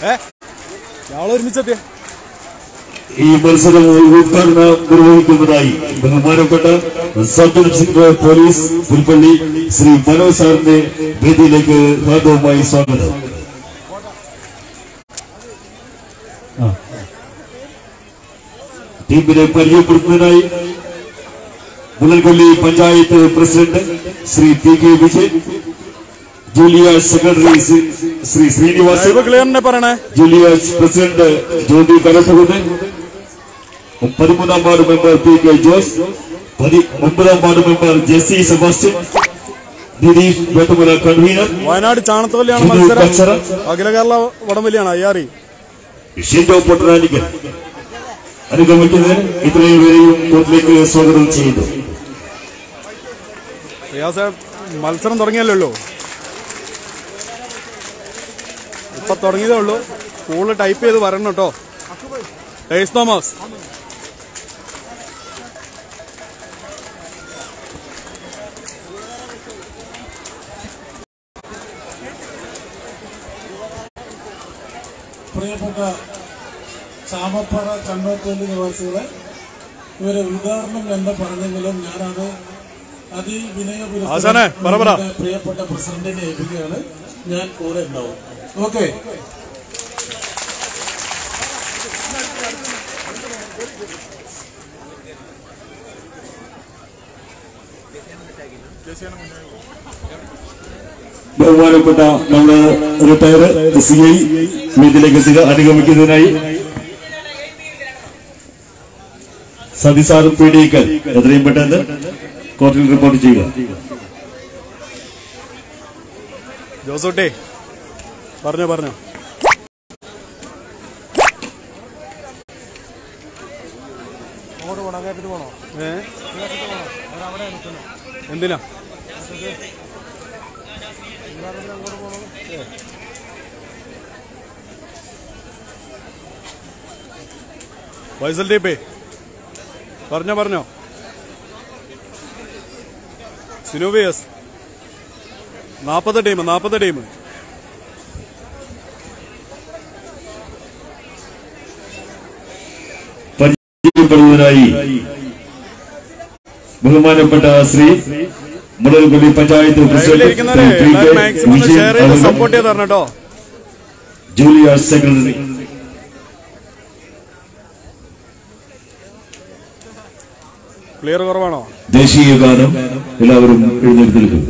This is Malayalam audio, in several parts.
ഏ ഞങ്ങൾ ഒരുമിച്ചെത്തിയ ഈ മത്സരം ഉദ്ഘാടനം നിർവഹിക്കുന്നതായി ബഹുമാനപ്പെട്ട sub inspector police Pulpally Shri Manoj സാറിന്റെ വേദിയിലേക്ക് ഹാർദവുമായി സ്വാഗതം ആ. ടീമിനെ പരിചയപ്പെടുത്തുന്നതിനായി Mullankolli panchayat president Shri P K Vijayan ജൂലിയ സെക്രട്ടറി ശ്രീ- ശ്രീ ശ്രീനിവാസൻ ലൈവ് ക്ലിയർ തന്നെ പറയണേ ജൂലിയസ് പ്രസിഡന്റ് ജ്യോതി കരപ്പുകുന്ന് പതിമൂന്നാം ward member P K Jose പതി ഒമ്പതാം ward member Jessy Sebastian Nitheesh Vettumala convener Wayanad ചാണത്തോലിയാണ് ഷിനു മത്സരം കച്ചറ. അഖില കേരള വടംവലിയാണ് അയ്യാറി ഷിൻഡോ പൊട്ടനാലിക്കൽ അനുഗമിക്കുന്നതിന് ഇത്രയും പേരെയും കോർട്ടിലേക്ക് സ്വാഗതം ചെയ്യുന്നു റിയാസ് മത്സരം തുടങ്ങിയല്ലേ ഉള്ളൂ ഇപ്പൊ തുടങ്ങിയതേ ഉള്ളൂ സ്കൂളിൽ ടൈപ്പ് ചെയ്ത് വരണം കേട്ടോ ടേസ് തോമസ് പ്രിയപ്പെട്ട ചാമപ്പാറ കണ്ണോത്തോലി നിവാസികളെ ഇവരെ ഉദ്ഘാടനം എന്ന് പറഞ്ഞെങ്കിലും ഞാനത് ആശാനെ, പറ, പറ. അതിവിനയപുരത്തെ പ്രിയപ്പെട്ട പ്രസിഡന്റിനെ ഏൽപ്പിക്കുകയാണ് ഞാൻ കൂടെ ഉണ്ടാവും ഓക്കെ ബഹുമാനപ്പെട്ട നമ്മുടെ റിട്ടയർ സി ഐ വേദിയിലേക്ക് എത്തുക അനുഗമിക്കുന്നതിനായി സതിസാർ പീഡിക്കൽ എത്രയും പെട്ടെന്ന് കോർട്ടിൽ റിപ്പോർട്ട് ചെയ്യുക ജോസൂട്ടി പറഞ്ഞോ പറഞ്ഞോ ഏ എന്തിനാ വൈസൽ ടീപ്പേ പറഞ്ഞോ പറഞ്ഞോ സിനോബിയസ് നാപ്പത് ടീം നാപ്പത് ടീം പരിചയപ്പെടുന്നതിനായി ബഹുമാനപ്പെട്ട ശ്രീ മുളൽകൊല്ലി പഞ്ചായത്ത് പ്രസിഡന്റ് ലൈവിലിരിക്കുന്നവരെ പി. കെ. എല്ലാവരും മാക്സിമം ഒന്ന് വിജയൻ ഷെയർ ചെയ്ത് അവർ സപ്പോർട്ട് ചെയ്ത് തരണം കേട്ടോ ജൂലിയ സെക്രട്ടറി ക്ലിയർ കുറവാണോ ദേശീയ ഗാനം എല്ലാവരും എഴുന്നേറ്റ് നിൽക്കും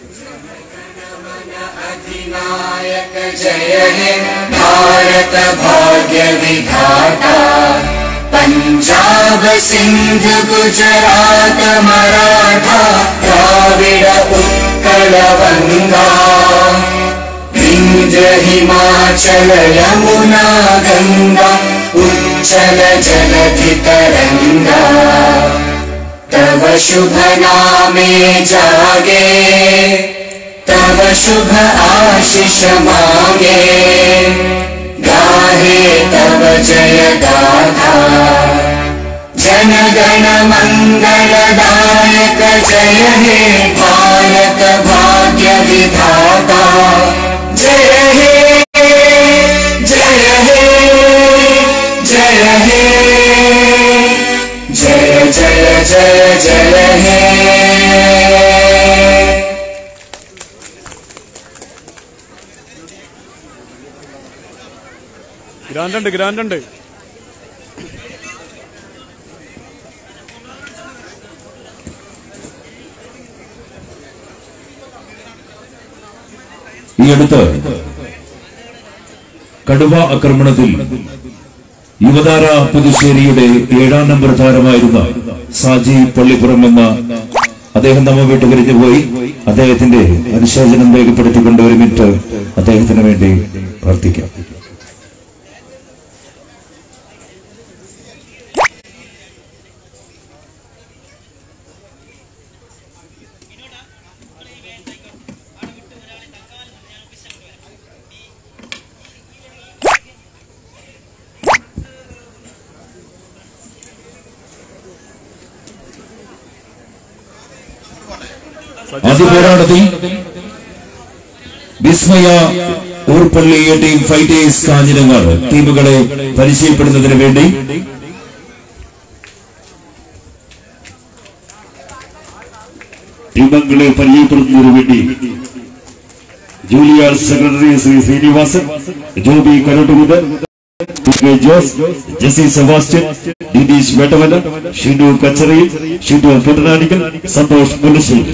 अधिनायक जय हे भारत भाग्य विधाता पञ्जाब सिन्ध गुजरात मराठा द्राविड उत्कल वङ्गा विन्ध्य हिमाचल यमुना गङ्गा उच्चल जलधि तरङ्गा तव शुभ नामे जागे तव शुभ आशिष मांगे गाहे तव जय गाथा जन गण मंगलदायक जय हे भारत भाग्य विधाता जय हे जय हे जय हे जय जय जय जय हे ഗ്രാൻഡ് ഉണ്ട് ഗ്രാൻഡ് ഉണ്ട് ഈ അടുത്ത് കടുവ ആക്രമണത്തിൽ യുവതാര പുതുശ്ശേരിയുടെ ഏഴാം നമ്പർ താരമായിരുന്ന സാജി പള്ളിപ്പുറം എന്ന അദ്ദേഹം നമ്മ വിട്ട് പിരിഞ്ഞു പോയി അദ്ദേഹത്തിന്റെ അനുശോചനം രേഖപ്പെടുത്തിക്കൊണ്ട് ഒരു മിനിറ്റ് അദ്ദേഹത്തിന് വേണ്ടി പ്രാർത്ഥിക്കാം ആദ്യ പോരാട്ടത്തിൽ വിസ്മയ ഊർപ്പള്ളി ടീം ഫൈറ്റേഴ്സ് കാഞ്ഞിരങ്ങാട് ടീമുകളെ പരിചയപ്പെടുന്നതിന് വേണ്ടി ടീമംഗങ്ങളെ പരിചയപ്പെടുത്തുന്നതിനു വേണ്ടി ജൂലിയർ സെക്രട്ടറി ശ്രീ ശ്രീനിവാസൻ ജോബി കരോട്ടുകുന്ന് കെ ജോസ് ജെസി സെബാസ്റ്റ്യൻ ദിനീഷ് വേട്ടവല ഷിനു കച്ചറയിൽ ഷിനു പൊട്ടനാടിക്കൽ സന്തോഷ് മുല്ലശ്ശേരി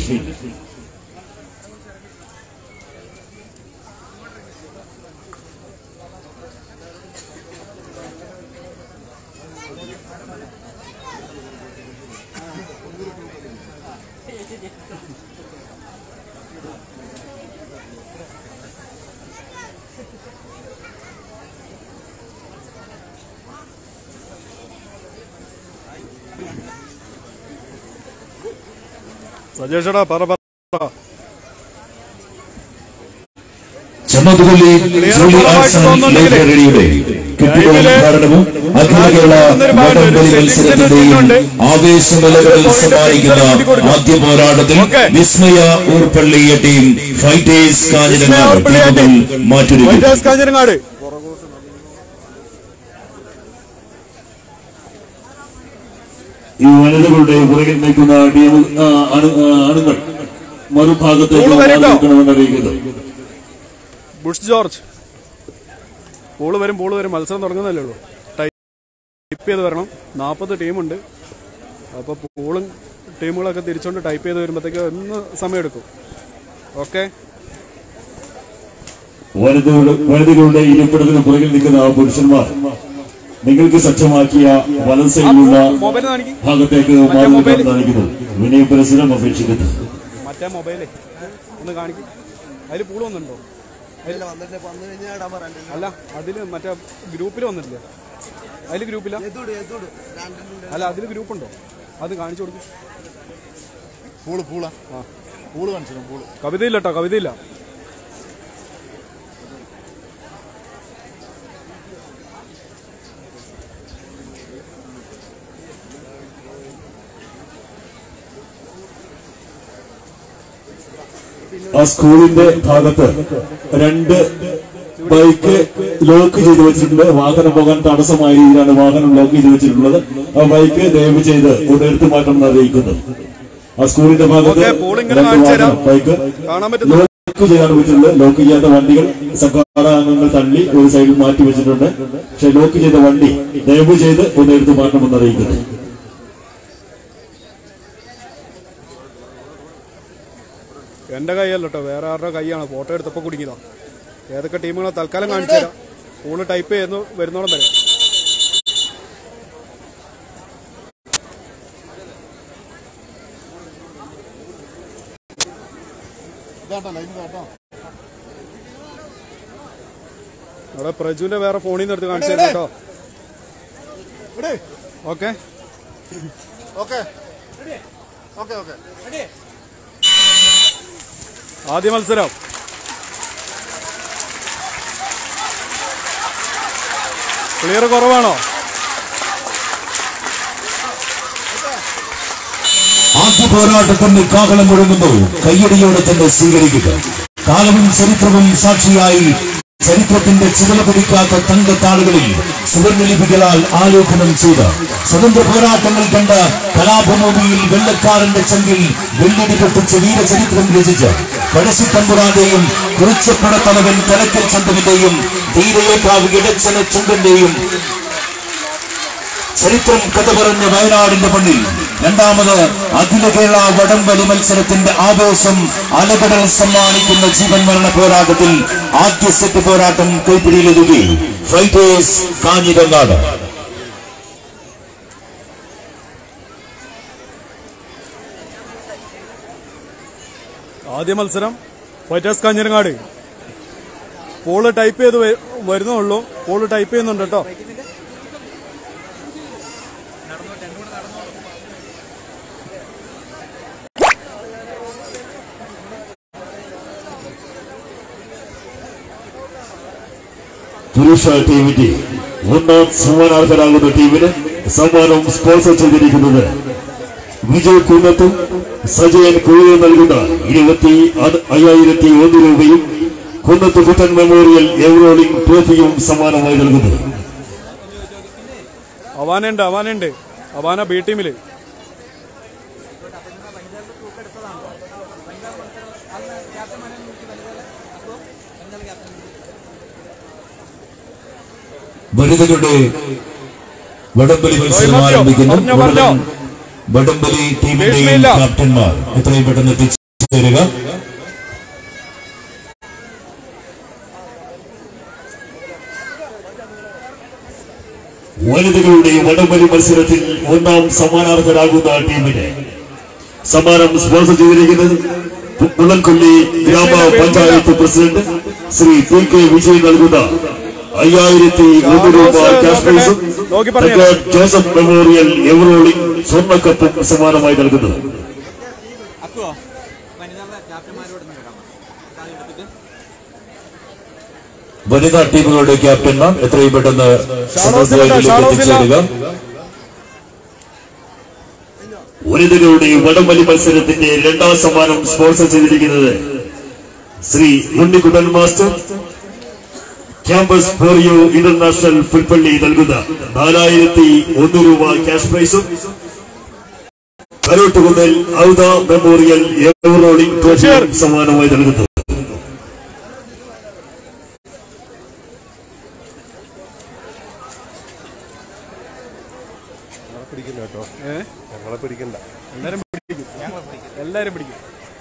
സജേഷടാ പറ പറ ചമ്മതുപള്ളി ജൂലി ആർട്സ് ആൻഡ് ലൈബ്രറിയുടെ കെട്ടിട ഉദ്ഘാടനവും അഖില കേരള വടംവലി മത്സരത്തിന്റെയും ആവേശമലകളിൽ സമ്മാനിക്കുന്ന ആദ്യ പോരാട്ടത്തിൽ വിസ്മയ ഊർപ്പള്ളി ടീം ഫൈറ്റേഴ്സ് കാഞ്ഞിരങ്ങാട് ടീമുകൾ മാറ്റൊരുക്കി വൈറ്റാസ് കാഞ്ഞിരങ്ങാട് ഈ വനിതകളുടെ പുറകിൽ നിൽക്കുന്ന ടീം ആ, അണു- ആ, അണുങ്ങൾ മറുഭാഗത്തേക്ക് പൂള് വരട്ടോ? മാറിയിരിക്കണമെന്ന് അറിയിക്കുന്നു ബുഷ് ജോർജ് പൂള് വരും പൂള് വരും മത്സരം തുടങ്ങുന്നല്ലേ ഉള്ളൂ ടൈപ്പ് ചെയ്ത് വരണം നാൽപ്പത് ടീമുണ്ട് അപ്പോൾ പൂളും ടീമുകളൊക്കെ തിരിച്ചുകൊണ്ട് ടൈപ്പ് ചെയ്ത് വരുമ്പോഴത്തേക്ക് ഒന്ന് സമയമെടുക്കും ഓക്കെ വനിതകളുടെ വനിതകളുടെ ഇരിപ്പിടത്തിന് പുറകിൽ നിൽക്കുന്ന ആ പുരുഷന്മാർ നിങ്ങൾക്ക് സജ്ജമാക്കിയ വലസയിലുള്ള മൊബൈൽ കാണിക്കും ഭാഗത്തേക്ക് മാറി നിൽക്കാൻ കാണിക്കുന്നു വിനയ പരിസരം അപേക്ഷിക്കുന്നു മറ്റേ മൊബൈലേ ഒന്ന് കാണിക്കും അതിൽ പൂള് വന്നിട്ടുണ്ടോ അല്ല അതിൽ മറ്റേ ഗ്രൂപ്പിൽ വന്നിട്ടില്ല അതിൽ ഗ്രൂപ്പില്ല അല്ല അതിൽ ഗ്രൂപ്പുണ്ടോ അത് കാണിച്ചു കൊടുക്കും പൂള് പൂള ആ പൂള് കാണിച്ചു പൂള് കവിതയില്ല കേട്ടോ കവിതയില്ല ആ സ്കൂളിന്റെ ഭാഗത്ത് രണ്ട് ബൈക്ക് ലോക്ക് ചെയ്ത് വെച്ചിട്ടുണ്ട് വാഹനം പോകാൻ തടസ്സമായ രീതിയിലാണ് വാഹനം ലോക്ക് ചെയ്ത് വെച്ചിട്ടുള്ളത് ആ ബൈക്ക് ദയവ് ചെയ്ത് ഒന്ന് എടുത്തു മാറ്റണമെന്ന് അറിയിക്കുന്നു ആ സ്കൂളിന്റെ ഭാഗത്ത് ഓക്കേ, പോൾ ഇങ്ങനെ രണ്ട് കാണിച്ചു തരാം. വാഹനം ബൈക്ക് കാണാൻ പറ്റുന്നു ലോക്ക് ചെയ്യാൻ വെച്ചിട്ടുണ്ട് ലോക്ക് ചെയ്യാത്ത വണ്ടികൾ സംഘാടക അംഗങ്ങൾ തള്ളി ഒരു സൈഡിൽ മാറ്റി വെച്ചിട്ടുണ്ട് പക്ഷെ ലോക്ക് ചെയ്ത വണ്ടി ദയവ് ചെയ്ത് ഒന്ന് എടുത്തു മാറ്റണമെന്ന് അറിയിക്കുന്നു എന്റെ കൈയല്ല കേട്ടോ വേറെ ആരുടെ കൈയാണ് ഫോട്ടോ എടുത്തപ്പോൾ കുടുങ്ങിയതാ ഏതൊക്കെ ടീമുകളെ തൽക്കാലം കാണിച്ചു തരാം പൂള് ടൈപ്പ് ചെയ്യുന്നു വരുന്നോളം വരെ ഇതാട്ടോ ലൈൻ ഇതാട്ടോ അവിടെ പ്രജുവിന്റെ വേറെ ഫോണിൽ നിന്ന് എടുത്ത് കാണിച്ചു തരാം കേട്ടോ ഇവിടെ ഓക്കെ ഓക്കെ ഓക്കെ ഓക്കെ ആദ്യ മത്സരം ക്ലിയർ കുറവാണോ ആദ്യ പോരാട്ടത്തിന്റെ കാഹളം മുഴങ്ങുന്നു കയ്യടിയോടെ തന്നെ സ്വീകരിക്കുക കാലവും ചരിത്രവും സാക്ഷിയായി ചരിത്രത്തിന്റെ ചുവല പിടിക്കാത്ത തങ്കത്താളുകളിൽ സുവർണലിപികളാൽ ആലോകനം ചെയ്ത സ്വതന്ത്ര പോരാട്ടങ്ങൾ കണ്ട കലാപഭൂമിയിൽ വെള്ളക്കാരന്റെ ചങ്കിൽ വെള്ളടി പൊട്ടിച്ച് വീരചരിത്രം രചിച്ച പഴശ്ശിത്തമ്പുരാന്റെയും കുറിച്ചപ്പടത്തലവൻ കലക്കൽ ചന്ദ്രന്റെയും ധീരയേക്കാവ് ഇടച്ചന ചുണ്ടന്റെയും ചരിത്രം കഥ പറഞ്ഞ വയനാടിന്റെ മണ്ണിൽ രണ്ടാമത് അഖില കേരള വടംവലി മത്സരത്തിന്റെ ആവേശം അലകടൽ സമ്മാനിക്കുന്ന ജീവൻ മരണ പോരാട്ടത്തിൽ ആദ്യ സെറ്റ് പോരാട്ടം കൈപ്പിടിയിലൊതുക്കി ഫൈറ്റേഴ്സ് കാഞ്ഞിരങ്ങാട് ആദ്യ മത്സരം ഫൈറ്റേഴ്സ് കാഞ്ഞിരങ്ങാട് പോള് ടൈപ്പ് ചെയ്ത് വ- വരുന്നുള്ളൂ പോള് ടൈപ്പ് ചെയ്യുന്നുണ്ട് കേട്ടോ പുരുഷ ടീമിന്റെ ഒന്നാം സമ്മാനാർഹരാകുന്ന ടീമിന് സമ്മാനം സ്പോൺസർ ചെയ്തിരിക്കുന്നത് വിജയ് കുന്നത്തും സജയൻ കുഴിയും നൽകുന്ന ഇരുപത്തി അത് അയ്യായിരത്തി ഒന്ന് രൂപയും കുന്നത്ത് കുട്ടൻ മെമ്മോറിയൽ എവറോളിംഗ് ട്രോഫിയും സമ്മാനമായി നൽകുന്നു അവാനുണ്ട് അവാനുണ്ട് അവാന ബി ടീമില് വനിതകളുടെ വടംവലി മത്സരം മാത്യു, ആരംഭിക്കുന്നു പറഞ്ഞോ, പറഞ്ഞോ. ഉടൻ വടംവലി ടീമിന്റെയും ഭീഷണിയില്ല. ക്യാപ്റ്റന്മാർ എത്രയും പെട്ടെന്ന് എത്തിച്ചേരുക വനിതകളുടെ വടംവലി മത്സരത്തിൽ ഒന്നാം സമ്മാനാർഹരാകുന്ന ടീമിന് സമ്മാനം സ്പോൺസർ ചെയ്തിരിക്കുന്നത് പുള്ളൻകൊല്ലി ഗ്രാമ panchayat president Shri P K Vijay നൽകുന്ന അയ്യായിരത്തി ഒന്ന് രൂപ ക്യാഷ് പ്രൈസും നോക്കി പറഞ്ഞോ. ഡോക്ടർ ജോസഫ് മെമ്മോറിയൽ എവറോളിംഗ് സ്വർണ്ണക്കപ്പും സമ്മാനമായി നൽകുന്നു അക്കുവോ വനിതാ ക്യാപ്റ്റന്മാരോട് കേൾക്കാം കാര്യം എടുത്തിട്ട് വനിതാ ടീമുകളുടെ ക്യാപ്റ്റന്മാർ എത്രയും പെട്ടെന്ന് സമർപ്പണത്തിലേക്ക് ഷാഡോസില്ല. എത്തിച്ചേരുക വനിതകളുടെ വടംവലി മത്സരത്തിന്റെ രണ്ടാം സമ്മാനം സ്പോൺസർ ചെയ്തിരിക്കുന്നത് Shri Unnikuttan master campus for you international Pulpally നൽകുന്ന നാലായിരത്തി ഒന്ന് രൂപ ക്യാഷ് പ്രൈസും കരോട്ടുകുന്നൽ ഔദ മെമ്മോറിയൽ എവറോളിംഗ് ട്രോഫിയും സമ്മാനമായി നൽകുന്നു പിടിക്കില്ല കേട്ടോ ഏ ഞങ്ങളെ പിടിക്കണ്ട എല്ലാരും പിടിക്കും എല്ലാരും പിടിക്കും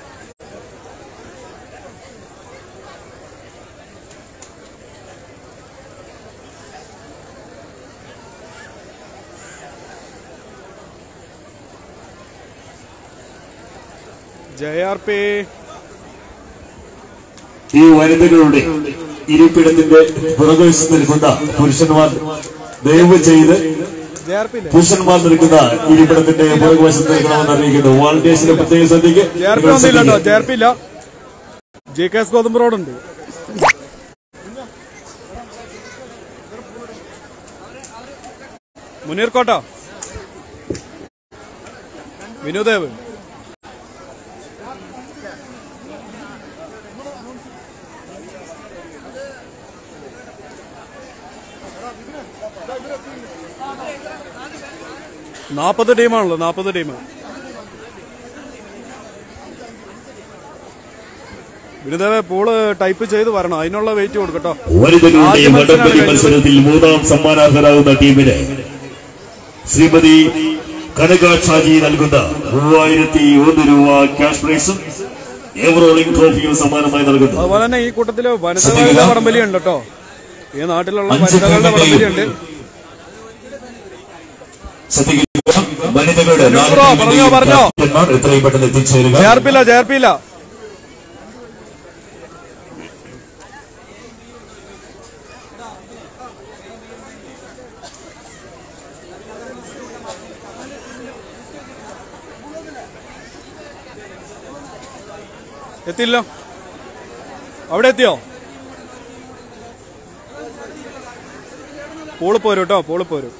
ജയ ആർ പി ഈ വനിതകളുടെ ഇരിപ്പിടത്തിന്റെ പുറകുവശത്ത് നിൽക്കുന്ന പുരുഷന്മാർ ദയവ് ചെയ്ത് ജയ ആർ പി ഇല്ലേ പുരുഷന്മാർ നിൽക്കുന്ന ഇരിപ്പിടത്തിന്റെ പുറകുവശത്ത് നിൽക്കണമെന്ന് അറിയിക്കുന്നു വാളണ്ടിയേഴ്സിന്റെ പ്രത്യേക ശ്രദ്ധയ്ക്ക് ജെ ആർ പി ഒന്നുമില്ല കേട്ടോ ജെ ആർ പി ഇല്ല ജെ കെ എസ് ഗോതമ്പ് റോഡുണ്ട് മുനീർ കോട്ട വിനുദേവ് നാപ്പത് ടീമാണല്ലോ നാപ്പത് ടീം വിനുദേവ പൂള് ടൈപ്പ് ചെയ്ത് വരണം അതിനുള്ള വെയിറ്റ് കൊടുക്കട്ടോ വനിതകളുടെ ആദ്യ വടംവലി മത്സരമാണ് മത്സരത്തിൽ മൂന്നാം സമ്മാനാർഹരാകുന്ന ടീമിന് ശ്രീമതി കനക ഷാജി നൽകുന്ന മൂവായിരത്തി ഒന്ന് രൂപ ക്യാഷ് പ്രൈസും എവറോളിംഗ് ട്രോഫിയും സമ്മാനമായി നൽകുന്നു അതുപോലെ തന്നെ ഈ കൂട്ടത്തില് വനിതകളുടെ ശ്രദ്ധിക്കുക. വടംവലി ഉണ്ട് കേട്ടോ ഈ നാട്ടിലുള്ള അഞ്ച് വനിതകളുടെ ടീമിന്റെയും വടംവലി ഉണ്ട് ശ്രദ്ധിക്കുക വനിതകളുടെ നാല് പറഞ്ഞോ, ടീമിന്റെയും പറഞ്ഞോ. ക്യാപ്റ്റന്മാർ എത്രയും പെട്ടെന്ന് എത്തിച്ചേരുക ചേർപ്പില്ല ചേർപ്പില്ല എത്തില്ല അവിടെ എത്തിയോ പൂള് പോരും കേട്ടോ പൂള് പോരും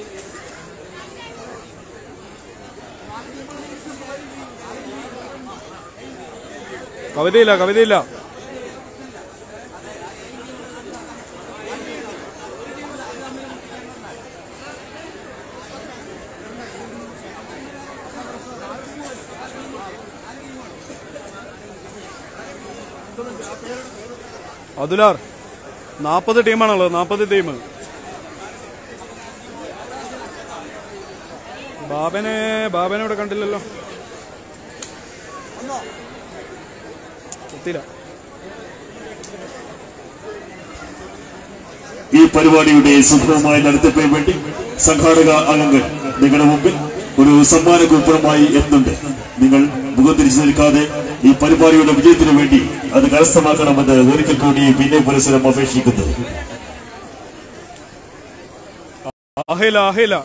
കവിതയില്ല കവിതയില്ല അതുലാർ നാപ്പത് ടീമാണല്ലോ നാപ്പത് ടീം ബാബനെ ബാബനെ ഇവിടെ കണ്ടില്ലല്ലോ എത്തില്ല ഈ പരിപാടിയുടെ സുഗമമായ നടത്തിപ്പിന് വേണ്ടി സംഘാടക അംഗങ്ങൾ നിങ്ങളുടെ മുമ്പിൽ ഒരു സമ്മാന കൂപ്പണുമായി എത്തുന്നുണ്ട് നിങ്ങൾ മുഖം തിരിച്ചു നിൽക്കാതെ ഈ പരിപാടിയുടെ വിജയത്തിനു വേണ്ടി അത് കരസ്ഥമാക്കണമെന്ന് ഒരിക്കൽ കൂടി പിന്നെ പുരസ്സരം അപേക്ഷിക്കുന്നു അഹില അഹില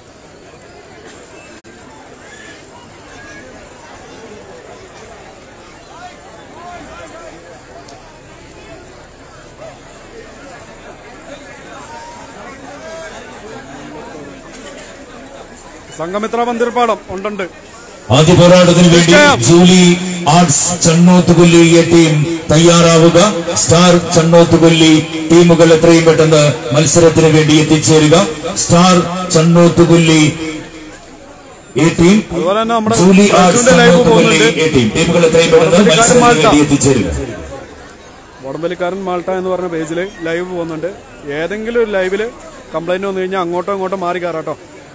സംഘമിത്ര മന്ദിർപ്പാടം ഉണ്ടുണ്ട് ആദ്യ പോരാട്ടത്തിന് വേണ്ടി നിശ്ചയം. Julie arts Channothukolli A team തയ്യാറാവുക സ്റ്റാർ ചണ്ണോത്തുകൊല്ലി ടീമുകൾ എത്രയും പെട്ടെന്ന് മത്സരത്തിന് വേണ്ടി എത്തിച്ചേരുക സ്റ്റാർ ചണ്ണോത്തുകൊല്ലി എ ടീം അതുപോലെ തന്നെ നമ്മുടെ ജൂലി ആർട്സ് ബൈക്കിന്റെ ലൈവ് ചണ്ണോത്തുകൊല്ലി പോകുന്നുണ്ട് എ ടീം ടീമുകൾ എത്രയും പെട്ടെന്ന് മത്സരത്തിന് വേണ്ടി എത്തിച്ചേരുക വടംവലിക്കാരൻ മാൾട്ട എന്ന് പറഞ്ഞ പേജിൽ ലൈവ് പോകുന്നുണ്ട് ഏതെങ്കിലും ഒരു ലൈവിൽ കംപ്ലൈന്റ് വന്നു കഴിഞ്ഞാൽ അങ്ങോട്ടോ ഇങ്ങോട്ടോ മാറി കയറാട്ടോ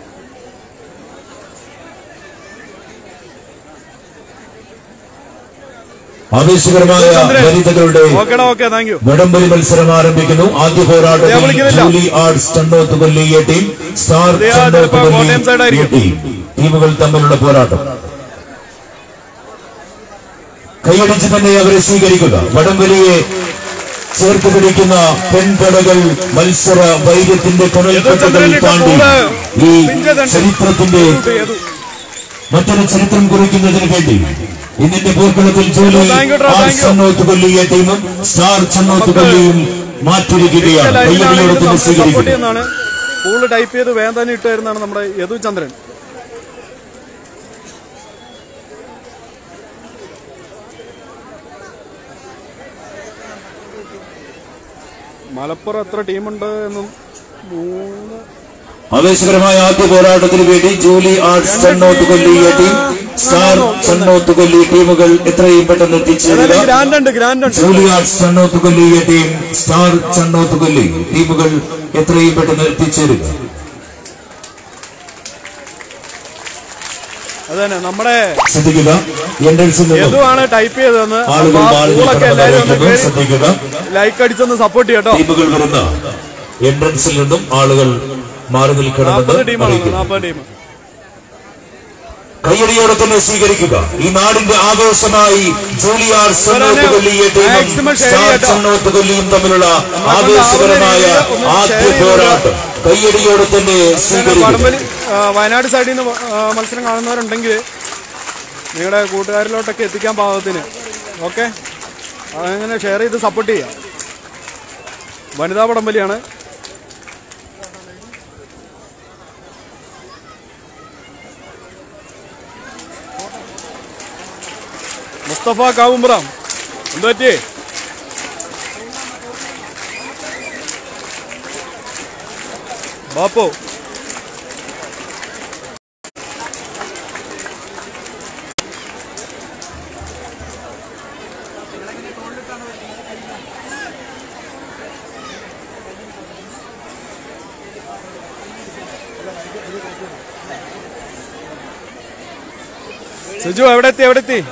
ആവേശകരമായ വനിതകളുടെ ഓക്കേടാ ഓക്കെ താങ്ക് യു വടംവലി മത്സരം ആരംഭിക്കുന്നു ആദ്യ ഞാൻ പോരാട്ടത്തിൽ വിളിക്കുന്നില്ല. Julie arts Channothukolli A team star Udaya ചിലപ്പോ കോട്ടയം side ചണ്ണോത്തുകൊല്ലി എ ആയിരിക്കും. ടീം ടീമുകൾ തമ്മിലുള്ള പോരാട്ടം കൈയടിച്ച് തന്നെ അവരെ സ്വീകരിക്കുക വടംവലിയെ ചേർത്ത് പിടിക്കുന്ന പെൺപടകൾ മത്സര വൈര്യത്തിന്റെ കുണൽക്കെട്ടുകൾ താണ്ടി ഈ ചരിത്രത്തിന്റെ മറ്റൊരു ചരിത്രം കുറിക്കുന്നതിന് വേണ്ടി ഇന്നിന്റെ പോർക്കളത്തിൽ ജോലി Thank you, Dra, ആർ thank you. ചണ്ണോത്തുകൊല്ലിയെ ടീമും സ്റ്റാർ ചണ്ണോത്തുകൊല്ലിയും മാറ്റിരിക്കുകയാണ് കൈയടിയോടെ തന്നെ സപ്പോർട്ട് സ്വീകരിക്കുക ചെയ്യുന്നതാണ് പൂള് ടൈപ്പ് ചെയ്ത് വേഗം തന്നെ ഇട്ട് തരുന്നതാണ് നമ്മുടെ യദു ചന്ദ്രൻ മലപ്പുറം എത്ര ടീമുണ്ട് എന്നും മൂന്ന് ആവേശകരമായ ആദ്യ പോരാട്ടത്തിന് വേണ്ടി Julie arts Channothukolli A team star Channothukolli ടീമുകൾ എത്രയും പെട്ടെന്ന് എത്തിച്ചേരുക ഗ്രാൻഡ് ഉണ്ട് ഗ്രാൻഡ് ഉണ്ട് Julie arts Channothukolli A team star Channothukolli ടീമുകൾ എത്രയും പെട്ടെന്ന് എത്തിച്ചേരുക അത് തന്നെ നമ്മുടെ ശ്രദ്ധിക്കുക എൻട്രൻസിൽ നിന്നും യദുവാണ് ടൈപ്പ് ചെയ്തതെന്ന് ആളുകൾ അപ്പൊ ആ മാറി പൂളൊക്കെ എല്ലാവരും ഒന്ന് നിൽക്കുന്നത് കേറി ശ്രദ്ധിക്കുക ലൈക്ക് അടിച്ചൊന്ന് സപ്പോർട്ട് ചെയ്യട്ടോ ടീമുകൾ വരുന്ന എൻട്രൻസിൽ നിന്നും ആളുകൾ മാറി നാൽപ്പത് നിൽക്കണമെന്ന് ടീമാണ് അറിയിക്കുന്നു നാൽപ്പത് ടീം കയ്യടിയോടെ തന്നെ സ്വീകരിക്കുക ഈ നാടിന്റെ ആഘോഷമായി ജൂലിയാർ സന്നോത്തുകൊല്ലിയെ maximum share ചെയ്യട്ടോ. സന്നോത്തുകൊല്ലിയും തമ്മിലുള്ള നമ്മളെ ആവേശകരമായ കൊണ്ട് ആവുന്ന രീതിയിൽ ഒന്ന് ആദ്യ share ചെയ്ത് പോരാട്ടം കയ്യടിയോടെ തന്നെ സ്വീകരിക്കുക വടംവലി ആ, വയനാട് സൈഡിൽ നിന്ന് ആ, മത്സരം കാണുന്നവരുണ്ടെങ്കിൽ നിങ്ങളുടെ കൂട്ടുകാരിലോട്ടൊക്കെ എത്തിക്കാൻ പാകത്തിന് ഓക്കെ അങ്ങനെ ഷെയർ ചെയ്ത് സപ്പോർട്ട് ചെയ്യാം വനിതാ വടംവലിയാണ് മുസ്തഫ കാവുമ്പ്രം എന്തു പറ്റി ബാപ്പു സിജു എവിടെ എത്തി എവിടെ എത്തി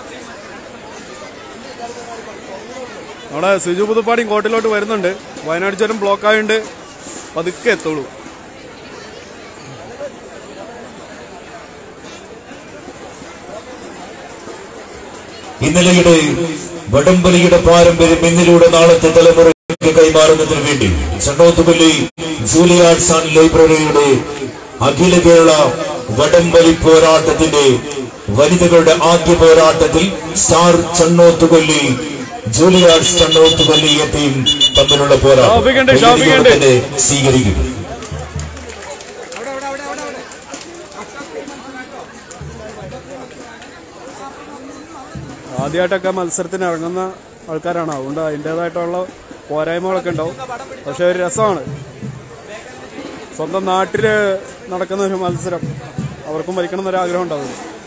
നമ്മുടെ സിജു പുതുപ്പാടിയും കോട്ടിലോട്ട് വരുന്നുണ്ട് വയനാട് ചുരം ബ്ലോക്ക് ആയതുകൊണ്ട് പതുക്കെ എത്തുള്ളൂ ഇന്നലെയുടെ വടംവലിയുടെ പാരമ്പര്യം ഇന്നിലൂടെ നാളത്തെ തലമുറയ്ക്ക് കൈമാറുന്നതിന് വേണ്ടി ചണ്ണോത്തുപള്ളി ജൂലിയാർട്സ് ആൻഡ് ലൈബ്രറിയുടെ അഖില കേരള വടംവലി പോരാട്ടത്തിന്റെ വനിതകളുടെ ആദ്യ പോരാട്ടത്തിൽ സ്റ്റാർ ചണ്ണോത്തുകൊല്ലി ജൂലിയാർട്സ് ചണ്ണോത്തുകൊല്ലി ടീം തമ്മിലുള്ള പോരാട്ടം ഷാഫിക്കുണ്ട്, കൈയടിയോടെ ഷാഫിക്കുണ്ട്. തന്നെ സ്വീകരിക്കുക ആദ്യമായിട്ടൊക്കെ മത്സരത്തിന് ഇറങ്ങുന്ന ആൾക്കാരാണ് അതുകൊണ്ട് അതിൻ്റെതായിട്ടുള്ള പോരായ്മകളൊക്കെ ഉണ്ടാവും പക്ഷെ ഒരു രസമാണ് സ്വന്തം നാട്ടിൽ നടക്കുന്ന ഒരു മത്സരം അവർക്കും വലിക്കണം എന്നൊരു ആഗ്രഹം ഉണ്ടാവും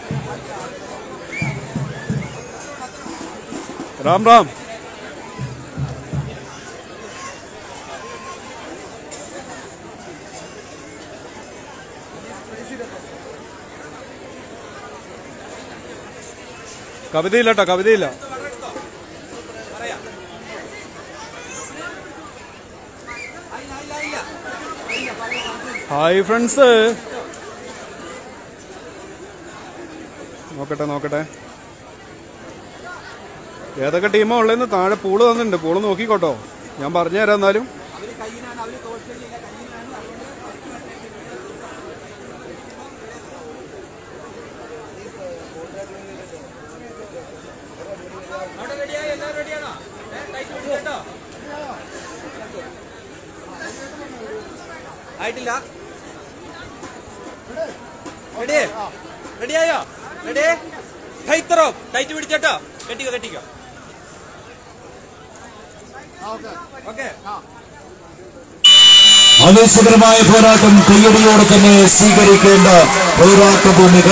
റാം റാം കവിതയില്ല കേട്ടോ കവിതയില്ല ഹായ് ഫ്രണ്ട്സ് നോക്കട്ടെ നോക്കട്ടെ ഏതൊക്കെ ടീമാ ഉള്ളതെന്ന് താഴെ പൂള് തന്നിട്ടുണ്ട് പൂള് നോക്കിക്കോട്ടോ ഞാൻ പറഞ്ഞു തരാം എന്നാലും ആയിട്ടില്ല റെഡി റെഡിയായോ റെഡി കൈത്തറോ ടൈറ്റ് പിടിച്ചോട്ടോ കെട്ടിക്കോ കെട്ടിക്കോ ഓക്കെ ആവേശകരമായ പോരാട്ടം കയ്യടിയോടെ തന്നെ സ്വീകരിക്കേണ്ട പോരാട്ട ഭൂമിക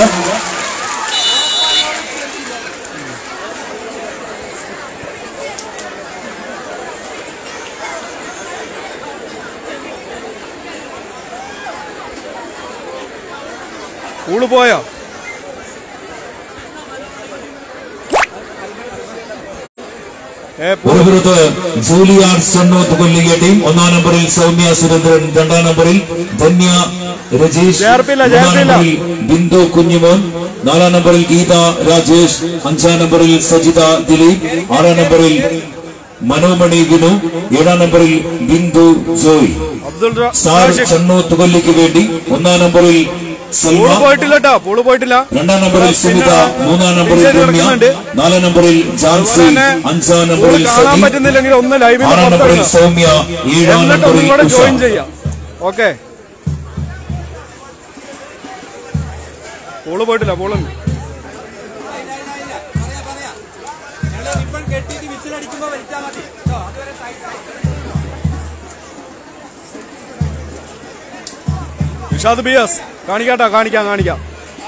പൂള് പോയോ ഏ പൂ- ഒരു പുറത്ത് ജൂലിയാൻ സണ്ണോത്ത് കൊല്ലിയ ടീം ഒന്നാം നമ്പറിൽ സൗമ്യ സുരേന്ദ്രൻ രണ്ടാം നമ്പറിൽ ധന്യ രജീഷ് ചേർപ്പില്ല, മൂന്നാം ചേർപ്പില്ല. നമ്പറിൽ ബിന്ദു കുഞ്ഞിമോൻ നാലാം നമ്പറിൽ ഗീത രാജേഷ് അഞ്ചാം നമ്പറിൽ സജിത ദിലീപ് ആറാം നമ്പറിൽ മനോമണി വിനു ഏഴാം നമ്പറിൽ ബിന്ദു ജോയ് അബ്ദുൾ റ- സ്റ്റാർ റാഷിഖ്. സണ്ണോത്ത് കൊല്ലിക്ക് വേണ്ടി ഒന്നാം നമ്പറിൽ സൽമ പൂള് പോയിട്ടില്ല കേട്ടോ പൂള് പോയിട്ടില്ല രണ്ടാം നമ്പറിൽ സുമിത മൂന്നാം നമ്പറിൽ പിഞ്ചേരി രമ്യ നടക്കുന്നുണ്ട്. നാലാം നമ്പറിൽ ജാൻസി അതുപോലെ തന്നെ അഞ്ചാം പൂള് നമ്പറിൽ കാണാൻ സതി പറ്റുന്നില്ലെങ്കിൽ ഒന്ന് ലൈവിൽ ആറാം നമ്പറിൽ സൗമ്യ ഏഴാം എന്നിട്ട് ഒന്നും നമ്പറിൽ കൂടെ ഉഷ ജോയിൻ ചെയ്യാം ഓക്കെ പൂള് പോയിട്ടില്ല പൂളുണ്ട് പറയാ പറയാ ഞങ്ങള് റിബൺ കെട്ടിയിട്ട് വിസിലടിക്കുമ്പോ വലിച്ചാൽ മതി കേട്ടോ അതുവരെ tight ആയി. നിഷാദ് ബി എസ് കാണിക്കാട്ടോ കാണിക്കാം കാണിക്കാം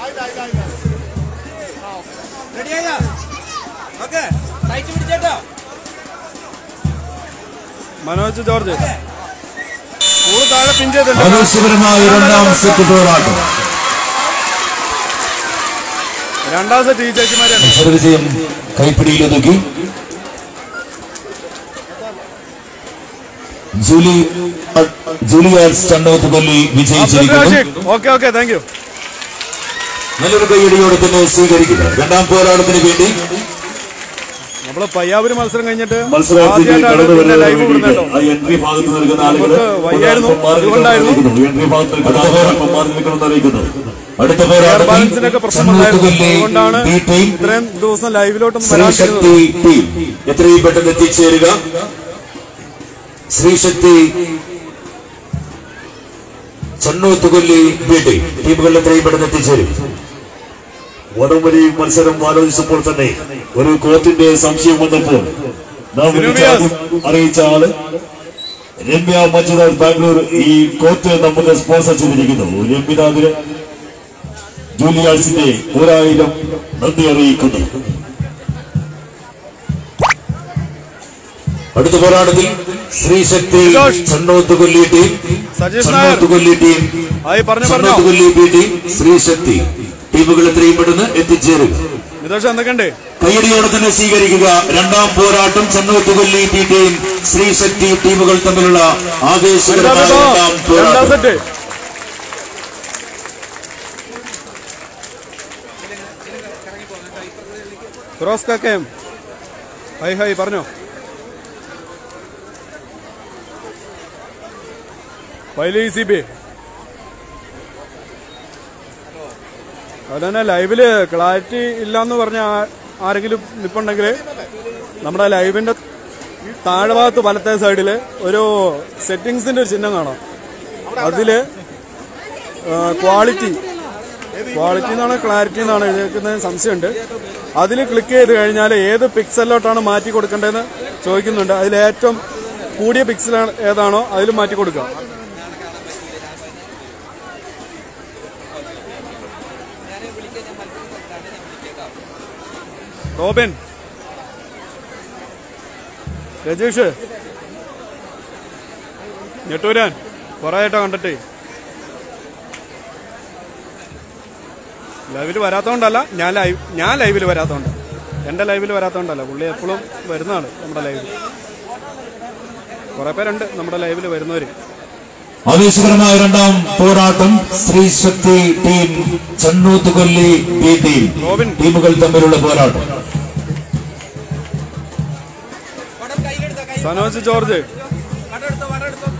റെഡിയായോ ഓക്കെ ടൈറ്റ് പിടിച്ചേട്ടോ മനോജ് ജോർജ് പൂള് താഴെ പിൻ ചെയ്തിട്ടുണ്ട് ആവേശകരമായ രണ്ടാം സെറ്റ് പോരാട്ടം രണ്ടാം സെറ്റ് ഈ ചേച്ചിമാരാണ് മത്സരവിജയം കൈപ്പിടിയിലൊതുക്കി ജൂലി ജൂലിയാസ് ചണ്ണോത്ത് കൊല്ലി അബ്ദുൾ വിജയിച്ചിരിക്കുന്നു Rashiq okay okay thank you നല്ലൊരു കൈയടിയോടെ തന്നെ സ്വീകരിക്കുക രണ്ടാം പോരാട്ടത്തിന് വേണ്ടി നമ്മള് പയ്യാവൂര് മത്സരം കഴിഞ്ഞിട്ട് മത്സരാർത്ഥികൾ ആദ്യമായിട്ടാണ് കടന്നു പിന്നെ വരുന്നതിന് ലൈവ് വേണ്ടിയിട്ട് വിടുന്നുണ്ടോ ആ എൻട്രി ഭാഗത്ത് നിൽക്കുന്ന ആളുകൾ നമുക്ക് വയ്യായിരുന്നു. അതുകൊണ്ടായിരുന്നു. എൻട്രി ഭാഗത്ത് നിൽക്കുന്ന ആളുകൾ മാറി നിൽക്കണമെന്ന് അറിയിക്കുന്നു അടുത്ത എയർ പോരാട്ടത്തിൽ ബാലൻസിനൊക്കെ പ്രശ്നം ചണ്ണോത്ത് ഉണ്ടായിരുന്നു കൊല്ലി അതുകൊണ്ടാണ് ബി ടീം ഇത്രയും ദിവസം ലൈവിലോട്ടൊന്നും വരാൻ ശ്രീശക്തി ടീം എത്രയും പെട്ടെന്ന് എത്തിച്ചേരുക ശ്രീശക്തി ചണ്ണൂത്തുകൊല്ലി ബി ടീം ടീമുകൾ എത്രയും പെട്ടെന്ന് എത്തിച്ചേരും വടംവലി മത്സരം ആലോചിച്ചപ്പോൾ തന്നെ ഒരു കോർട്ടിന്റെ സംശയം വന്നപ്പോൾ നാം വിളിച്ച ആദ്യം അറിയിച്ച ആള് രമ്യ മഞ്ജുനാഥ് ബാംഗ്ലൂർ ഈ കോർട്ട് നമുക്ക് സ്പോൺസർ ചെയ്തിരിക്കുന്നു രമ്യനാഥിന് ജൂലിയാഴ്സിന്റെ ഒരായിരം നന്ദി അറിയിക്കുന്നു അടുത്ത പോരാട്ടത്തിൽ ശ്രീശക്തി സന്തോഷ്. ചണ്ണൂത്തുകൊല്ലി ടീം സജീഷ് നായർ ചണ്ണൂത്തുകൊല്ലി ടീം ആയി പറഞ്ഞു പറഞ്ഞോ ചണ്ണൂത്തുകൊല്ലി ബി ടീം ശ്രീശക്തി ടീമുകൾ എത്രയും പെട്ടെന്ന് എത്തിച്ചേരുക നിതോഷ് എന്തൊക്കെയുണ്ട് കയ്യടിയോടെ തന്നെ സ്വീകരിക്കുക രണ്ടാം പോരാട്ടം ചെന്നൂത്തുകൊല്ലി ബി ടീം ശ്രീശക്തി ടീമുകൾ തമ്മിലുള്ള ആവേശകരമായ രണ്ടാം രണ്ടാം രണ്ടാം പോരാട്ടം set Firoz Kakkayam hi hi പറഞ്ഞോ പൈലി സി ബി അതുപോലെ തന്നെ ലൈവില് ക്ലാരിറ്റി ഇല്ലാന്ന് പറഞ്ഞ ആ- ആരെങ്കിലും നിപ്പുണ്ടെങ്കിൽ നമ്മുടെ ലൈവിന്റെ താഴെ ഭാഗത്ത് വലത്തെ സൈഡിൽ ഒരു സെറ്റിങ്സിന്റെ ഒരു ചിഹ്നം കാണാം അതില് ക്വാളിറ്റി ക്വാളിറ്റി എന്നാണ് ക്ലാരിറ്റി എന്നാണ് എഴുതിയിരിക്കുന്നത് സംശയമുണ്ട് അതിൽ ക്ലിക്ക് ചെയ്ത് കഴിഞ്ഞാൽ ഏത് പിക്സലിലോട്ടാണ് മാറ്റി കൊടുക്കേണ്ടതെന്ന് ചോദിക്കുന്നുണ്ട് അതിൽ ഏറ്റവും കൂടിയ പിക്സൽ ഏതാണോ അതിൽ മാറ്റി കൊടുക്കുക റോബിൻ രജീഷ് ഞെട്ടൂരാൻ കുറെ ആയിട്ടോ കണ്ടിട്ടേ ലൈവിൽ വരാത്തോണ്ടല്ല ഞാൻ ലൈവ് ഞാൻ ലൈവിൽ വരാത്തോണ്ട് എന്റെ ലൈവിൽ വരാത്തോണ്ടല്ല പുള്ളി എപ്പോഴും വരുന്നതാണ് നമ്മുടെ ലൈവിൽ കുറെ പേരുണ്ട് നമ്മുടെ ലൈവിൽ വരുന്നവര് ആവേശകരമായ രണ്ടാം പോരാട്ടം Sthreeshakthi team Channothukolli B team Robin. ടീമുകൾ തമ്മിലുള്ള പോരാട്ടം വടം കയ്യിലെടുത്തോ കൈ സനോജ് ജോർജ് വടം എടുത്തോ വടം എടുത്തോ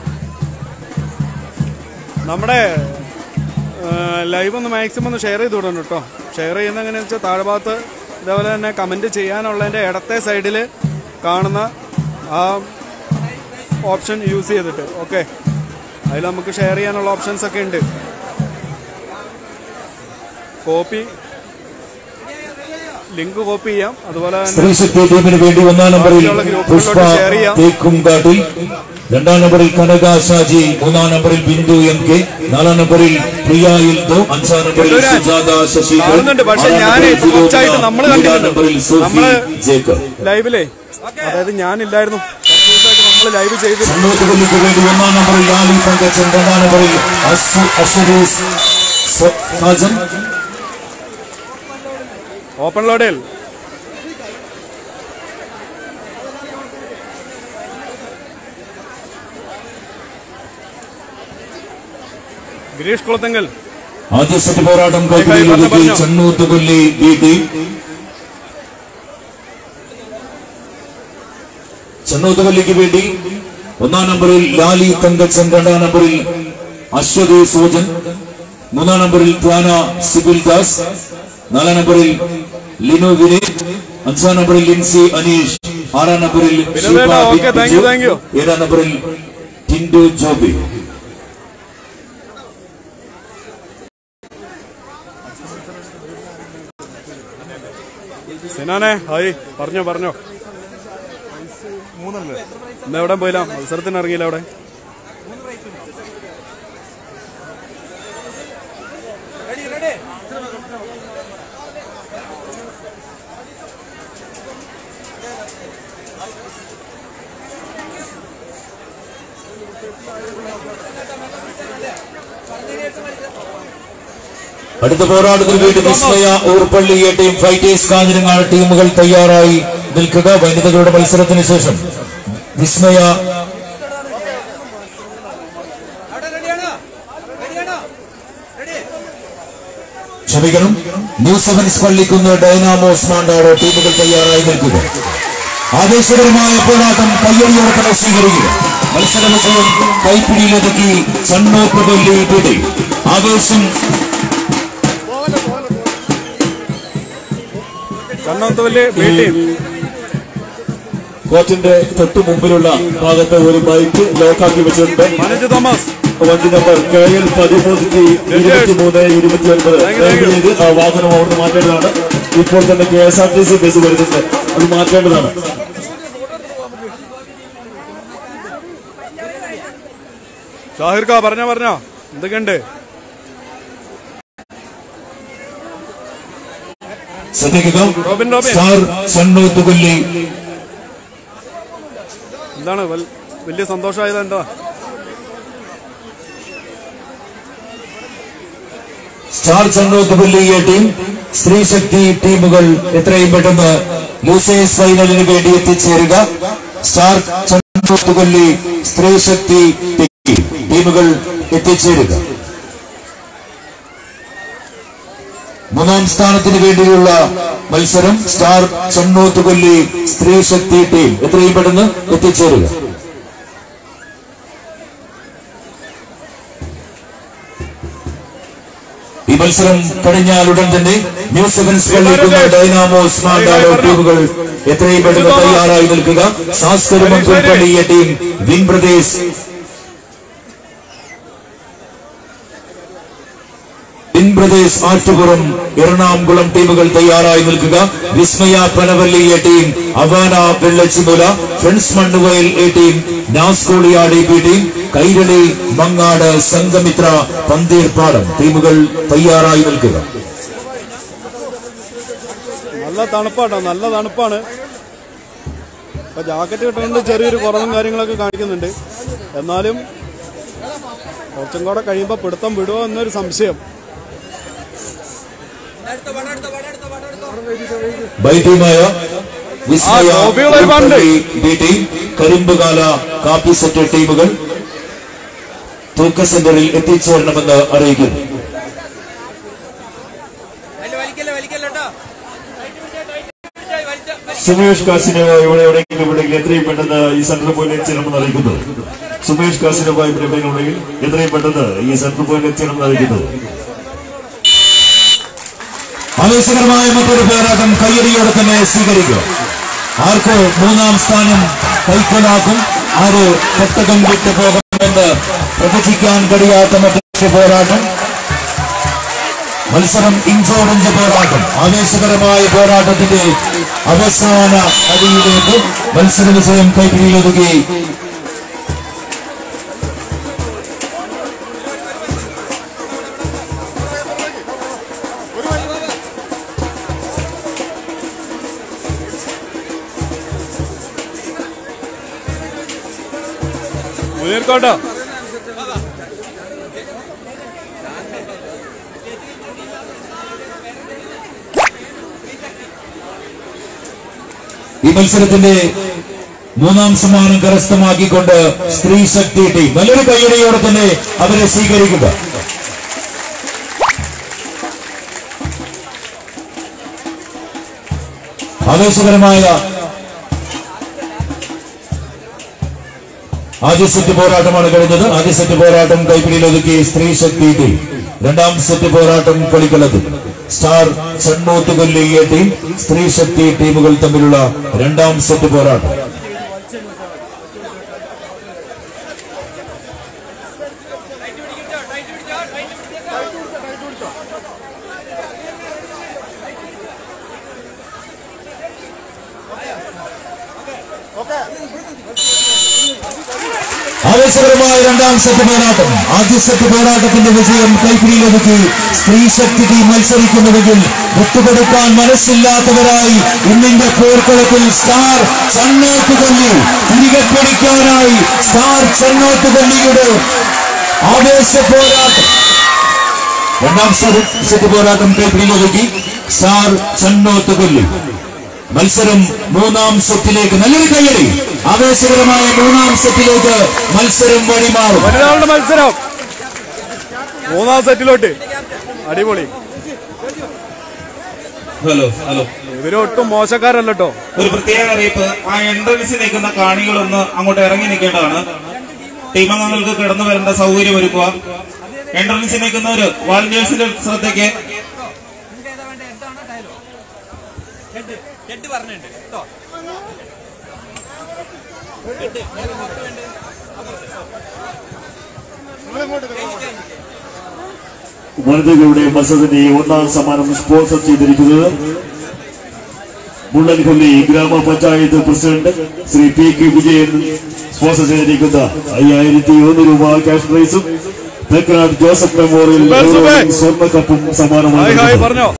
നമ്മുടെ ലൈവ് ഒന്ന് മാക്സിമം ഒന്ന് ഷെയർ ചെയ്ത് വിടണം കേട്ടോ ഷെയർ ചെയ്യുന്ന എങ്ങനെയാണെന്ന് വെച്ചാൽ താഴെ ഭാഗത്ത് ഇതേപോലെ തന്നെ കമന്റ് ചെയ്യാനുള്ളതിന്റെ ഇടത്തെ സൈഡിൽ കാണുന്ന ആ ഓപ്ഷൻ യൂസ് ചെയ്തിട്ട് ഓക്കെ അതിൽ നമുക്ക് ഷെയർ ചെയ്യാനുള്ള ഓപ്ഷൻസ് ഒക്കെ ഉണ്ട് കോപ്പി ലിങ്ക് കോപ്പി ചെയ്യാം അതുപോലെ തന്നെ സ്ത്രീശക്തി ടീമിന് വേണ്ടി ഒന്നാം നമ്പറിൽ പുഷ്പ തേക്കുംകാട്ടിൽ രണ്ടാം നമ്പറിൽ കനക ഷാജി മൂന്നാം നമ്പറിൽ ബിന്ദു എം കെ നാലാം നമ്പറിൽ പ്രിയ ഇൽദോ അഞ്ചാം നമ്പറിൽ ഇതൊരു സുജാത ശശിധരൻ കാണുന്നുണ്ട്. പക്ഷേ ആറാം ഞാന് നമ്പറിൽ കുറച്ചായിട്ട് ഫിലോമിന, നമ്മള് ഏഴാം കണ്ടിട്ടുണ്ട്. നമ്പറിൽ സോഫി നമ്മള് ജേക്കബ് ലൈവിലേ അതായത് ഞാനില്ലായിരുന്നു കുറച്ച് ദിവസമായിട്ട് നമ്മൾ ലൈവ് ചെയ്ത് കണ്ണൂത്ത് കൊല്ലിക്ക് വേണ്ടി ഒന്നാം നമ്പറിൽ ലാലി പങ്കച്ചൻ രണ്ടാം നമ്പറിൽ അസു അഷറീസ് സ- സാജൻ ഓപ്പൺ ലോഡേൽ ഗിരീഷ് കുളത്തെങ്കൽ ആദ്യ സെറ്റ് പോരാട്ടം ഹായ്, ഹായ്, കൈപ്പിടിയിലൊതുക്കി പറഞ്ഞോ. ചണ്ണൂത്ത് കൊല്ലി ബി ടീം ചണ്ണൂത്ത് കൊല്ലിക്ക് വേണ്ടി ഒന്നാം നമ്പറിൽ ലാലി തങ്കച്ചൻ രണ്ടാം നമ്പറിൽ അശ്വതി സൂജൻ മൂന്നാം നമ്പറിൽ ത്വാന സിബിൽ ദാസ് നാലാം നമ്പറിൽ ലിനു വിനീത് അഞ്ചാം നമ്പറിൽ ലിൻസി അനീഷ് ആറാം നമ്പറിൽ വിനോദേട്ടാ, Shiva okay, thank you, Biju. Thank you. ഏഴാം നമ്പറിൽ ടിൻഡു ജോബി സിനാനെ ഹായ് പറഞ്ഞോ പറഞ്ഞോ ഇന്ന് എവിടെ പോയില്ല മത്സരത്തിന് ഇറങ്ങിയില്ല അവിടെ റെഡി റെഡി അടുത്ത പോരാട്ടത്തിന് വേണ്ടി Vismaya ഊർപ്പള്ളി A team fighters Kanhirangad ടീമുകൾ തയ്യാറായി നിൽക്കുക വനിതകളുടെ മത്സരത്തിന് ശേഷം വിസ്മയ അവിടെ റെഡിയാണോ റെഡിയാണോ റെഡി ക്ഷമിക്കണം new sevens Pallikkunnu dynamos Mandad ടീമുകൾ തയ്യാറായി നിൽക്കുക ആവേശകരമായ പോരാട്ടം കയ്യടിയോടെ തന്നെ സ്വീകരിക്കുക മത്സര വിജയം കൈപ്പിടിയിലൊതുക്കി ചണ്ണോത്ത് കൊല്ലി പിടി ആവേശം കണ്ണോത്തുവല്ലി ബി ടീം കോച്ചിന്റെ തൊട്ടു മുമ്പിലുള്ള ഭാഗത്ത് ഒരു ബൈക്ക് ലോക്കാക്കി വെച്ചിട്ടുണ്ട് മനോജ് തോമസ് വണ്ടി നമ്പർ കെ എൽ പതിമൂന്ന് ഇരുപത്തി മൂന്ന് ഇരുപത്തി ഒൻപത് ചെയ്ത് ആ വാഹനം അവിടുന്ന് മാറ്റേണ്ടതാണ് ഇപ്പോൾ തന്നെ K S R T C bus വരുന്നുണ്ട് അത് മാറ്റേണ്ടതാണ് ഷാഹിർ ഖാ പറഞ്ഞോ പറഞ്ഞോ എന്തൊക്കെയുണ്ട് ശ്രദ്ധിക്കുക റോബിൻ റോബിൻ സ്റ്റാർ ചണ്ണോത്ത് കൊല്ലി എന്താണ് വൽ- വലിയ സന്തോഷമായത് എന്താ സ്റ്റാർ ചണ്ണോത്ത് കൊല്ലി എ ടീം സ്ത്രീ ശക്തി ടീമുകൾ എത്രയും പെട്ടെന്ന് ലൂസേഴ്സ് ഫൈനലിന് വേണ്ടി എത്തിച്ചേരുക സ്റ്റാർ ചണ്ണോത്ത് കൊല്ലി സ്ത്രീ ശക്തി ടീം ടീമുകൾ എത്തിച്ചേരുക മൂന്നാം സ്ഥാനത്തിന് വേണ്ടിയുള്ള മത്സരം സ്റ്റാർ ചണ്ണോത്ത് കൊല്ലി സ്ത്രീ ശക്തി ടീം എത്രയും പെട്ടെന്ന് എത്തിച്ചേരുക ഈ മത്സരം കഴിഞ്ഞാൽ ഉടൻ തന്നെ ന്യൂ സെവൻസ് കളിക്കുന്ന ഡൈനാമോസ് മാണ്ടാടോ ടീമുകൾ എത്രയും പെട്ടെന്ന് തയ്യാറായി നിൽക്കുക സാസ്കരമംഗൽ പള്ളിയ team win brothers win Pradesh Attupuram Ernakulam ടീമുകൾ തയ്യാറായി നിൽക്കുക വിസ്മയ പനവല്ലി എ ടീം അവാന Vellachimula friends Mannuvayal A team Naskoliyadi B team Kairali Mangad Sanghamithra Pantheerpadam ടീമുകൾ തയ്യാറായി നിൽക്കുക നല്ല തണുപ്പാട്ടോ നല്ല തണുപ്പാണ് ഇപ്പൊ ജാക്കറ്റ് കിട്ടുന്നത് ചെറിയൊരു കുറവും കാര്യങ്ങളൊക്കെ കാണിക്കുന്നുണ്ട് എന്നാലും കുറച്ചും കൂടെ കഴിയുമ്പോൾ പിടുത്തം വിടുമോ എന്നൊരു സംശയം അടുത്ത പടം അടുത്ത പടം അടുത്ത പടം അടുത്ത ബൈ ടീമായ വിസ്മയ ആ, ട്രോഫികൾ ഒരുപാടുണ്ട്. ഉൾപ്പള്ളി ബി ടീം കരിമ്പുകാല കാപ്പി സെറ്റ് ടീമുകൾ തൂക്ക സെന്ററിൽ എത്തിച്ചേരണമെന്ന് അറിയിക്കുന്നു വലിയ വലിക്കല്ലേ വലിക്കല്ലേ കേട്ടോ വലിച്ച സുമേഷ് കാസിനെ ഇവിടെ എവിടെയെങ്കിലും ഉണ്ടെങ്കിൽ എത്രയും പെട്ടെന്ന് ഈ സെൻട്രൽ പോയിന്റ് എത്തിച്ചേരണമെന്ന് അറിയിക്കുന്നു സുമേഷ് കാസിനുമായി എവിടെയെങ്കിലും ഉണ്ടെങ്കിൽ എത്രയും പെട്ടെന്ന് ഈ സെൻട്രൽ പോയിന്റ് എത്തിച്ചേരണമെന്ന് അറിയിക്കുന്നു ആവേശകരമായ മറ്റൊരു പോരാട്ടം കയ്യടിയോടെ തന്നെ സ്വീകരിക്കുക ആർക്ക് മൂന്നാം സ്ഥാനം കൈക്കലാക്കും ആര് പെട്ടകം വിട്ടു പോകുമെന്ന് പ്രവചിക്കാൻ കഴിയാത്ത മറ്റൊരു പോരാട്ടം മത്സരം ഇഞ്ചോടിഞ്ച് പോരാട്ടം ആവേശകരമായ പോരാട്ടത്തിന്റെ അവസാന അടിയിലേക്ക് മത്സര വിജയം കൈപിടിയിലൊതുക്കി മുനീർക്കോട്ടോ ഈ മത്സരത്തിന്റെ മൂന്നാം സമ്മാനം കരസ്ഥമാക്കിക്കൊണ്ട് സ്ത്രീ ശക്തി ടീം നല്ലൊരു കയ്യടിയോടെ തന്നെ അവരെ സ്വീകരിക്കുക ആവേശകരമായ ആദ്യ സെറ്റ് പോരാട്ടമാണ് കഴിഞ്ഞത് ആദ്യ സെറ്റ് പോരാട്ടം കൈപ്പിടിയിൽ ഒതുക്കി സ്ത്രീ ശക്തി ടീം രണ്ടാം സെറ്റ് പോരാട്ടം കളിക്കളത്തിൽ സ്റ്റാർ ചണ്ണൂത്ത് കൊല്ലിയ ടീം സ്ത്രീ ശക്തി ടീമുകൾ തമ്മിലുള്ള രണ്ടാം സെറ്റ് പോരാട്ടം ആവേശകരമായ രണ്ടാം സെറ്റ് പോരാട്ടം ആദ്യ സെറ്റ് പോരാട്ടത്തിന്റെ വിജയം കൈപ്പിടിയിലൊതുക്കി സ്ത്രീ ശക്തി ടീം മത്സരിക്കുന്നുവെങ്കിൽ വിട്ടുകൊടുക്കാൻ മനസ്സില്ലാത്തവരായി ഇന്നിന്റെ പോർക്കളത്തിൽ സ്റ്റാർ ചണ്ണോത്ത് കൊല്ലി തിരികെ പിടിക്കാനായി സ്റ്റാർ ചണ്ണോത്ത് കൊല്ലിയുടെ ആവേശ പോരാട്ടം രണ്ടാം സെറ്റ് സെറ്റ് പോരാട്ടം കൈപ്പിടിയിലൊതുക്കി സ്റ്റാർ ചണ്ണോത്ത് കൊല്ലി മത്സരം മൂന്നാം സെറ്റിലേക്ക് നല്ലൊരു കയ്യടി ആവേശകരമായ മൂന്നാം സെറ്റിലേക്ക് മത്സരം വഴിമാറും ഒരാളുടെ മത്സരം മൂന്നാം സെറ്റിലോട്ട് അടിപൊളി ഹലോ ഹലോ ഇവരൊട്ടും മോശക്കാരല്ല കേട്ടോ ഒരു പ്രത്യേക അറിയിപ്പ് ആ എൻട്രൻസിൽ നിൽക്കുന്ന കാണികളൊന്ന് അങ്ങോട്ട് ഇറങ്ങി നിൽക്കേണ്ടതാണ് ടീമംഗങ്ങൾക്ക് കിടന്നു വരേണ്ട സൗകര്യം ഒരുക്കുക എൻട്രൻസിൽ നിൽക്കുന്നവര് വാളണ്ടിയേഴ്സിന്റെ ശ്രദ്ധയ്ക്ക് ഹെഡ് പറഞ്ഞിട്ടുണ്ട് കേട്ടോ വനിതകളുടെ മത്സരത്തിന്റെ ഒന്നാം സമ്മാനം സ്പോൺസർ ചെയ്തിരിക്കുന്നത് മുള്ളൻകൊല്ലി ഗ്രാമപഞ്ചായത്ത് president Shri P K Vijayan sponsor ചെയ്തിരിക്കുന്ന അയ്യായിരത്തി ഒന്ന് രൂപ ക്യാഷ് പ്രൈസും തെക്കനാട് ജോസഫ് മെമ്മോറിയൽ സുബേ, സുബേ. സ്വർണ്ണ കപ്പും സമ്മാനമാണ് ഹായ് ഹായ് നൽകുന്നത്. പറഞ്ഞോ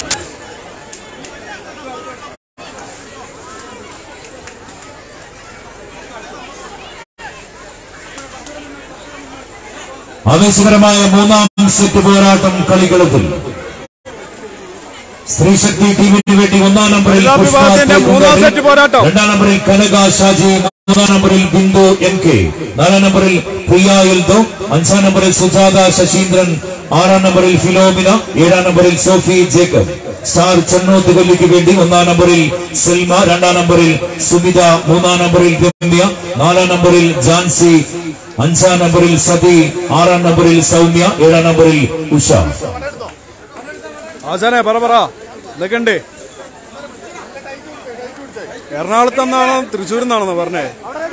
ആവേശകരമായ മൂന്നാം സെറ്റ് പോരാട്ടം കളികളത്തിൽ സ്ത്രീ ശക്തി ടീമിന് വേണ്ടി ഒന്നാം നമ്പറിൽ എല്ലാ പുഷ്പ വിഭാഗത്തിന്റെ മൂന്നാം തേക്കുംതേടി, സെറ്റ് പോരാട്ടം. രണ്ടാം നമ്പറിൽ കനക ഷാജി മൂന്നാം നമ്പറിൽ ബിന്ദു എം കെ നാലാം നമ്പറിൽ പ്രിയ എൽദോ അഞ്ചാം നമ്പറിൽ സുജാത ശശീന്ദ്രൻ ആറാം നമ്പറിൽ ഫിലോമിന ഏഴാം നമ്പറിൽ സോഫി ജേക്കബ് സ്റ്റാർ ചെന്നോത്ത് കൊല്ലിക്ക് വേണ്ടി ഒന്നാം നമ്പറിൽ സെൽമ രണ്ടാം നമ്പറിൽ സുമിത മൂന്നാം നമ്പറിൽ രമ്യ നാലാം നമ്പറിൽ ജാൻസി അഞ്ചാം നമ്പറിൽ സതി ആറാം നമ്പറിൽ സൗമ്യ ഏഴാം നമ്പറിൽ ഉഷ ആശാനെ പറ പറ ഇതൊക്കെ ഉണ്ട് എറണാകുളത്ത് നിന്നാണോ തൃശ്ശൂരിൽ നിന്നാണോ പറഞ്ഞേ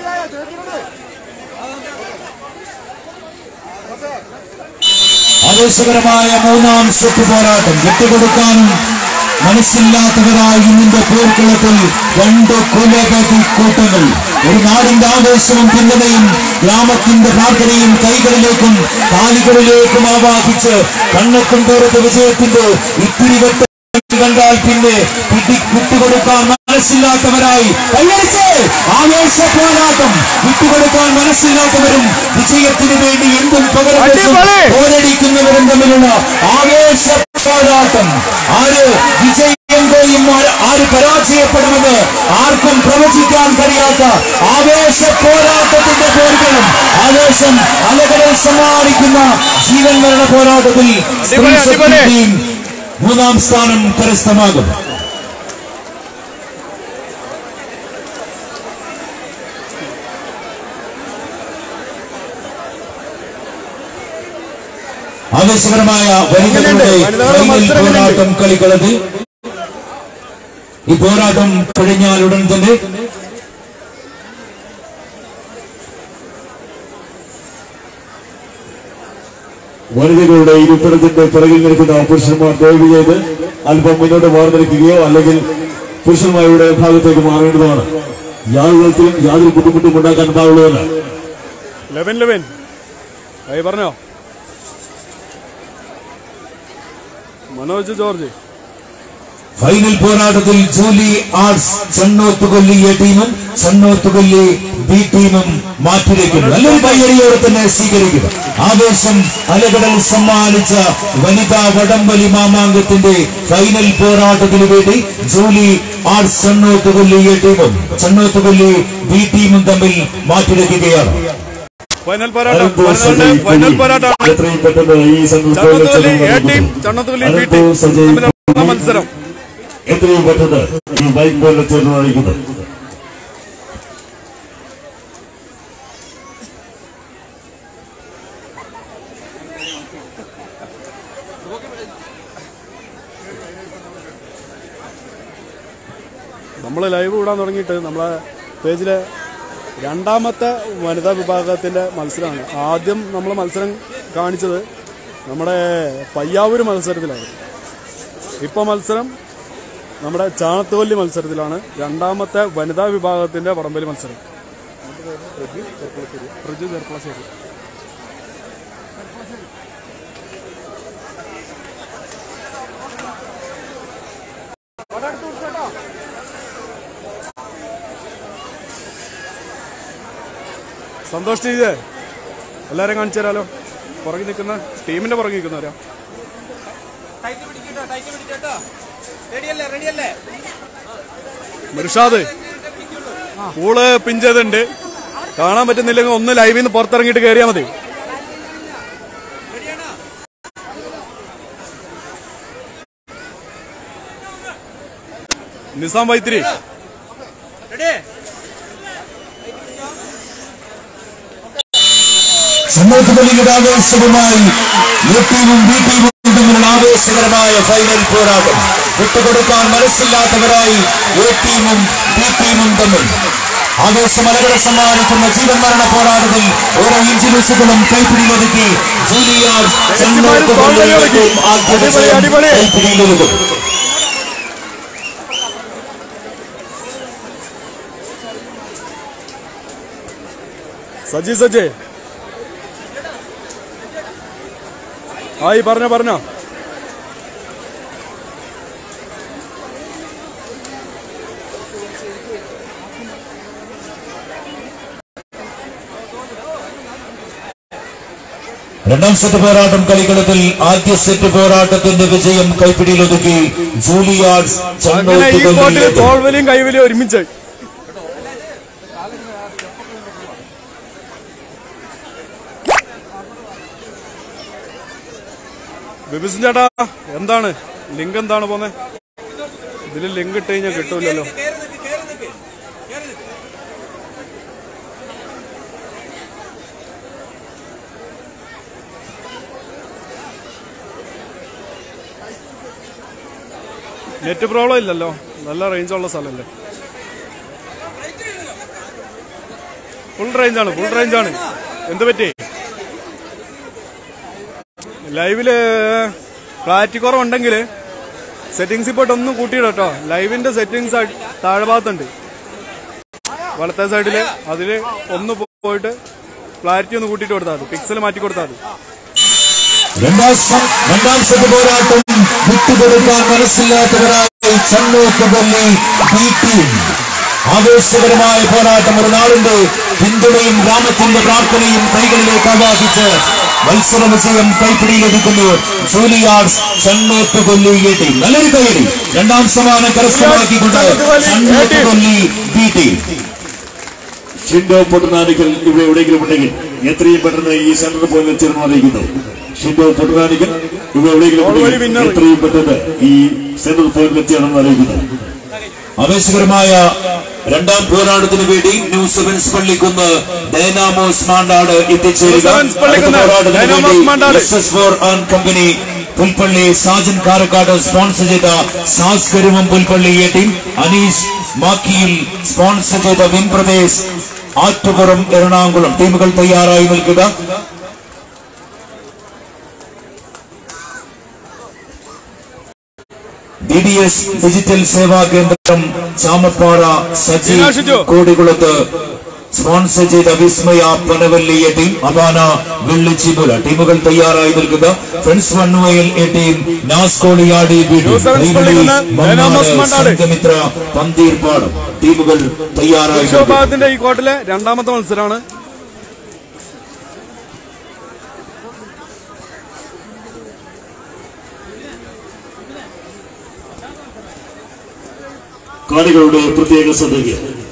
ആവേശകരമായ മൂന്നാം സെറ്റ് പോരാട്ടം വിട്ടുകൊടുക്കാനും മനസ്സില്ലാത്തവരായി ഇന്നിന്റെ പോർക്കളത്തിൽ രണ്ട് കൊലപതി കൂട്ടങ്ങൾ ഒരു നാടിന്റെ ആവേശവും പിന്തുണയും ഗ്രാമത്തിന്റെ പ്രാർത്ഥനയും കൈകളിലേക്കും കാലുകളിലേക്കും ആവാഹിച്ച് കണ്ണക്കും തോറത്ത് വിജയത്തിന്റെ ഇത്തിരി വെട്ട കണ്ടാൽ പിന്നെ പിടി വിട്ടുകൊടുക്കാൻ മനസ്സില്ലാത്തവരായി കൈയടിച്ച് ആവേശ പോരാട്ടം വിട്ടുകൊടുക്കാൻ മനസ്സില്ലാത്തവരും വിജയത്തിന് വേണ്ടി എന്തും പകരം വെച്ചും അടിപൊളി! പോരടിക്കുന്നവരും തമ്മിലുള്ള ആവേശ പോരാട്ടം ആര് വിജയം കൊയ്യും ആര് ആര് പരാജയപ്പെടുമെന്ന് ആർക്കും പ്രവചിക്കാൻ കഴിയാത്ത ആവേശ പോരാട്ടത്തിന്റെ പോർക്കളും ആവേശം അലകളിൽ സമ്മാനിക്കുന്ന ജീവൻ മരണ പോരാട്ടത്തിൽ സ്ത്രീ അടിപൊളി, അടിപൊളി! ശക്തി ടീം മൂന്നാം സ്ഥാനം കരസ്ഥമാകും ആവേശകരമായ വനിതകളുടെ വനിതകളുടെ ഫൈനൽ മത്സരം പോരാട്ടം കളിക്കളത്തിൽ ഈ പോരാട്ടം കഴിഞ്ഞാൽ ഉടൻ തന്നെ വനിതകളുടെ ഇരിപ്പിടത്തിന്റെ പിറകിൽ നിൽക്കുന്ന പുരുഷന്മാർ ദയവ് ചെയ്ത് അല്പം മുന്നോട്ട് മാറി നിൽക്കുകയോ അല്ലെങ്കിൽ പുരുഷന്മാരുടെ ഭാഗത്തേക്ക് മാറേണ്ടതാണ് യാതൊരു തരത്തിലും യാതൊരു ബുദ്ധിമുട്ടും ഉണ്ടാക്കാൻ പാടുള്ളതല്ല ലെവൻ ലെവൻ ആയി പറഞ്ഞോ മനോജ് ജോർജ് ഫൈനൽ പോരാട്ടത്തിൽ ജൂലി ആർട്സ് ചെണ്ണോത്തുകൊല്ലി എ ടീമും ചെണ്ണോത്തുകൊല്ലി ബി ടീമും മാറ്റിവെക്കുന്നു നല്ലൊരു കയ്യടിയോടെ തന്നെ സ്വീകരിക്കുക ആവേശം അലകടൽ സമ്മാനിച്ച വനിതാ വടംവലി മാമാങ്കത്തിന്റെ ഫൈനൽ പോരാട്ടത്തിന് വേണ്ടി ജൂലി ആർട്സ് ചെണ്ണോത്തുകൊല്ലി എ ടീമും ചെണ്ണോത്തുകൊല്ലി ബി ടീമും തമ്മിൽ മാറ്റിവെക്കുകയാണ് ഫൈനൽ പോരാട്ടം വനിതകളുടെ ഫൈനൽ പോരാട്ടമാണ് എത്രയും പെട്ടെന്ന് ഈ Channathuvalli A team Channathuvalli B team തമ്മിലുള്ള മത്സരം എത്രയും പെട്ടെന്ന് ഈ ബൈക്ക് പോലെ ചേർന്ന് നയിക്കുന്നത് നമ്മൾ ലൈവ് വിടാൻ തുടങ്ങിയിട്ട് നമ്മളെ പേജിലെ രണ്ടാമത്തെ വനിതാ വിഭാഗത്തിന്റെ മത്സരമാണ് ആദ്യം നമ്മൾ മത്സരം കാണിച്ചത് നമ്മുടെ പയ്യാവൂർ മത്സരത്തിലാണ് ഇപ്പോൾ മത്സരം നമ്മുടെ ചാണത്തുവല്ലി മത്സരത്തിലാണ് രണ്ടാമത്തെ വനിതാ വിഭാഗത്തിന്റെ വടംവലി മത്സരം പ്രജു ചെർപ്പളശ്ശേരി സന്തോഷ് ചെയ്തേ എല്ലാവരും കാണിച്ചു തരാലോ പുറകിൽ നിൽക്കുന്ന ടീമിന്റെ പുറകിൽ നിൽക്കുന്നവരാ ടൈറ്റ് പിടിക്കട്ടോ ടൈറ്റ് പിടിക്കട്ടോ റെഡിയല്ലേ റെഡിയല്ലേ മിർഷാദ് പൂള് പിൻ ചെയ്തിട്ടുണ്ട് കാണാൻ പറ്റുന്നില്ലെങ്കിൽ ഒന്ന് ലൈവിൽ നിന്ന് പുറത്തിറങ്ങിയിട്ട് കയറിയാൽ മതി നിസാം വൈത്തിരി റെഡി ചെണ്ണോത്തുകൊല്ലിയുടെ ആവേശവുമായി എ ടീമും ബി ടീമും തമ്മിലുള്ള ആവേശകരമായ ഫൈനൽ പോരാട്ടം വിട്ടുകൊടുക്കാൻ മനസ്സില്ലാത്തവരായി എ ടീമും ബി ടീമും തമ്മിൽ ആവേശമലകളെ സമ്മാനിക്കുന്ന ജീവൻ മരണ പോരാട്ടത്തിൽ ഓരോ ഇഞ്ചിനുസുകളും കൈപ്പിടിയിലൊതുക്കി ജൂലിയാർ ചെണ്ണോത്തുകൊല്ലിയും ആദ്യ വിജയം കൈപ്പിടിയിലൊതുക്കും സജി സജി ആയി പറഞ്ഞോ പറഞ്ഞോ രണ്ടാം സെറ്റ് പോരാട്ടം കളിക്കളത്തിൽ ആദ്യ സെറ്റ് പോരാട്ടത്തിന്റെ വിജയം കൈപ്പിടിയിലൊതുക്കി ജൂലിയാർഡ്സ് അങ്ങനെ ഈ കോട്ടിൽ ചെണ്ണോത്തുകൊല്ലിയും തോൾവലിയും കൈവലിയും ഒരുമിച്ച് ബിബിസിൻ ചേട്ടാ എന്താണ് ലിങ്ക് എന്താണ് പോന്നെ ഇതിൽ ലിങ്ക് ഇട്ട് കഴിഞ്ഞാൽ കിട്ടൂലല്ലോ കേറി നിൽക്ക് കേറി നിൽക്ക് കേറി നിൽക്ക് നെറ്റ് പ്രോബ്ലം ഇല്ലല്ലോ നല്ല റേഞ്ച് ഉള്ള സ്ഥലമല്ലേ ഫുൾ റേഞ്ചാണ് ഫുൾ റേഞ്ചാണ് എന്ത് പറ്റി ലൈവില് ക്ലാരിറ്റി കുറവുണ്ടെങ്കിൽ സെറ്റിങ്സിൽ പോയിട്ട് ഒന്ന് കൂട്ടിയിട കേട്ടോ ലൈവിന്റെ സെറ്റിങ്സ് താഴെ ഭാഗത്തുണ്ട് വലത്തെ സൈഡില് അതിൽ ഒന്ന് പോയിട്ട് ക്ലാരിറ്റി ഒന്ന് കൂട്ടിയിട്ട് കൊടുത്താൽ മതി പിക്സൽ മാറ്റി കൊടുത്താൽ മതി രണ്ടാം സ- രണ്ടാം സെറ്റ് പോരാട്ടം വിട്ടുകൊടുക്കാൻ മനസ്സില്ലാത്തവരായി ചെണ്ണൂത്തുകൊല്ലി ബി ടീം ആവേശകരമായ പോരാട്ടം ഒരു നാടിന്റെ പിന്തുണയും ഗ്രാമത്തിന്റെ പ്രാർത്ഥനയും കൈകളിലേക്ക് ആവാഹിച്ച് മത്സര വിജയം കൈപ്പിടിയിലൊതുക്കുന്നു ജൂലിയാർഡ്സ് ചെണ്ണൂത്തുകൊല്ലി എ ടീം നല്ലൊരു കൈയടി രണ്ടാം സമ്മാനം കരസ്ഥമാക്കിക്കൊണ്ട് ചെണ്ണൂത്തുകൊല്ലി ബി ടീം ഷിൻഡോ പൊട്ടുനാനിക്കൽ ഇവിടെ എവിടെയെങ്കിലും ഉണ്ടെങ്കിൽ എത്രയും പെട്ടെന്ന് ഈ സെന്റർ പോലെ ചേർന്ന് അറിയിക്കുന്നു ഷിൻഡോ പൊട്ടുനാനിക്കൽ ഇവിടെ എവിടെയെങ്കിലും All ഉണ്ടെങ്കിൽ winner. എത്രയും പെട്ടെന്ന് ഈ സെന്റർ പോയിന്റ് ചേർന്ന് അറിയിക്കുന്നു ആവേശകരമായ രണ്ടാം പോരാട്ടത്തിന് വേണ്ടി new sevens Pallikkunnu dynamos Mandad എത്തിച്ചേരുക ന്യൂ സെവൻസ് പള്ളിക്കുന്ന് അടുത്ത പോരാട്ടത്തിന് ഡൈനാമോസ് വേണ്ടി Mandad. S four and company Pulpally Sajan Karakkad sponsor ചെയ്ത Sas Karumam Pulpally A team Aneesh Makkiyil sponsor ചെയ്ത വിൻ പ്രദേശ് ആറ്റുപുറം എറണാകുളം ടീമുകൾ തയ്യാറായി നിൽക്കുക D D S digital Seva Kendram Chamappara Saji Shiju. Kodikulath sponsor ചെയ്ത വിസ്മയ പനവല്ലിയ ടീം അപാന വെള്ളിച്ചിമുല ടീമുകൾ തയ്യാറായി നിൽക്കുക friends Vannuvayal A team Naskoliyadi B team, new sevens കൈവഴി, പള്ളിക്കുന്ന്, മമ്മാട്, ഡൈനാമോസ് മണ്ണാട്. സംഘമിത്ര പന്തീർപ്പാടം ടീമുകൾ തയ്യാറായി നിൽക്കുക വിഭാഗത്തിന്റെ ഈ കോട്ടിലെ രണ്ടാമത്തെ മത്സരമാണ് കാണികളുടെ പ്രത്യേക ശ്രദ്ധയ്ക്ക്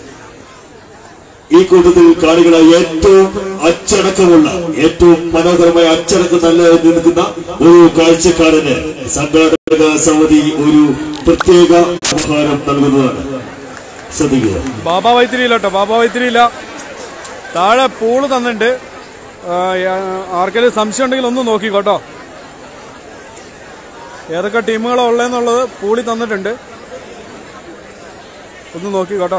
ഈ കൂട്ടത്തിൽ കാണികളെ ഏറ്റവും അച്ചടക്കമുള്ള ഏറ്റവും മനോഹരമായ അച്ചടക്കം നല്ല നിൽക്കുന്ന ഒരു കാഴ്ചക്കാരന് സംഘാടക സമിതി ഒരു പ്രത്യേക ഉപഹാരം നൽകുന്നതാണ് ശ്രദ്ധിക്കുക ബാബ വൈത്തിരിയില്ല കേട്ടോ ബാബ വൈത്തിരിയില്ല താഴെ പൂള് തന്നിട്ടുണ്ട് ആ, യാ- ആർക്കെങ്കിലും സംശയം ഉണ്ടെങ്കിൽ ഒന്ന് നോക്കിക്കോട്ടോ ഏതൊക്കെ ടീമുകളാ ഉള്ളതെന്നുള്ളത് പൂളി തന്നിട്ടുണ്ട് ഒന്ന് നോക്കിക്കോട്ടോ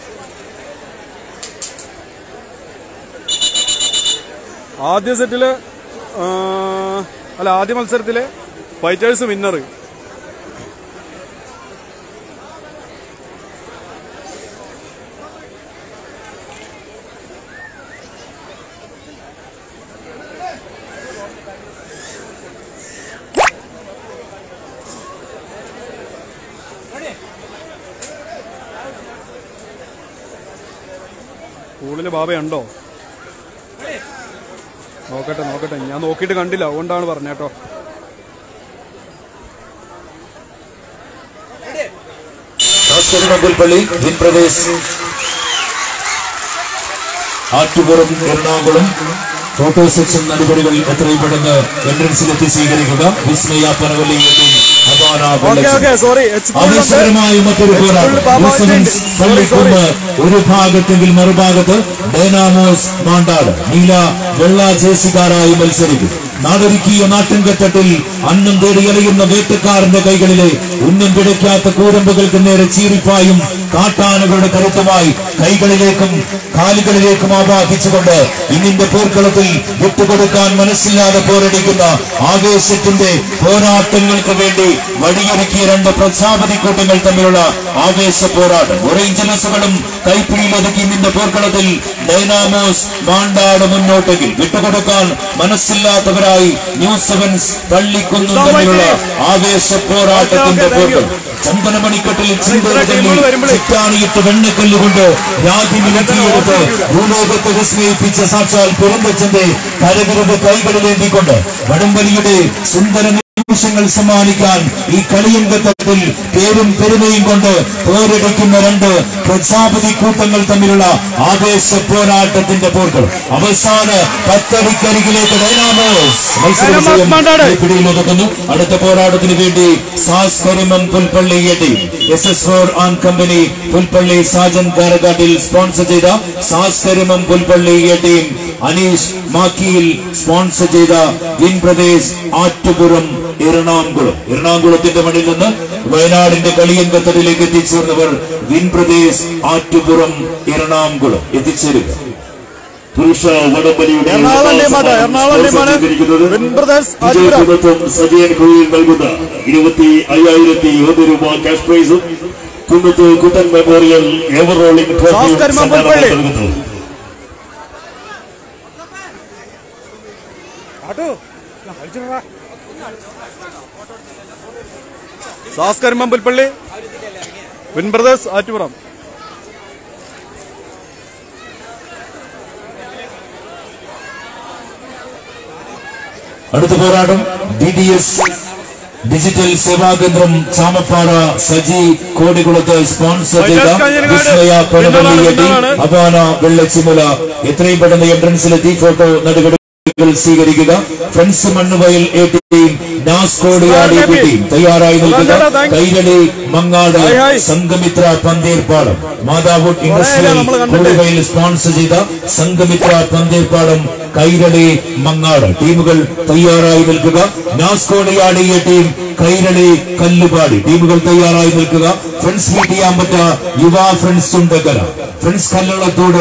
ആദ്യ സെറ്റില് ആ, അല്ല ആദ്യ മത്സരത്തില് ഫൈറ്റേഴ്സ് വിന്നർ പൂളില് ബാബയുണ്ടോ നോക്കട്ടെ നോക്കട്ടെ ഞാൻ നോക്കിയിട്ട് കണ്ടില്ല അതുകൊണ്ടാണ് പറഞ്ഞേട്ടോ Bhaskaran Pulpally win Pradesh Attupuram Ernakulam photo section നടപടികൾ എത്രയും പെട്ടെന്ന് എൻട്രൻസിലെത്തി സ്വീകരിക്കുക Vismaya Panavally Apana okay Vellachi. Okay sorry H ആവേശകരമായ മറ്റൊരു പോരാട്ടം ബാബ യൂസഫൻസ് പള്ളിക്കുന്ന് ഒരു ഭാഗത്തെങ്കിൽ മറുഭാഗത്ത് ഡൈനാമോസ് മാണ്ടാട് നീല വെള്ള ജേസിക്കാരായി മത്സരിക്കും നാടൊരുക്കിയ നാട്ടിൻകത്തട്ടിൽ അന്നം തേടി അലയുന്ന വേട്ടക്കാരന്റെ കൈകളിലെ ഉന്നം പിടയ്ക്കാത്ത കൂരമ്പുകൾക്ക് നേരെ ചീറിപ്പായും കാട്ടാനകളുടെ കരുത്തുമായി കൈകളിലേക്കും കാലുകളിലേക്കും ആവാഹിച്ചുകൊണ്ട് ഇന്നിന്റെ പോർക്കളത്തിൽ വിട്ടുകൊടുക്കാൻ മനസ്സില്ലാതെ പോരടിക്കുന്ന ആവേശത്തിന്റെ പോരാട്ടങ്ങൾക്ക് വേണ്ടി വഴിയൊരുക്കിയ രണ്ട് പ്രജാപതി കൂട്ടങ്ങൾ തമ്മിലുള്ള ആവേശ പോരാട്ടം ഒറേഞ്ചലസുകളും കൈപ്പിടിയിൽ ഒതുക്കി ഇന്നിന്റെ പോർക്കളത്തിൽ ഡൈനാമോസ് മാണ്ടാട് മുന്നോട്ടെങ്കിൽ വിട്ടുകൊടുക്കാൻ മനസ്സില്ലാത്തവരായി ന്യൂ സെവൻസ് പള്ളിക്കുന്നും തമ്മിലുള്ള ആവേശ പോരാട്ടത്തിന്റെ പോർക്കൾ ചന്ദനമണിക്കെട്ടിൽ ചിന്തയിൽ ചിറ്റാണിയിട്ട് വെണ്ണക്കല്ലുകൊണ്ട് രാജ്യമിലക്കിയെടുത്ത് ഭൂലോകത്തെ വിസ്മയിപ്പിച്ച സാക്ഷാൽ പെരുന്തച്ചന്റെ കരവിരുത് കൈകളിലേന്തിക്കൊണ്ട് വടംവലിയുടെ സുന്ദര നിമിഷങ്ങൾ സമ്മാനിക്കാൻ ഈ കളിയങ്കത്തട്ടിൽ പേരും പെരുമയും കൊണ്ട് പോരടിക്കുന്ന രണ്ട് പ്രജാപതി കൂട്ടങ്ങൾ തമ്മിലുള്ള ആവേശ പോരാട്ടത്തിന്റെ പോർക്കൾ അവസാന പത്തടിക്കരികിലേക്ക് ഡൈനാമോസ് മത്സര വിജയം മാണ്ടാട്. പിടിയിൽ ഒതുക്കുന്നു അടുത്ത പോരാട്ടത്തിന് വേണ്ടി സാസ് കരിമം പുൽപ്പള്ളി എട്ടി S S four an company Pulpally Sajan കാരക്കാട്ടിൽ sponsor ചെയ്ത സാസ് കരിമം പുൽപ്പള്ളി എട്ടിയും അനീഷ് മാക്കിയിൽ സ്പോൺസർ ചെയ്ത വിൻ പ്രദേശ് ആറ്റുപുറം എറണാകുളം എറണാകുളത്തിന്റെ മണ്ണിൽ നിന്ന് വയനാടിന്റെ കളിയങ്കത്തടിലേക്ക് എത്തിച്ചേർന്നവർ വിൻ പ്രദേശ് ആറ്റുപുറം എറണാകുളം എത്തിച്ചേരുക പുരുഷ വടംവലിയുടെ എറണാകുളം ടീമാണ്, എറണാകുളം ടീമാണ്. സ്വീകരിക്കുന്നത് വിൻ ബ്രദേഴ്സ് ആറ്റുപുരം. വിജയകുന്നത്തും സജയൻ കുഴിയിൽ നൽകുന്ന ഇരുപത്തി അയ്യായിരത്തി ഒന്ന് രൂപ ക്യാഷ് പ്രൈസും Kunnath Kuttan memorial ever rolling ട്രോഫിയും ഭാസ്കർ സമ്മാനമായി മമ്പുൽപ്പള്ളി. നൽകുന്നു സാസ്കരിമ്പം പുൽപ്പള്ളി വിൻ ബ്രദേഴ്സ് ആറ്റുപുറം അടുത്ത പോരാട്ടം D D S digital Sevakendram Chamappara Saji Kodikulath sponsor ചെയ്ത വൈകാസ് കാഞ്ഞിരങ്ങാട് വിസ്മയ പനവല്ലി എട്ടി പിന്നലാണ്. അപാന വെള്ളച്ചിമുല എത്രയും പെട്ടെന്ന് എൻട്രൻസിലെത്തി ഫോട്ടോ നടപടികൾ സ്വീകരിക്കുക friends Mannuvayal A team Naskodiyadi B team തയ്യാറായി നിൽക്കുക ചേട്ടാ, thank you. Kairali Mangad hi, hi. Sanghamithra Pantheerpadam Matha wood industrial നമ്മള് കണ്ടിട്ട്. കൊടുവയിൽ സ്പോൺസർ ചെയ്ത സംഘമിത്ര പന്തീർപ്പാടം കൈരളി മങ്ങാട് ടീമുകൾ തയ്യാറായി നിൽക്കുക നാസ്കോടിയാടിയ ടീം കൈരളി കല്ലുപാടി ടീമുകൾ തയ്യാറായി നിൽക്കുക ഫ്രണ്ട്സ് മീറ്റ് ചെയ്യാൻ പറ്റ യുവ ഫ്രണ്ട്സ് ചുണ്ടക്കര ഫ്രണ്ട്സ് കല്ലളത്തോട്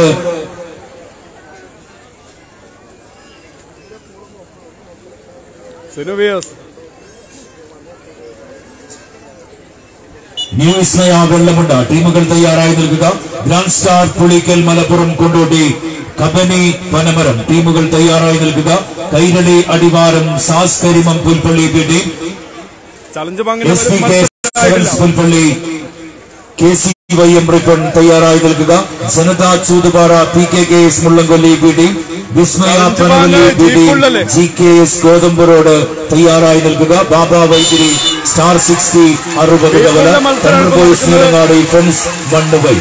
സിനുവിയസ് ന്യൂ വിസ്മയ വെള്ളമുണ്ട ടീമുകൾ തയ്യാറായി നിൽക്കുക ഗ്രാൻഡ് സ്റ്റാർ പുളിക്കൽ മലപ്പുറം കൊണ്ടോട്ടി കബനി പനമരം ടീമുകൾ തയ്യാറായി നിൽക്കുക Kairali Adivaram Sas Karimam Pulpally B team challenge S P K പാങ്ങിന് Pulpally K C Y M Ripon തയ്യാറായി നിൽക്കുക Janatha Choothupara P K K S Mullankolli B team Vismaya Panavalli B team G K S Gothambu road തയ്യാറായി നിൽക്കുക ബാബ വൈദ്യുതി സ്റ്റാർ സിക്സ്റ്റി അറുപത് കവല തമിഴ് ബോയ്സ് നീലങ്ങാടി ഫ്രണ്ട്സ് മണ്ണുബൈ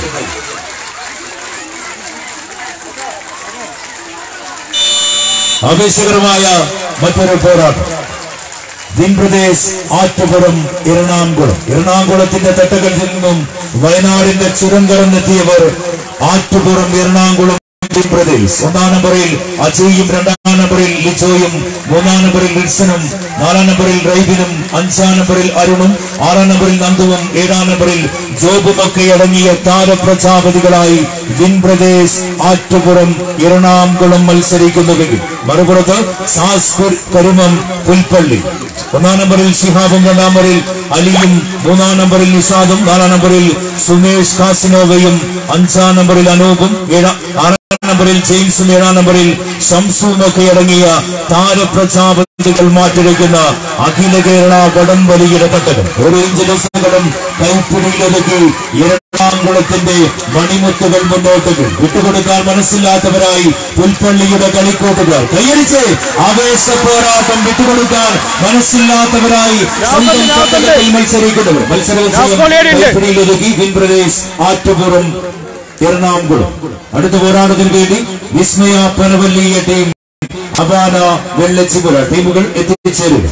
ആവേശകരമായ മറ്റൊരു പോരാട്ടം ദിൻപ്രദേശ് ആറ്റുപുറം എറണാകുളം എറണാകുളത്തിന്റെ തട്ടകത്തിൽ നിന്നും വയനാടിന്റെ ചുരം കടന്നെത്തിയവർ ആറ്റുപുറം എറണാകുളം ദിൻപ്രദേശ് ഒന്നാം നമ്പറിൽ അജയും രണ്ടാം നമ്പറിൽ ലിജോയും മൂന്നാം നമ്പറിൽ വിൽസനും നാലാം നമ്പറിൽ റൈബിനും അഞ്ചാം നമ്പറിൽ അരുണും ആറാം നമ്പറിൽ നന്ദുവും ഏഴാം നമ്പറിൽ ജോബുമൊക്കെ അടങ്ങിയ താരപ്രജാപതികളായി വിൻപ്രദേശ് ആറ്റുപുറം എറണാകുളം മത്സരിക്കുന്നുവെങ്കിൽ മറുപുറത്ത് സാസ്പുർ കരുമം പുൽപ്പള്ളി ഒന്നാം നമ്പറിൽ ശിഹാബും രണ്ടാം നമ്പറിൽ അലിയും മൂന്നാം നമ്പറിൽ നിഷാദും നാലാം നമ്പറിൽ സുമേഷ് കാസിനോവയും അഞ്ചാം നമ്പറിൽ അനൂപും ഏഴാം ആറാം നമ്പറിൽ ജെയിംസും ഏഴാം നമ്പറിൽ ഷംസും ഒക്കെ അടങ്ങിയ താരപ്രജാപതികൾ മാറ്റിവെക്കുന്ന അഖില കേരള വടംവലിയുടെ തട്ടകം ഒരു ഇഞ്ചിലും കൈപ്പിടിയിലൊതുക്കി എറണാകുളത്തിന്റെ മണിമുത്തുകൾ മുന്നോട്ടുകൾ വിട്ടുകൊടുക്കാൻ മനസ്സില്ലാത്തവരായി പുൽപ്പള്ളിയുടെ കളിക്കോട്ടുകാർ കൈയടിച്ച് ആവേശ പോരാട്ടം വിട്ടുകൊടുക്കാൻ മനസ്സില്ലാത്തവരായി സ്വന്തം തട്ടകത്തിൽ മത്സരിക്കുന്നവർ മത്സരത്തിലൊതുക്കി വിൻപ്രദേശ് ആറ്റുപുറം എറണാകുളം അടുത്ത പോരാട്ടത്തിന് വേണ്ടി വിസ്മയ പനവല്ലിയ ടീം അപാന വെള്ളച്ചിപുര ടീമുകൾ എത്തിച്ചേരുക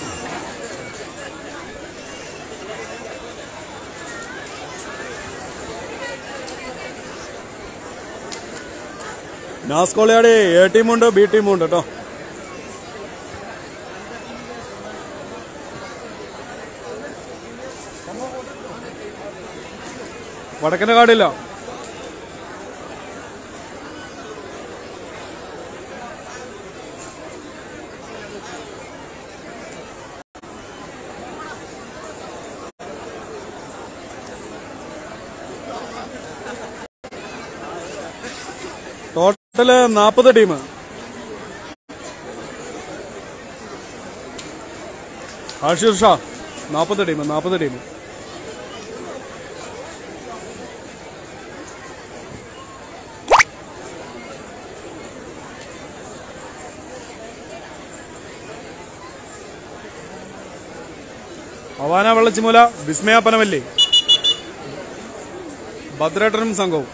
നാസ്കോളിയാടി എ ടീമുണ്ട് ബി ടീമുണ്ട് കേട്ടോ വടക്കന്റെ കാടില്ല ടോട്ടല് നാൽപ്പത് ടീം ആഷിർ ഷാ നാൽപ്പത് ടീം നാൽപ്പത് ടീം അവാന വെള്ളച്ചിമൂല വിസ്മയ പനവല്ലി ഭദ്രേട്ടനും സംഘവും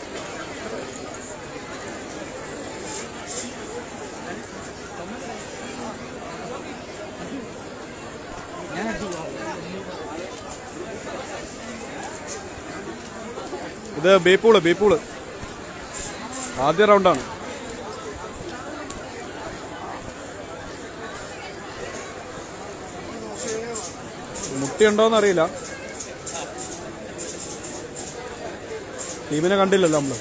ഇത് ബേപ്പൂള് ബേപ്പൂള് ആദ്യ റൗണ്ടാണ് മുട്ടിയുണ്ടോന്ന് അറിയില്ല ടീമിനെ കണ്ടില്ലല്ലോ നമ്മള്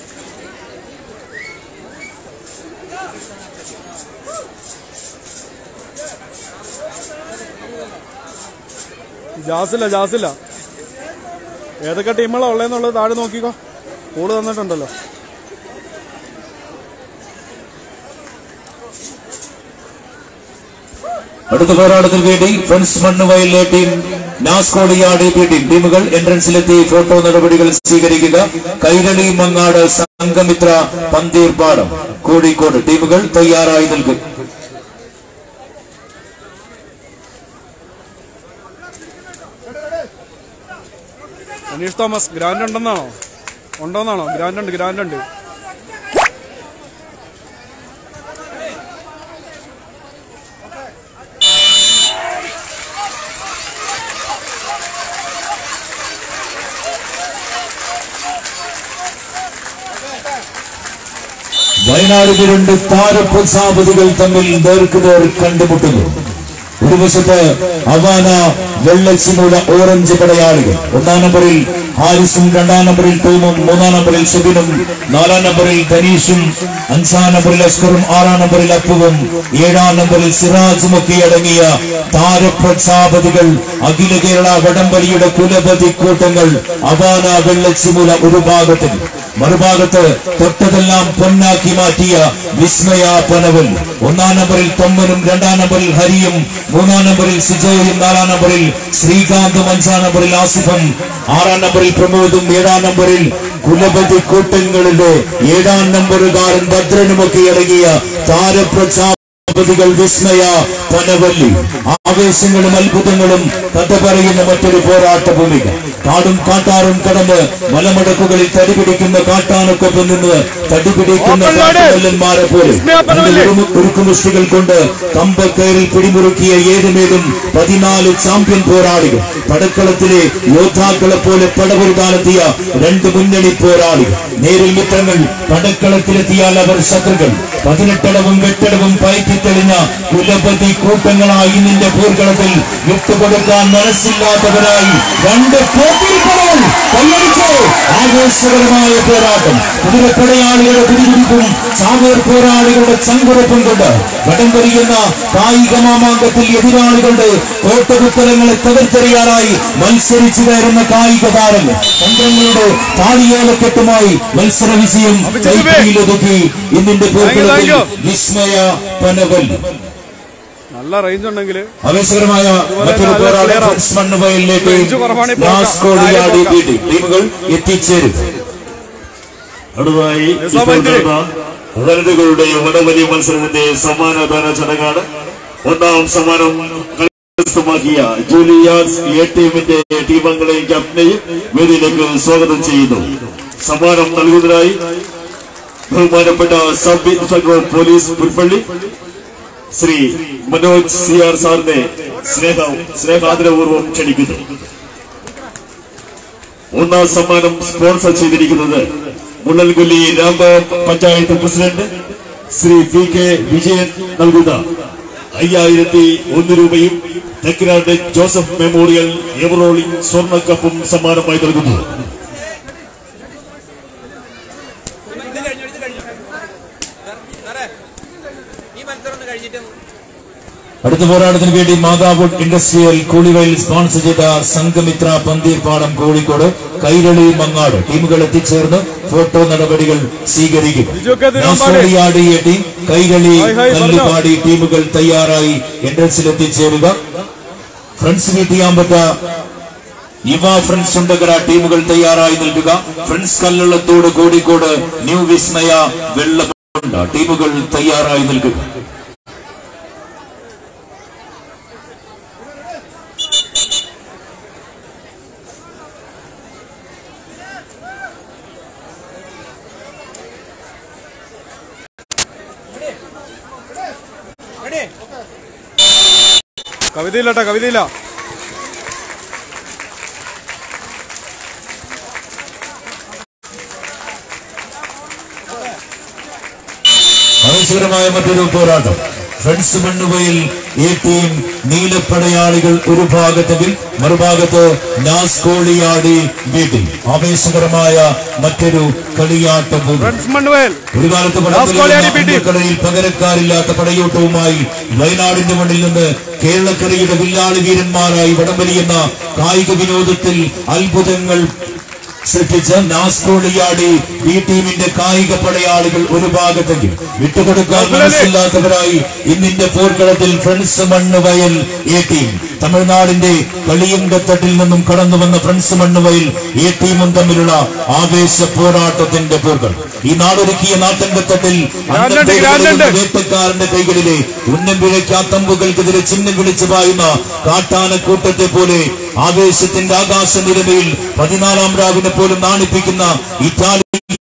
ജാസില്ല ജാസില്ല ഏതൊക്കെ ടീമുകളാ ഉള്ളതെന്നുള്ളത് താഴെ നോക്കിക്കോ കൂട് തന്നിട്ടുണ്ടല്ലോ അടുത്ത പോരാട്ടത്തിൽ വേണ്ടി ഫ്രണ്ട്സ് മണ്ണുവയലിലെ ടീം നാസ്കോളിയാട് ബി ടീം ടീമുകൾ എൻട്രൻസിലെത്തി ഫോട്ടോ നടപടികൾ സ്വീകരിക്കുക കൈരളി മങ്ങാട് സംഘമിത്ര പന്തീർപ്പാടം കോഴിക്കോട് ടീമുകൾ തയ്യാറായി നിൽക്കും അനീഷ് തോമസ് ഗ്രാൻഡ് ഉണ്ടെന്നാണോ ഉണ്ടോന്നാണോ ഗ്രാൻഡ് ഉണ്ട് ഗ്രാൻഡ് ഉണ്ട് വയനാടിന്റെ രണ്ട് താരപ്രസാപതികൾ തമ്മിൽ നേർക്കുനേർ കണ്ടുമുട്ടുന്നു ഒരു വശത്ത് അവാന വെള്ളച്ചിനുള്ള ഓറഞ്ച് പടയാളികൾ ഒന്നാം നമ്പറിൽ ഹാരിസും രണ്ടാം നമ്പറിൽ ടോമും മൂന്നാം നമ്പറിൽ ഷെബിനും നാലാം നമ്പറിൽ ധനീഷും അഞ്ചാം നമ്പറിൽ അസ്കറും ആറാം നമ്പറിൽ അപ്പുവും ഏഴാം നമ്പറിൽ സിറാജും ഒക്കെ അടങ്ങിയ താരപ്രജാപതികൾ അഖില കേരള വടംവലിയുടെ കുലപതി കൂട്ടങ്ങൾ അവാന വെള്ളച്ചിമുല ഒരു ഭാഗത്തിൽ മറുഭാഗത്ത് തൊട്ടതെല്ലാം പൊന്നാക്കി മാറ്റിയ വിസ്മയ പനവൽ ഒന്നാം നമ്പറിൽ തൊമ്മനും രണ്ടാം നമ്പറിൽ ഹരിയും മൂന്നാം നമ്പറിൽ സിജോയും നാലാം നമ്പറിൽ ശ്രീകാന്തും അഞ്ചാം നമ്പറിൽ ആസിഫും ആറാം നമ്പറിൽ പ്രമോദും ഏഴാം നമ്പറിൽ കുലപതി കൂട്ടങ്ങളിലെ ഏഴാം നമ്പറുകാരൻ ഭദ്രനുമൊക്കെ അടങ്ങിയ താരപ്രചാ പതികൾ വിസ്മയ പനവല്ലി ആവേശങ്ങളും അത്ഭുതങ്ങളും കഥ പറയുന്ന മറ്റൊരു പോരാട്ട ഭൂമിക കാടും കാട്ടാറും കടന്ന് മലമടക്കുകളിൽ തടിപിടിക്കുന്ന കാട്ടാനക്കൊപ്പം നിന്ന് തടിപിടിക്കുന്ന ഓപ്പൺ ലോഡ്. കാട്ടുകൊല്ലന്മാരെ പോലെ വിസ്മയ പനവല്ലി. തന്റെ ഉരുമു- ഉരുക്കുമുഷ്ടികൾ കൊണ്ട് കമ്പക്കയറിൽ പിടിമുറുക്കിയ ഏതുമേതും പതിനാല് ചാമ്പ്യൻ പോരാളികൾ പടക്കളത്തിലെ യോദ്ധാക്കളെ പോലെ പടപൊരുതാനെത്തിയ രണ്ട് മുന്നണി പോരാളികൾ നേരിൽ മിത്രങ്ങൾ പടക്കളത്തിലെത്തിയാൽ അവർ ശത്രുക്കൾ പതിനെട്ടടവും വെട്ടടവും പയറ്റിത്തെളിഞ്ഞ കുലപതി കൂട്ടങ്ങളായി നിന്റെ പോർക്കളത്തിൽ വിട്ടുകൊടുക്കാൻ മനസ്സില്ലാത്തവരായി രണ്ട് പോത്തിരിപ്പുകൾ കൈയടിച്ച് ആഘോഷകരമായ പോരാട്ടം കുതിരപ്പടയാളികളുടെ കുതിരിപ്പും സാമൂർ പോരാളികളുടെ ചങ്കുറപ്പും കൊണ്ട് വടംവലിയുന്ന കായിക മാമാങ്കത്തിൽ എതിരാളികളുടെ കോട്ടകുത്തലങ്ങളെ തകർത്തെറിയാനായി മത്സരിച്ചു കയറുന്ന കായിക താരങ്ങൾ തന്ത്രങ്ങളുടെ താളിയോലക്കെട്ടുമായി മത്സര വിജയം കൈപ്പിടിയിലൊതുക്കി ഇന്നിന്റെ പോർക്കളത്തിൽ വിസ്മയ പനവൽ നല്ല റേഞ്ച് ഉണ്ടെങ്കിൽ ആവേശകരമായ മറ്റൊരു പോരാട്ടം ഫ്രണ്ട്സ് മണ്ണുവയലിലേക്ക് ഇഞ്ച് കുറവാണ് ഇപ്പോൾ. നാസ്കോഡിയാടി ബീട്ടി ടീമുകൾ എത്തിച്ചേരും അടുത്തതായി നിസാം ഇപ്പോൾ മന്ത്രി. നടന്ന വനിതകളുടെ വടംവലി മത്സരത്തിന്റെ സമ്മാനദാന ചടങ്ങാണ് ഒന്നാം സമ്മാനം കരസ്ഥമാക്കിയ ജൂലിയാസ് എ ടീമിന്റെ ടീമംഗങ്ങളെയും ക്യാപ്റ്റനെയും വേദിയിലേക്ക് സ്വാഗതം ചെയ്യുന്നു സമ്മാനം നൽകുന്നതിനായി ബഹുമാനപ്പെട്ട sub inspector of police Pulpally Shri Manoj C R സാറിനെ സ്നേഹ സ്നേഹാദരപൂർവ്വം ക്ഷണിക്കുന്നു ഒന്നാം സമ്മാനം സ്പോൺസർ ചെയ്തിരിക്കുന്നത് മുള്ളൽകൊല്ലി ഗ്രാമ panchayat president Shri P K Vijayan നൽകുന്ന അയ്യായിരത്തി ഒന്ന് രൂപയും തെക്കിനാട് ജോസഫ് മെമ്മോറിയൽ എവറോളിംഗ് സ്വർണ്ണ കപ്പും സമ്മാനമായി നൽകുന്നു ഇത് കഴിഞ്ഞു ഇത് കഴിഞ്ഞു സാറേ ഈ മത്സരം ഒന്ന് കഴിഞ്ഞിട്ട് അടുത്ത പോരാട്ടത്തിന് വേണ്ടി മാതാവുഡ് ഇൻഡസ്ട്രിയൽ കൂളിവയൽ സ്പോൺസർ ചെയ്ത സംഘമിത്ര പന്തീർപ്പാടം കോഴിക്കോട് കൈരളി മങ്ങാട് ടീമുകൾ എത്തിച്ചേർന്ന് ഫോട്ടോ നടപടികൾ സ്വീകരിക്കും ബിജുവൊക്കെ Thiruvambady. Nasodiyadi A team Kairali hi hi പറഞ്ഞോ. കല്ലുപാടി ടീമുകൾ തയ്യാറായി എൻട്രൻസിൽ എത്തിച്ചേരുക ഫ്രണ്ട്സ് മീറ്റ് ചെയ്യാൻ പറ്റ യുവ ഫ്രണ്ട്സ് ഉണ്ടകര ടീമുകൾ തയ്യാറായി നിൽക്കുക ഫ്രണ്ട്സ് കല്ലുള്ളത്തോട് കോഴിക്കോട് ന്യൂ വിസ്മയ വെള്ളമുണ്ട ടീമുകൾ തയ്യാറായി നിൽക്കുക റെഡി കവിതയില്ല കേട്ടോ കവിതയില്ല ആവേശകരമായ മറ്റൊരു പോരാട്ടം ഫ്രണ്ട്സ് മണ്ണുവയിൽ എ ടീം നീലപ്പടയാളികൾ ഒരു ഭാഗത്തെങ്കിൽ മറുഭാഗത്ത് നാസ്കോളിയാടി വീട്ടിൽ ആവേശകരമായ മറ്റൊരു കളിയാട്ട ഭൂമി ഫ്രണ്ട്സ് മണ്ണുവേൽ ഒരു കാലത്ത് നാസ്കോളിയാടി ബി ടീം. കളിയിൽ പകരക്കാരില്ലാത്ത പടയോട്ടവുമായി വയനാടിന്റെ മണ്ണിൽ നിന്ന് കേരളക്കരയുടെ വില്ലാളി വീരന്മാരായി വടംവലിയുന്ന കായിക വിനോദത്തിൽ അത്ഭുതങ്ങൾ സൃഷ്ടിച്ച നാസ്കോളിയാടി ബി ടീമിന്റെ കായിക പടയാളികൾ ഒരു ഭാഗത്തെങ്കിൽ വിട്ടുകൊടുക്കാൻ മനസ്സില്ലാത്തവരായി ഇന്നിന്റെ പോർക്കളത്തിൽ ഫ്രണ്ട്സ് മണ്ണ് വയൽ എ ടീം തമിഴ്നാടിന്റെ കളിയങ്കത്തട്ടിൽ നിന്നും കടന്നു വന്ന ഫ്രണ്ട്സ് മണ്ണ് വയൽ എ ടീമും തമ്മിലുള്ള ആവേശ പോരാട്ടത്തിന്റെ പോർക്കൾ ഈ നാടൊരുക്കിയ നാട്ടങ്കത്തട്ടിൽ ഗ്രാൻഡുണ്ട്, ഗ്രാൻഡുണ്ട്. വേട്ടക്കാരന്റെ കൈകളിലെ ഉന്നം പിഴയ്ക്കാത്തമ്പുകൾക്കെതിരെ ചിഹ്നം വിളിച്ചു പായുന്ന കാട്ടാനക്കൂട്ടത്തെ പോലെ ആവേശത്തിന്റെ ആകാശ നിലമയിൽ പതിനാലാം രാവിനെ പോലും നാണിപ്പിക്കുന്ന ഇറ്റാലി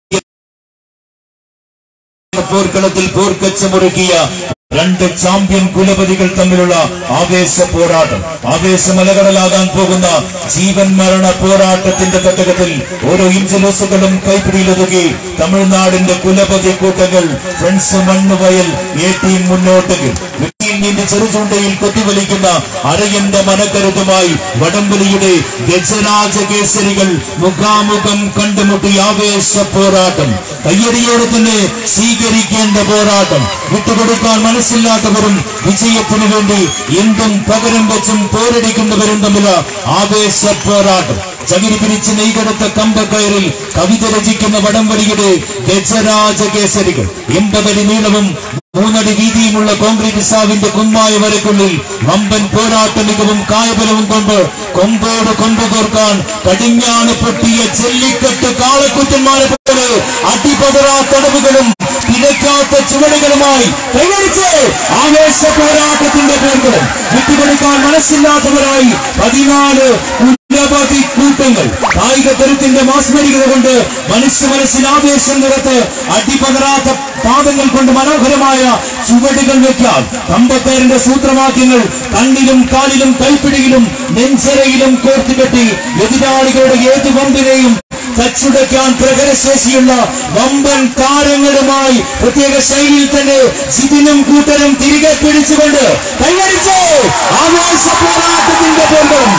പോർക്കളത്തിൽ പോർക്കച്ചമുറുക്കിയ രണ്ട് ചാമ്പ്യൻ കുലപതികൾ തമ്മിലുള്ള ആവേശ പോരാട്ടം ആവേശമലകടലാകാൻ പോകുന്ന ജീവൻ മരണ പോരാട്ടത്തിന്റെ തട്ടകത്തിൽ ഓരോ ഇഞ്ചലോസുകളും കൈപ്പിടിയിലൊതുക്കി തമിഴ്നാടിന്റെ കുലപതി കൂട്ടങ്ങൾ ഫ്രണ്ട്സ് മണ്ണുവയൽ എ ടീം മുന്നോട്ടേക്ക് കൈയിൽ നിന്ന് ചെറുചൂണ്ടയിൽ കൊത്തിവലിക്കുന്ന അരയന്റെ മനക്കരുത്തുമായി വടംവലിയുടെ ഗജരാജ കേസരികൾ മുഖാമുഖം കണ്ടുമുട്ടി ആവേശ പോരാട്ടം കയ്യടിയോടെ തന്നെ സ്വീകരിക്കേണ്ട പോരാട്ടം വിട്ടുകൊടുക്കാൻ മനസ്സില്ലാത്തവരും വിജയത്തിനു വേണ്ടി എന്തും പകരം വെച്ചും പോരടിക്കുന്നവരും തമ്മിൽ ആവേശ പോരാട്ടം ചകിരി പിരിച്ച് നെയ്തെടുത്ത കമ്പക്കയറിൽ കവിത രചിക്കുന്ന വടംവലിയുടെ ഗജരാജ കേസരികൾ എൺപതടി നീളവും മൂന്നടി വീതിയുമുള്ള കോൺക്രീറ്റ് സാവിന്റെ കുമ്മായ വരക്കുള്ളിൽ വമ്പൻ പോരാട്ട മികവും കായബലവും കൊണ്ട് കൊമ്പോട് കൊമ്പ് കോർക്കാൻ കടിഞ്ഞാണ് പൊട്ടിയ ജല്ലിക്കെട്ട് കാളക്കുറ്റന്മാരെ പോലെ അടിപതറാ തടവുകളും പിഴയ്ക്കാത്ത ചുവടുകളുമായി കൈവരിച്ച് ആവേശ പോരാട്ടത്തിന്റെ പേരുകളും വിട്ടുകൊടുക്കാൻ മനസ്സില്ലാത്തവരായി പതിനാല് നിരവധി കൂട്ടങ്ങൾ കായിക കരുത്തിന്റെ മാസ്മരികത കൊണ്ട് മനുഷ്യ മനസ്സിൽ ആവേശം നിറത്ത് അടിപതറാത്ത പാദങ്ങൾ കൊണ്ട് മനോഹരമായ ചുവടുകൾ വെക്കാൻ കമ്പക്കാരന്റെ സൂത്രവാക്യങ്ങൾ കണ്ണിലും കാലിലും കൈപ്പിടിയിലും നെഞ്ചരയിലും കോർത്തുകെട്ടി എതിരാളികളുടെ ഏത് വമ്പിനെയും തച്ചുടയ്ക്കാൻ പ്രകടശേഷിയുള്ള വമ്പൻ താരങ്ങളുമായി പ്രത്യേക ശൈലിയിൽ തന്നെ സിദിനും കൂട്ടരും തിരികെ പിടിച്ചുകൊണ്ട് കൈവരിച്ച് ആവേശ പോരാട്ടത്തിന്റെ ബന്ധം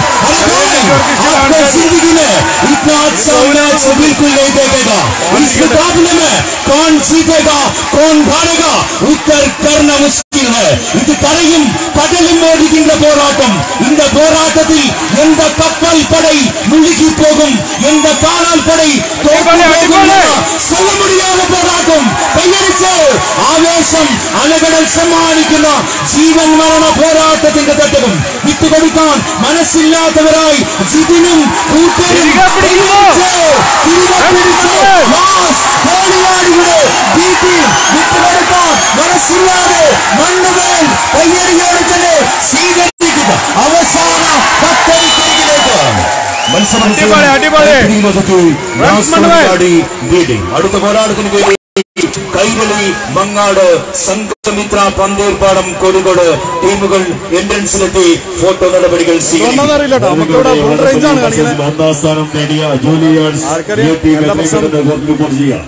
आपको जिंदगी में इतना अच्छा मैच बिल्कुल नहीं देखेगा इस मुकाबले में कौन जीतेगा कौन हारेगा उत्तर करना मुश्किल है ഇത് കരയും കടലും ഓടിക്കുന്ന പോരാട്ടം இந்த പോരാട്ടത്തിൽ எந்த கப்பல் படை முழுகி போகும் எந்த காலால் படை தோற்று போகும் என சொல்ல முடியாத പോരാട്ടം കൈയടിച്ച് ആവേശം അലകടൽ സമ്മാനിക്കുന്ന ജീവൻ മരണ പോരാട്ടത്തിന്റെ തട്ടകം വിട്ടുകൊടുക്കാൻ മനസ്സില്ലാത്തവരായി ജിതിനും കൂട്ടരും കൈയടിച്ച് തിരികെ പിടിച്ച് മാസ് കോളിയാടിയുടെ ബീറ്റിൽ വിട്ടുകൊടുക്കാൻ മനസ്സില്ലാതെ മണ്ണുമേൽ കയ്യടിയോടെ തന്നെ സ്വീകരിക്കുക അവസാന പത്തൈക്കരികിലേക്ക് അടിപൊളി, അടിപൊളി. റൺസ് മണ്ണുമേൽ. അടുത്ത പോരാട്ടത്തിന് വേണ്ടി കൈരളി മങ്ങാട് സംഘമിത്ര പന്തേർപ്പാടം കോഴിക്കോട് ടീമുകൾ എൻട്രൻസിലെത്തി ഫോട്ടോ നടപടികൾ ഒന്നാമതറിയില്ല കേട്ടോ നമുക്ക് ഇവിടെ ഫുൾ റേഞ്ച് ആണ് കാണിക്കുന്നത് ഒന്നാം സ്ഥാനം നേടിയ ജൂലിയേഴ്സ് ആർക്കറിയാം? എ ടീം എല്ലാ എത്രയും പ്രശ്നം- പെട്ടെന്ന് പുറത്ത് report ചെയ്യാം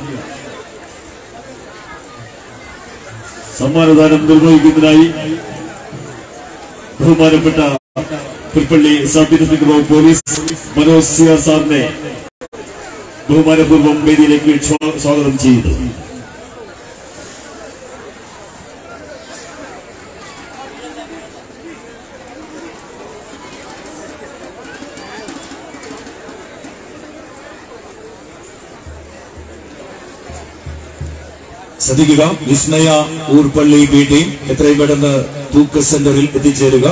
സമ്മാനദാനം നിർവഹിക്കുന്നതിനായി ബഹുമാനപ്പെട്ട Pulpally sub inspector of police Manoj C R സാറിനെ ബഹുമാനപൂർവ്വം വേദിയിലേക്ക് സ്വാ- സ്വാഗതം ചെയ്യുന്നു ശ്രദ്ധിക്കുക വിസ്മയ ഊർപ്പള്ളി ബി ടീം എത്രയും പെട്ടെന്ന് തൂക്ക സെന്ററിൽ എത്തിച്ചേരുക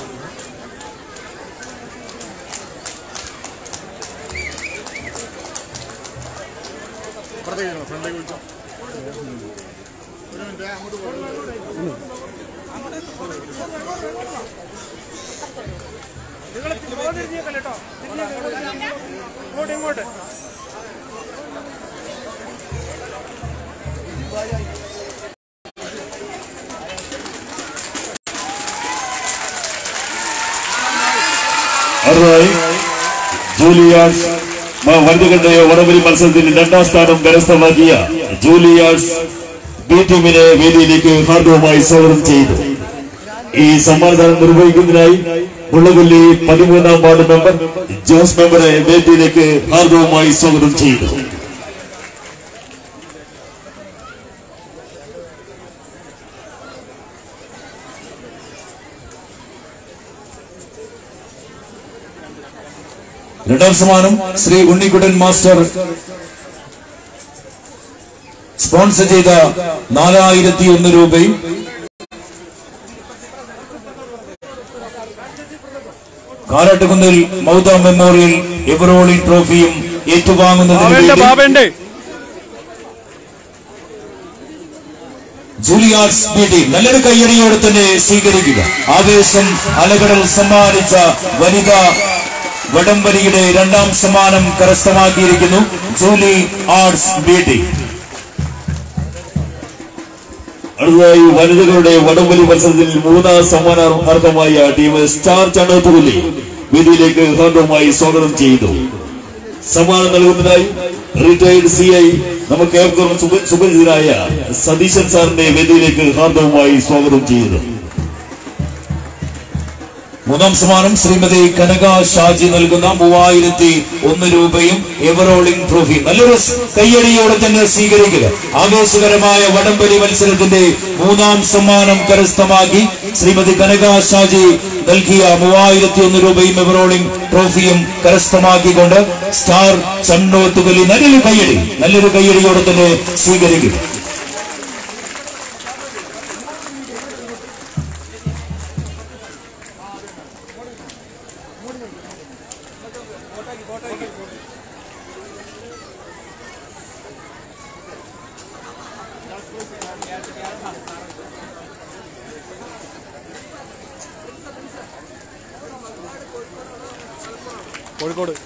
അടുത്തതായി ജൂലിയാസ് മ- വനിതകളുടെ വടംവലി മത്സരത്തിൽ രണ്ടാം സ്ഥാനം കരസ്ഥമാക്കിയ ജൂലിയാസ് ബി ടീമിനെ വേദിയിലേക്ക് ഹാർദവുമായി സ്വാഗതം ചെയ്തു ഈ സമ്മാനദാനം നിർവഹിക്കുന്നതിനായി മുള്ളകൊല്ലി പതിമൂന്നാം വാർഡ് മെമ്പർ ജോസ് മെമ്പറെ വേദിയിലേക്ക് ഹാർദവുമായി സ്വാഗതം ചെയ്തു രണ്ടാം സമ്മാനം ശ്രീ ഉണ്ണിക്കുട്ടൻ മാസ്റ്റർ സ്പോൺസർ ചെയ്ത നാലായിരത്തി ഒന്ന് രൂപയും കാരാട്ടുകുന്നിൽ മൗത മെമ്മോറിയൽ എവറോളി ട്രോഫിയും ഏറ്റുവാങ്ങുന്നതിന് ബാബേന്റെ വേണ്ടി ബാബേന്റെ ജൂലിയാർസ് ബി ടീം നല്ലൊരു കയ്യടിയോടെ തന്നെ സ്വീകരിക്കുക ആവേശം അലകടൽ സമ്മാനിച്ച വനിതാ വടംവലിയുടെ രണ്ടാം സമ്മാനം കരസ്ഥമാക്കിയിരിക്കുന്നു ജൂലി ആർട്സ് ബി ടീം അടുത്തതായി വനിതകളുടെ വടംവലി മത്സരത്തിൽ മൂന്നാം സമ്മാനാർഹമായ ടീം സ്റ്റാർ ചണത്തുകുല്ലി വേദിയിലേക്ക് ഹാർദവുമായി സ്വാഗതം ചെയ്തു സമ്മാനം നൽകുന്നതിനായി റിട്ടയർഡ് സി ഐ നമുക്ക് ഏവർക്കും സുപ- സുപരിചിതനായ സതീശൻ സാറിന്റെ വേദിയിലേക്ക് ഹാർദവുമായി സ്വാഗതം ചെയ്യുന്നു മൂന്നാം സമ്മാനം ശ്രീമതി കനക ഷാജി നൽകുന്ന മൂവായിരത്തി ഒന്ന് രൂപയും എവറോളിംഗ് ട്രോഫി നല്ലൊരു സ് കയ്യടിയോടെ തന്നെ സ്വീകരിക്കുക ആവേശകരമായ വടംവലി മത്സരത്തിന്റെ മൂന്നാം സമ്മാനം കരസ്ഥമാക്കി ശ്രീമതി കനക ഷാജി നൽകിയ മൂവായിരത്തി ഒന്ന് രൂപയും എവറോളിംഗ് ട്രോഫിയും കരസ്ഥമാക്കിക്കൊണ്ട് സ്റ്റാർ ചണ്ണോത്തുകലി നല്ലൊരു കയ്യടി നല്ലൊരു കയ്യടിയോടെ തന്നെ സ്വീകരിക്കുക കോഴിക്കോട്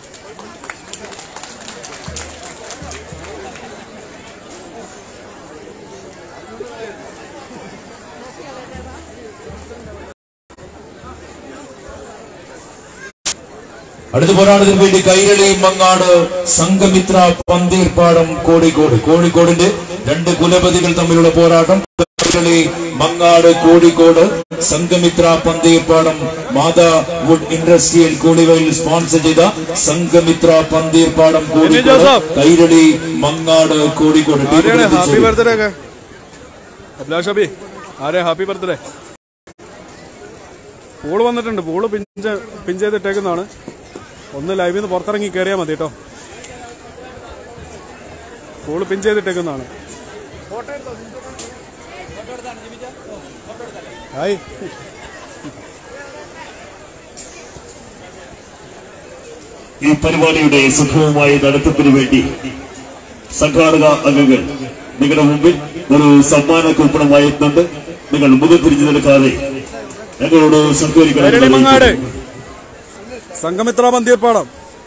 അടുത്ത പോരാട്ടത്തിന് വേണ്ടി കൈരളി മങ്ങാട് സംഘമിത്ര പന്തീർപ്പാടം കോഴിക്കോട് കോഴിക്കോടിന്റെ രണ്ട് കുലപതികൾ തമ്മിലുള്ള പോരാട്ടം കൈരളി മങ്ങാട് കോഴിക്കോട് സംഘമിത്ര പന്തീർപ്പാടം മാതാ വുഡ് ഇൻഡസ്ട്രിയൽ കൂടിവയിൽ സ്പോൺസർ ചെയ്ത സംഘമിത്ര പന്തീർപ്പാടം കോഴിക്കോട് ജോസഫ്. കൈരളി മങ്ങാട് കോഴിക്കോട് ആരെയാണ് ഹാപ്പി ടീമുകൾ ബർത്ത്ഡേ ഒക്കെ അഭിലാഷ് അബി ആരെ ഹാപ്പി ബർത്ത്ഡേ പൂള് വന്നിട്ടുണ്ട് പൂള് പിഞ്ച് പിൻ ചെയ്തിട്ടേക്കുന്നതാണ് ഒന്ന് ലൈവിൽ നിന്ന് പുറത്തിറങ്ങി കയറിയാൽ മതി കേട്ടോ പൂള് പിൻ ചെയ്തിട്ടേക്കുന്നതാണ് ഹായ് ഈ പരിപാടിയുടെ സുഖവുമായ നടത്തിപ്പിന് വേണ്ടി സംഘാടക അംഗങ്ങൾ നിങ്ങളുടെ മുമ്പിൽ ഒരു സമ്മാന കൂപ്പണമായി എത്തുന്നുണ്ട് നിങ്ങൾ മുഖം തിരിഞ്ഞു നിൽക്കാതെ ഞങ്ങളോട് കൈരളി മങ്ങാട് സഹകരിക്കണം സംഘമിത്ര പന്തീർപ്പാടം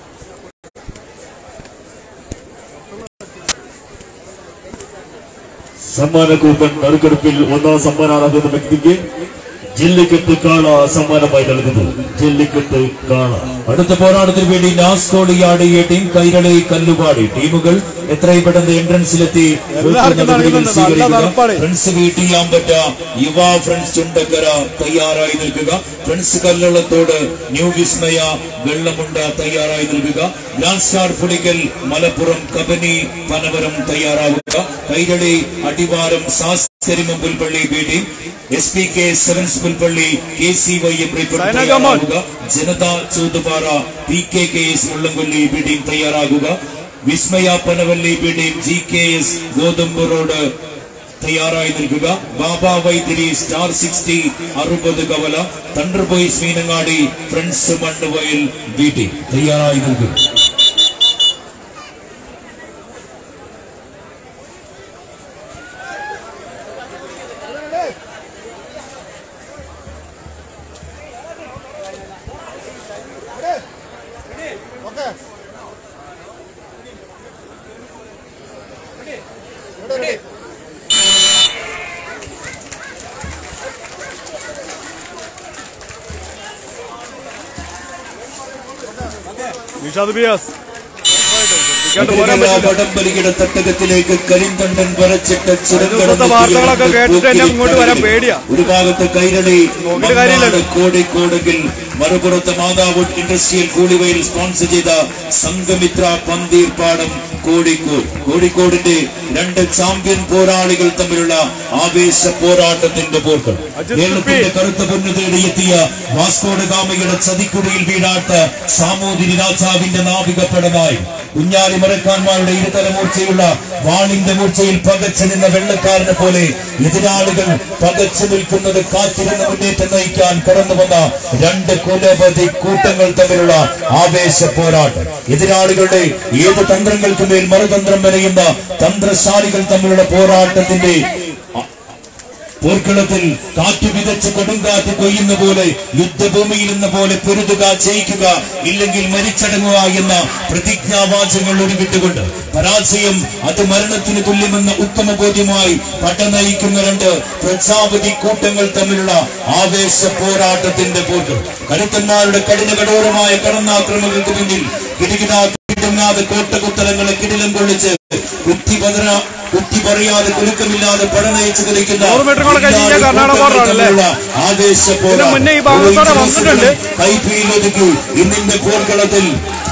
സമ്മാന കൂപ്പൺ നറുക്കെടുപ്പിൽ ഒന്നാം സമ്മാനാർഹത വ്യക്തിക്ക് ജില്ലക്കെട്ട് കാള സമ്മാനമായി നൽകുന്നു ജില്ലക്കെട്ട് കാള അടുത്ത പോരാട്ടത്തിന് വേണ്ടി നാസ്കോളിയാടിയ ടീം കൈരളി കല്ലുപാടി ടീമുകൾ എത്രയും പെട്ടെന്ന് എൻട്രൻസിലെത്തി എല്ലാവർക്കും നൽകുന്നുണ്ട്. നല്ല തണുപ്പാണ്. ഫ്രണ്ട്സ് വീട്ടിയാമ്പറ്റ യുവ ഫ്രണ്ട്സ് ചുണ്ടക്കര തയ്യാറായി നിൽക്കുക ഫ്രണ്ട്സ് കല്ലളത്തോട് ന്യൂ വിസ്മയ വെള്ളമുണ്ട തയ്യാറായി നിൽക്കുക ഗ്രാൻഡ് സ്റ്റാർ പുളിക്കൽ മലപ്പുറം കബനി പനവരം തയ്യാറാവുക കൈരളി അടിവാരം സാസ്കരിമം Pulpally B team S P K sevens Pulpally K C Y M സൈന ഗമോൻ. തയ്യാറാവുക Janatha Choothupara P K K S Mullankolli B team തയ്യാറാകുക Vismaya Panavalli B team G K S Gothambu road തയ്യാറായി നിൽക്കുക ബാബ വൈദ്യരി സ്റ്റാർ സിക്സ്റ്റി അറുപത് കവല thunder boys Meenangadi friends Mannuvayal B team തയ്യാറായി നിൽക്കുക നിഷാദ് ബിയാസ് ശ്രദ്ധിക്കാണ്ട് പോരാൻ പറ്റില്ല വടംവലിയുടെ തട്ടകത്തിലേക്ക് കരിന്തണ്ടൻ വരച്ചിട്ട ദിവസത്തെ വാർത്തകളൊക്കെ കേട്ടിട്ട് എന്നെ ഇങ്ങോട്ട് വരാൻ പേടിയാ. ഒരു ഭാഗത്ത് കൈരളി നോക്കിയിട്ട് കാര്യമില്ലല്ലോ. മങ്ങാട് കോഴിക്കോടെങ്കിൽ മറുപുറത്ത് മാതാവ് ഇൻഡസ്ട്രിയൽ കൂളിവയിൽ സ്പോൺസർ ചെയ്ത സംഘമിത്ര പന്തീർപ്പാടം കോഴിക്കോട് കോഴിക്കോടിന്റെ രണ്ട് ചാമ്പ്യൻ പോരാളികൾ തമ്മിലുള്ള ആവേശ പോരാട്ടത്തിന്റെ പോർക്കൾ അജിത് കേരളത്തിന്റെ കുപ്പി. കറുത്ത പൊന്നു തേടിയെത്തിയ വാസ്കോഡ് ഗാമയുടെ ചതിക്കുടിയിൽ വീഴാത്ത സാമൂതിരി രാജാവിന്റെ നാവികപ്പടമായി കുഞ്ഞാലി മരക്കാന്മാരുടെ ഇരുതലമൂർച്ചയുള്ള വാളിന്റെ മൂർച്ചയിൽ പകച്ചു നിന്ന വെള്ളക്കാരനെ പോലെ എതിരാളികൾ പകച്ചു നിൽക്കുന്നത് കാത്തിരുന്ന മുന്നേറ്റം നയിക്കാൻ കടന്നു വന്ന രണ്ട് കുലപതി കൂട്ടങ്ങൾ തമ്മിലുള്ള ആവേശ പോരാട്ടം എതിരാളികളുടെ ഏത് തന്ത്രങ്ങൾക്ക് മേൽ മറുതന്ത്രം വരയുന്ന തന്ത്രശാലികൾ തമ്മിലുള്ള പോരാട്ടത്തിന്റെ പോർക്കളത്തിൽ കാറ്റ് വിതച്ച് കൊടുങ്കാറ്റ് കൊയ്യുന്ന പോലെ യുദ്ധഭൂമിയിൽ എന്ന പോലെ പൊരുതുക ജയിക്കുക ഇല്ലെങ്കിൽ മരിച്ചടങ്ങുക എന്ന പ്രതിജ്ഞാവാചങ്ങൾ ഒരുവിട്ടുകൊണ്ട് പരാജയം അത് മരണത്തിന് തുല്യമെന്ന ഉത്തമ ബോധ്യമായി പട്ട നയിക്കുന്ന രണ്ട് പ്രജാപതി കൂട്ടങ്ങൾ തമ്മിലുള്ള ആവേശ പോരാട്ടത്തിന്റെ പോർക്കൾ കരുത്തന്മാരുടെ കഠിന കഠോരമായ കടന്നാക്രമങ്ങൾക്ക് പിന്നിൽ കിടികിടാ പിടുങ്ങാതെ കോട്ടകുത്തലങ്ങളെ കിടിലം കൊള്ളിച്ച് കുത്തി പതറ കുത്തി പറയാതെ കുലുക്കമില്ലാതെ പടനയിച്ച് കളിക്കുന്ന നൂറ് മീറ്ററുകളൊക്കെ കഴിഞ്ഞ് കഴിഞ്ഞാൽ കർണാടക border ആണല്ലേ? ആവേശ ഇതിന് മുന്നേ ഈ ഭാഗത്തോടെ വന്നിട്ടുണ്ട്. കൈപ്പിയിലൊതുക്കി ഇന്നിന്റെ പോർക്കളത്തിൽ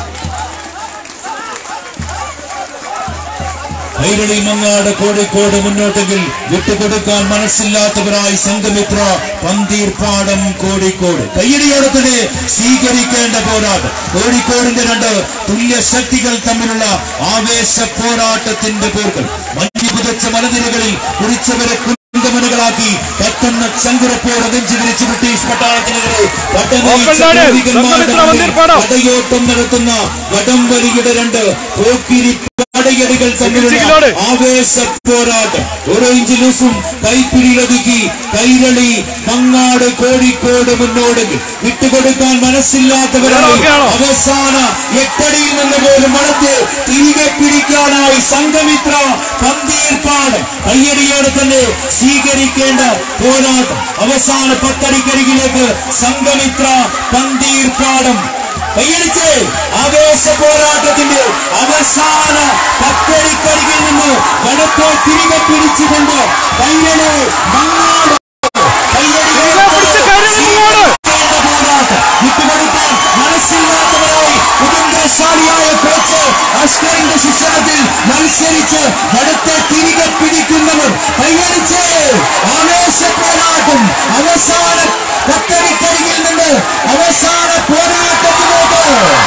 കൈരളി മങ്ങാട് കോഴിക്കോട് മുന്നോട്ടെങ്കിൽ വിട്ടുകൊടുക്കാൻ മനസ്സില്ലാത്തവരായി സംഘമിത്ര പന്തീർപ്പാടം കോഴിക്കോട് കയ്യടിയോടെ തന്നെ സ്വീകരിക്കേണ്ട പോരാട്ടം കോഴിക്കോടിന്റെ രണ്ട് തുല്യ ശക്തികൾ തമ്മിലുള്ള ആവേശ പോരാട്ടത്തിന്റെ പോർക്കൾ മഞ്ഞു പുതച്ച മലനിരകളിൽ കുറിച്ചവരെ കുന്തമനുകളാക്കി കത്തുന്ന ചങ്കുറപ്പോടെ നെഞ്ചു വിരിച്ച് ബ്രിട്ടീഷ് പട്ടാളത്തിനെതിരെ പട്ടനയിച്ച ഓപ്പൺ ആണ്. പൂർവികന്മാരുടെ സംഘമിത്ര വന്തീർപ്പാടം. പടയോട്ടം നടത്തുന്ന വടംവലിയുടെ രണ്ട് പോക്കിരി പടയടികൾ തമ്മിലുള്ള ചികിലോട്. ആവേശ പോരാട്ടം ഓറഞ്ച് ലൂസും കൈപ്പിടിയിലൊതുക്കി കൈരളി മങ്ങാട് കോഴിക്കോട് മുന്നോടെങ്കിൽ വിട്ടുകൊടുക്കാൻ മനസ്സില്ലാത്തവരായി ഓക്കെയാണോ? അവസാന എട്ടടിയിൽ നിന്ന് പോലും മണത്ത് തിരികെ പിടിക്കാനായി സംഘമിത്ര പന്തീർപ്പാട് കയ്യടിയോടെ തന്നെ സ്വീകരിക്കേണ്ട പോരാട്ടം അവസാന പത്തടിക്കരികിലേക്ക് സംഘമിത്ര പന്തീർപ്പാടം കയ്യടിച്ച് ആവേശ പോരാട്ടത്തിന്റെ അവസാന പത്തടിക്കരികിൽ നിന്ന് വടക്കോ തിരികെ പിടിച്ചുകൊണ്ട് കയ്യടി മങ്ങാട് തിരികെ പിടിച്ച് കൈരളി മങ്ങാട്. പോരാട്ടം വിട്ടുകൊടുക്കാൻ മനസ്സില്ലാത്തവരായി കുടുംബശാലിയായ കോച്ച് അഷ്കറിന്റെ ശിക്ഷണത്തിൽ മത്സരിച്ച് അടുത്ത തിരികെ പിടിക്കുന്നവർ കൈയടിച്ച് ആവേശ പോരാട്ടം അവസാന പത്തടിക്കരികിൽ നിന്ന് അവസാന പോരാട്ടത്തിലേക്ക്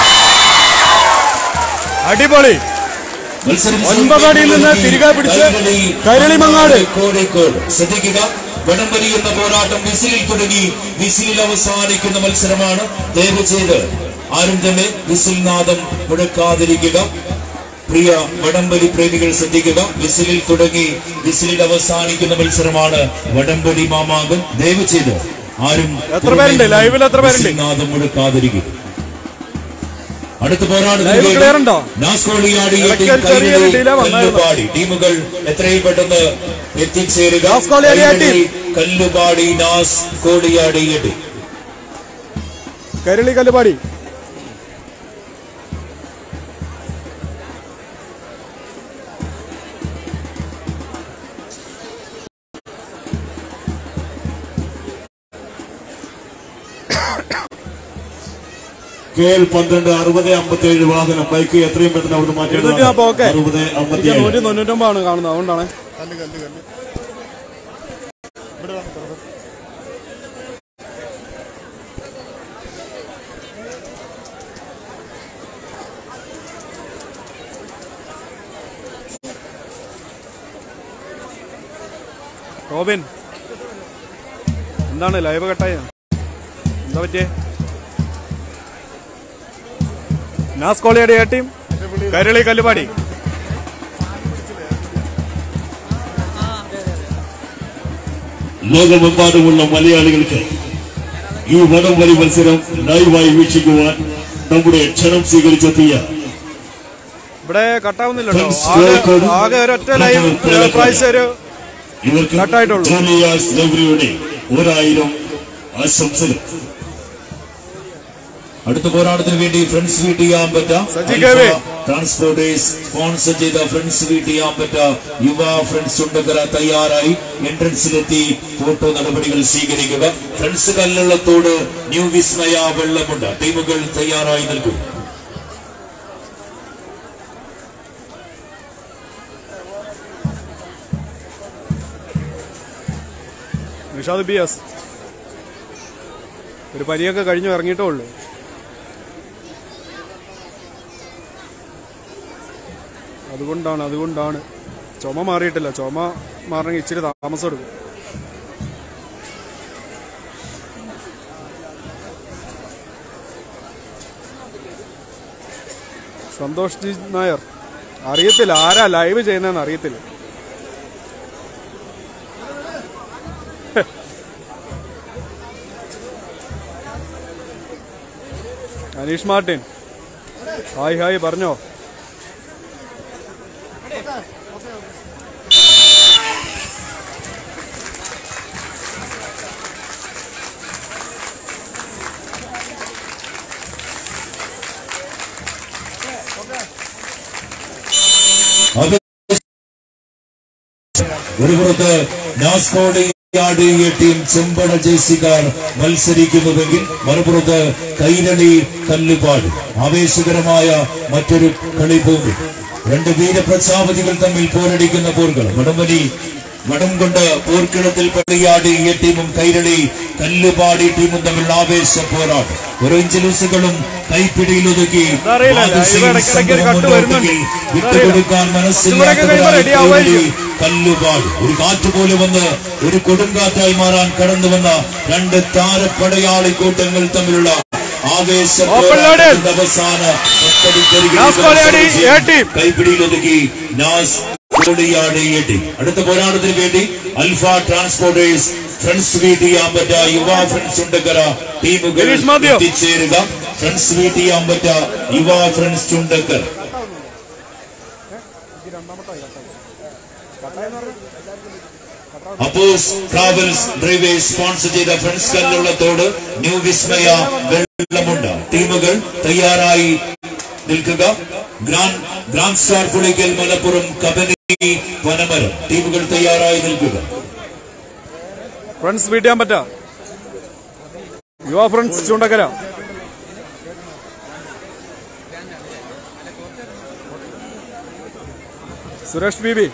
അടിപൊളി ഒൻപതടിയിൽ നിന്ന് തിരികെ പിടിച്ച് കൈരളി മങ്ങാട്. കോഴിക്കോട് ശ്രദ്ധിക്കുക വടംവലിയുന്ന പോരാട്ടം വിസിലിൽ തുടങ്ങി വിസിലിൽ അവസാനിക്കുന്ന മത്സരമാണ് ദയവ് ചെയ്ത് ആരും തന്നെ വിസിൽ നാദം മുടക്കാതിരിക്കുക പ്രിയ വടംവലി പ്രേമികൾ ശ്രദ്ധിക്കുക വിസിലിൽ തുടങ്ങി വിസിലിൽ അവസാനിക്കുന്ന മത്സരമാണ് വടംവലി മാമാങ്കം ദയവ് ചെയ്ത് ആരും എത്ര പേരുണ്ട്? ലൈവിൽ എത്ര പേരുണ്ട്? വിസിൽ നാദം മുടക്കാതിരിക്കുക അടുത്ത ലൈവ് clear ഉണ്ടോ? നാസ്കോളിയാടി ഇടയ്ക്ക് ഒരു ചെറിയൊരു delay വന്നായിരുന്നു. കല്ലുപാടി ടീമുകൾ എത്രയും പെട്ടെന്ന് എത്തിച്ചേരുക നാസ് കോളിയാടി കൈരളി, കല്ലുപാടി നാസ് കോളിയാടി എട്ടി കരളി കല്ലുപാടി കെ എൽ പന്ത്രണ്ട് അറുപത് അമ്പത്തി ഏഴ് വാഹനം ബൈക്ക് എത്രയും പെട്ടെന്ന് അവിടെ ഇരുന്നൂറ്റി നാൽപ്പത് ഓക്കെ മാറ്റി അറുപത് അമ്പത്തി എനിക്ക് ഏഴ് നൂറ്റി തൊണ്ണൂറ്റൊമ്പതാണ് കാണുന്നത് അതുകൊണ്ടാണ് റോബിൻ എന്താണ് ലൈവ് കട്ടായ എന്താ പറ്റിയേ നാസ് കോളിയുടെ എ ടീം കരളി കല്ലുപാടി ലോകമെമ്പാടുമുള്ള മലയാളികൾക്ക് ഈ വടംവലി മത്സരം ലൈവായി വീക്ഷിക്കുവാൻ നമ്മുടെ ക്ഷണം സ്വീകരിച്ചെത്തിയ ഇവിടെ കട്ടാവുന്നില്ലല്ലോ Friends, ആകെ കോഴിക്കോട് ആകെ ഒരൊറ്റ ലൈവ് പ്രാവശ്യം ഒരു ഇവർക്ക് കട്ടായിട്ടുള്ളൂ. ജൂനിയേഴ്സ് ലൈബ്രറിയുടെ ഒരായിരം ആശംസകൾ അടുത്ത പോരാട്ടത്തിന് വേണ്ടി ഫ്രണ്ട്സ് വീട്ട് ചെയ്യാൻ പറ്റ Saji K V. Transporters sponsor ചെയ്ത ഫ്രണ്ട്സ് വീട്ട് ചെയ്യാൻ പറ്റ യുവ ഫ്രണ്ട്സ് ചുണ്ടക്കര തയ്യാറായി എൻട്രൻസിലെത്തി ഫോട്ടോ നടപടികൾ സ്വീകരിക്കുക ഫ്രണ്ട്സ് കല്ലള്ളത്തോട് ന്യൂ വിസ്മയ വെള്ളമുണ്ട് ടീമുകൾ തയ്യാറായി നിൽക്കും നിഷാദ് ബി എസ് ഒരു പനിയൊക്കെ കഴിഞ്ഞു ഇറങ്ങിയിട്ടേ ഉള്ളൂ അതുകൊണ്ടാണ് അതുകൊണ്ടാണ് ചുമ മാറിയിട്ടില്ല ചുമ മാറണമെങ്കിൽ ഇച്ചിരി താമസം എടുക്കും സന്തോഷ് ജി നായർ അറിയത്തില്ല ആരാ ലൈവ് ചെയ്യുന്നതെന്ന് അറിയത്തില്ല അനീഷ് മാർട്ടിൻ ഹായ് ഹായ് പറഞ്ഞോ ഒരു പുറത്ത് നാസ്കോഡ് ാട് ഈ ടീം ചെമ്പട ജേസിക്കാർ മത്സരിക്കുന്നുവെങ്കിൽ മറുപുറത്ത് കൈരളി കല്ലുപാട് ആവേശകരമായ മറ്റൊരു കളിഭൂമി രണ്ട് വീരപ്രജാപതികൾ തമ്മിൽ പോരടിക്കുന്ന പോർകൾ വടംവലി വടം കൊണ്ട് പോർക്കിടത്തിൽ പടിയാടി ഈ ടീമും കൈരളി കല്ലുപാടി ടീമും തമ്മിൽ ആവേശ പോരാട്ടം ഓറഞ്ച് ലൂസുകളും കൈപ്പിടിയിലൊതുക്കി അതറിയില്ല, ബാദുഷയും ലൈവ് ഇടയ്ക്കിടയ്ക്ക് ഒരു സംഘവും കട്ട് വരുന്നുണ്ട്. മുന്നോട്ടെങ്കിൽ വിട്ടുകൊടുക്കാൻ കുറച്ചുകൂടെയൊക്കെ കഴിയുമ്പോൾ മനസ്സിലാത്തവരായി ready ആവുമായിരിക്കും. കൈരളി കല്ലുപാട് ഒരു കാറ്റ് പോലെ വന്ന് ഒരു കൊടുങ്കാറ്റായി മാറാൻ കടന്നു വന്ന രണ്ട് താരപ്പടയാളി കൂട്ടങ്ങൾ തമ്മിലുള്ള ആവേശ Open loaded. പോരാട്ടത്തിന്റെ അവസാന ഒറ്റടിക്കരികിൽ നാസ് കോളിയാടി, A team. കൈപ്പിടിയിലൊതുക്കി നാസ് കോളിയാടി എ ടീം അടുത്ത പോരാട്ടത്തിന് വേണ്ടി അൽഫ transporters friends Veettiyampatta Yuva friends ഉണ്ടക്കര ടീമുകൾ ഗിരീഷ് മാത്യു. എത്തിച്ചേരുക friends Veettiyampatta Yuva friends Chundakkara Appos travels drivers sponsor ചെയ്ത ഫ്രണ്ട്സ് കല്ലുള്ളത്തോട് ന്യൂ വിസ്മയ വെള്ളമുണ്ട ടീമുകൾ തയ്യാറായി നിൽക്കുക grand grand star Pulikkal Malappuram Kabani Vanamaram ടീമുകൾ തയ്യാറായി നിൽക്കുക friends Veettiyampatta Yuva friends Choondakkara Suresh Bibi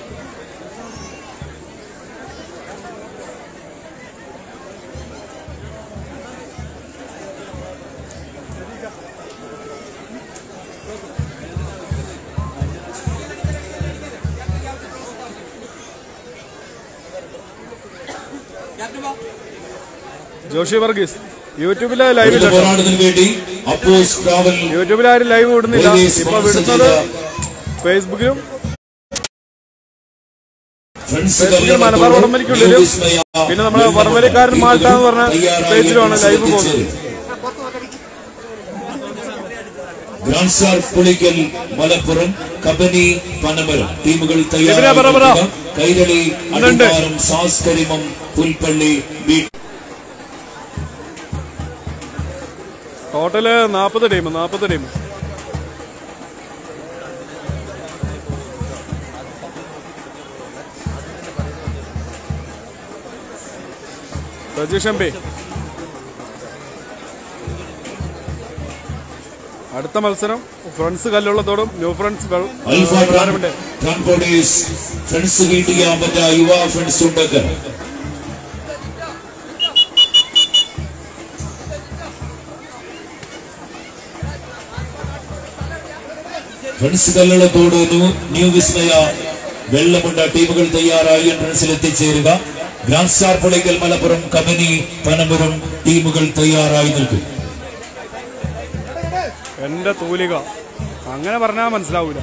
Joshi Varghese യൂട്യൂബിലെ ലൈവ് അടുത്ത പോരാട്ടത്തിന് വേണ്ടി അപ്പോസ് ട്രാവൽ യൂട്യൂബിൽ ആരും ലൈവ് വിടുന്നില്ല ഡ്രൈവേഴ്സ് ഇപ്പൊ സ്പോൺസർ വിടുന്നത് ചെയ്ത ഫേസ്ബുക്കിലും ഫ്രണ്ട്സ് ഫേസ്ബുക്കിൽ മലബാർ വടംവലിക്കുള്ളിലും പിന്നെ നമ്മുടെ വടംവലിക്കാരൻ മാൾട്ട എന്ന് പറഞ്ഞ പേജിലുമാണ് ലൈവ് പോകുന്നത് ഗ്രാൻഡ് സ്റ്റാർ പുളിക്കൽ മലപ്പുറം കബനി പനമരം ടീമുകൾ ഇവരെ പറ, പറ. തയ്യാറായി കൈരളി ഇന്നുണ്ട്. അടിവാരം സാസ്കരിമം പുൽപ്പള്ളി ബി ടോട്ടല് നാപ്പത് ടീം നാപ്പത് ടീം രജീഷ് എം പി അടുത്ത മത്സരം ഫ്രണ്ട്സ് കല്ലുള്ളത്തോടും ന്യൂ ഫ്രണ്ട്സ് വെൾ- അൽഫ പ്രധാനപ്പെട്ട transporters friends Veettiyampatta Yuva friends Undakkara friends Kallalathode new new Vismaya Vellamunda ടീമുകൾ തയ്യാറായി എൻട്രൻസിൽ എത്തിച്ചേരുക ഗ്രാൻഡ് സ്റ്റാർ പുളിക്കൽ മലപ്പുറം കബനി പനമ്പുരം ടീമുകൾ തയ്യാറായി നിൽക്കും എന്റെ തൂലിക അങ്ങനെ പറഞ്ഞാൽ മനസ്സിലാവൂല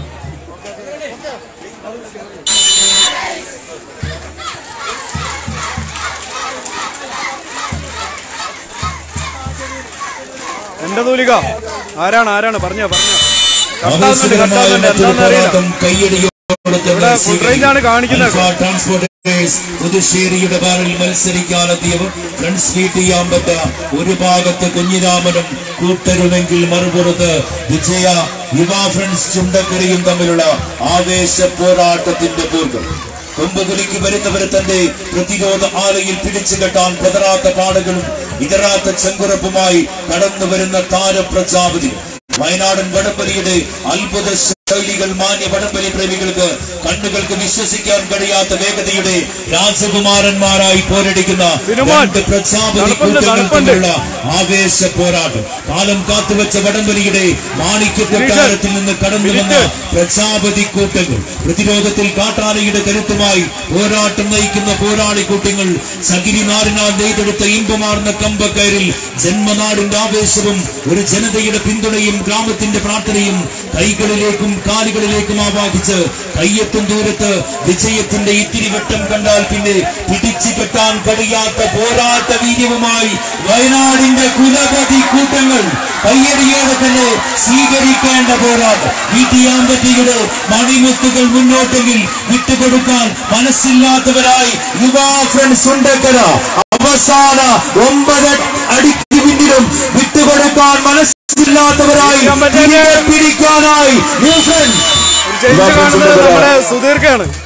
എന്റെ തൂലിക ആരാണ് ആരാണ് പറഞ്ഞോ പറഞ്ഞോ കട്ടാവുന്നുണ്ട് ആവേശകരമായ കട്ടാവുന്നുണ്ട് മറ്റൊരു എന്താണെന്ന് അറിയില്ല പോരാട്ടം കയ്യടിയോടെ ഇവിടെ full range ആണ് കാണിക്കുന്നത്. അൽഫ ട്രാൻസ്പോർട്ടേഴ്സ് പുതുശ്ശേരിയുടെ ബാറിൽ മത്സരിക്കാനെത്തിയവർ ഫ്രണ്ട്സ് വീട്ട് ചെയ്യാൻ പറ്റ ഒരു ഭാഗത്ത് കുഞ്ഞിരാമനും കൂട്ടരുമെങ്കിൽ മറുപുറത്ത് വിജയ യുവ ഫ്രണ്ട്സ് ചുണ്ടക്കരയും തമ്മിലുള്ള ആവേശ പോരാട്ടത്തിന്റെ പൂർവ്വം കൊമ്പുകുലിക്ക് വരുന്നവരെ തന്റെ പ്രതിരോധ ആലയിൽ പിടിച്ചു കെട്ടാൻ പതറാത്ത പാടുകളും ഇതറാത്ത ചെങ്കുറപ്പുമായി കടന്നു വരുന്ന താരപ്രജാപതി വയനാടൻ വടംവലിയുടെ അത്ഭുത ശൈലികൾ മാന്യ വടംവലി പ്രേമികൾക്ക് കണ്ണുകൾക്ക് വിശ്വസിക്കാൻ കഴിയാത്ത വേഗതയുടെ രാജകുമാരന്മാരായി പോരടിക്കുന്ന സിനുമോൻ, രണ്ട് പ്രജാപതി തണുപ്പുണ്ട്, കൂട്ടങ്ങൾ തണുപ്പുണ്ട്. തമ്മിലുള്ള ആവേശ പോരാട്ടം കാലം കാത്തുവെച്ച വടംവലിയുടെ മാണിക്യ കൊട്ടാരത്തിൽ നിന്ന് കടന്നു വന്ന പ്രജാപതി കൂട്ടങ്ങൾ പ്രതിരോധത്തിൽ കാട്ടാനയുടെ കരുത്തുമായി പോരാട്ടം നയിക്കുന്ന പോരാളി കൂട്ടങ്ങൾ സഗിരി നാടിനാൽ നെയ്തെടുത്ത ഇമ്പമാർന്ന കമ്പക്കയറിൽ ജന്മനാടിന്റെ ആവേശവും ഒരു ജനതയുടെ പിന്തുണയും ഗ്രാമത്തിന്റെ പ്രാർത്ഥനയും കൈകളിലേക്കും കാലുകളിലേക്കും ആവാഹിച്ച് കയ്യെത്തും ദൂരത്ത് വിജയത്തിന്റെ ഇത്തിരി വെട്ടം കണ്ടാൽ പിന്നെ പിടിച്ചു കെട്ടാൻ കഴിയാത്ത പോരാട്ട വീര്യവുമായി വയനാടിന്റെ കുലപതി കൂട്ടങ്ങൾ കയ്യടിയോടെ തന്നെ സ്വീകരിക്കേണ്ട പോരാട്ടം വീട്ടിയാമ്പറ്റിയുടെ മണിമുത്തുകൾ മുന്നോട്ടെങ്കിൽ വിട്ടുകൊടുക്കാൻ മനസ്സില്ലാത്തവരായി യുവാ ഫ്രണ്ട്സ് ഉണ്ടക്കര അവസാന ഒമ്പത് അടിക്ക് പിന്നിലും വിട്ടുകൊടുക്കാൻ മനസ്സില്ലാത്തവരായി തിരികെ പിടിക്കാനായി ന്യൂ ഫ്രണ്ട്സ് ജയിച്ചു കാണുന്നത് നമ്മുടെ സുധീർക്കാണ്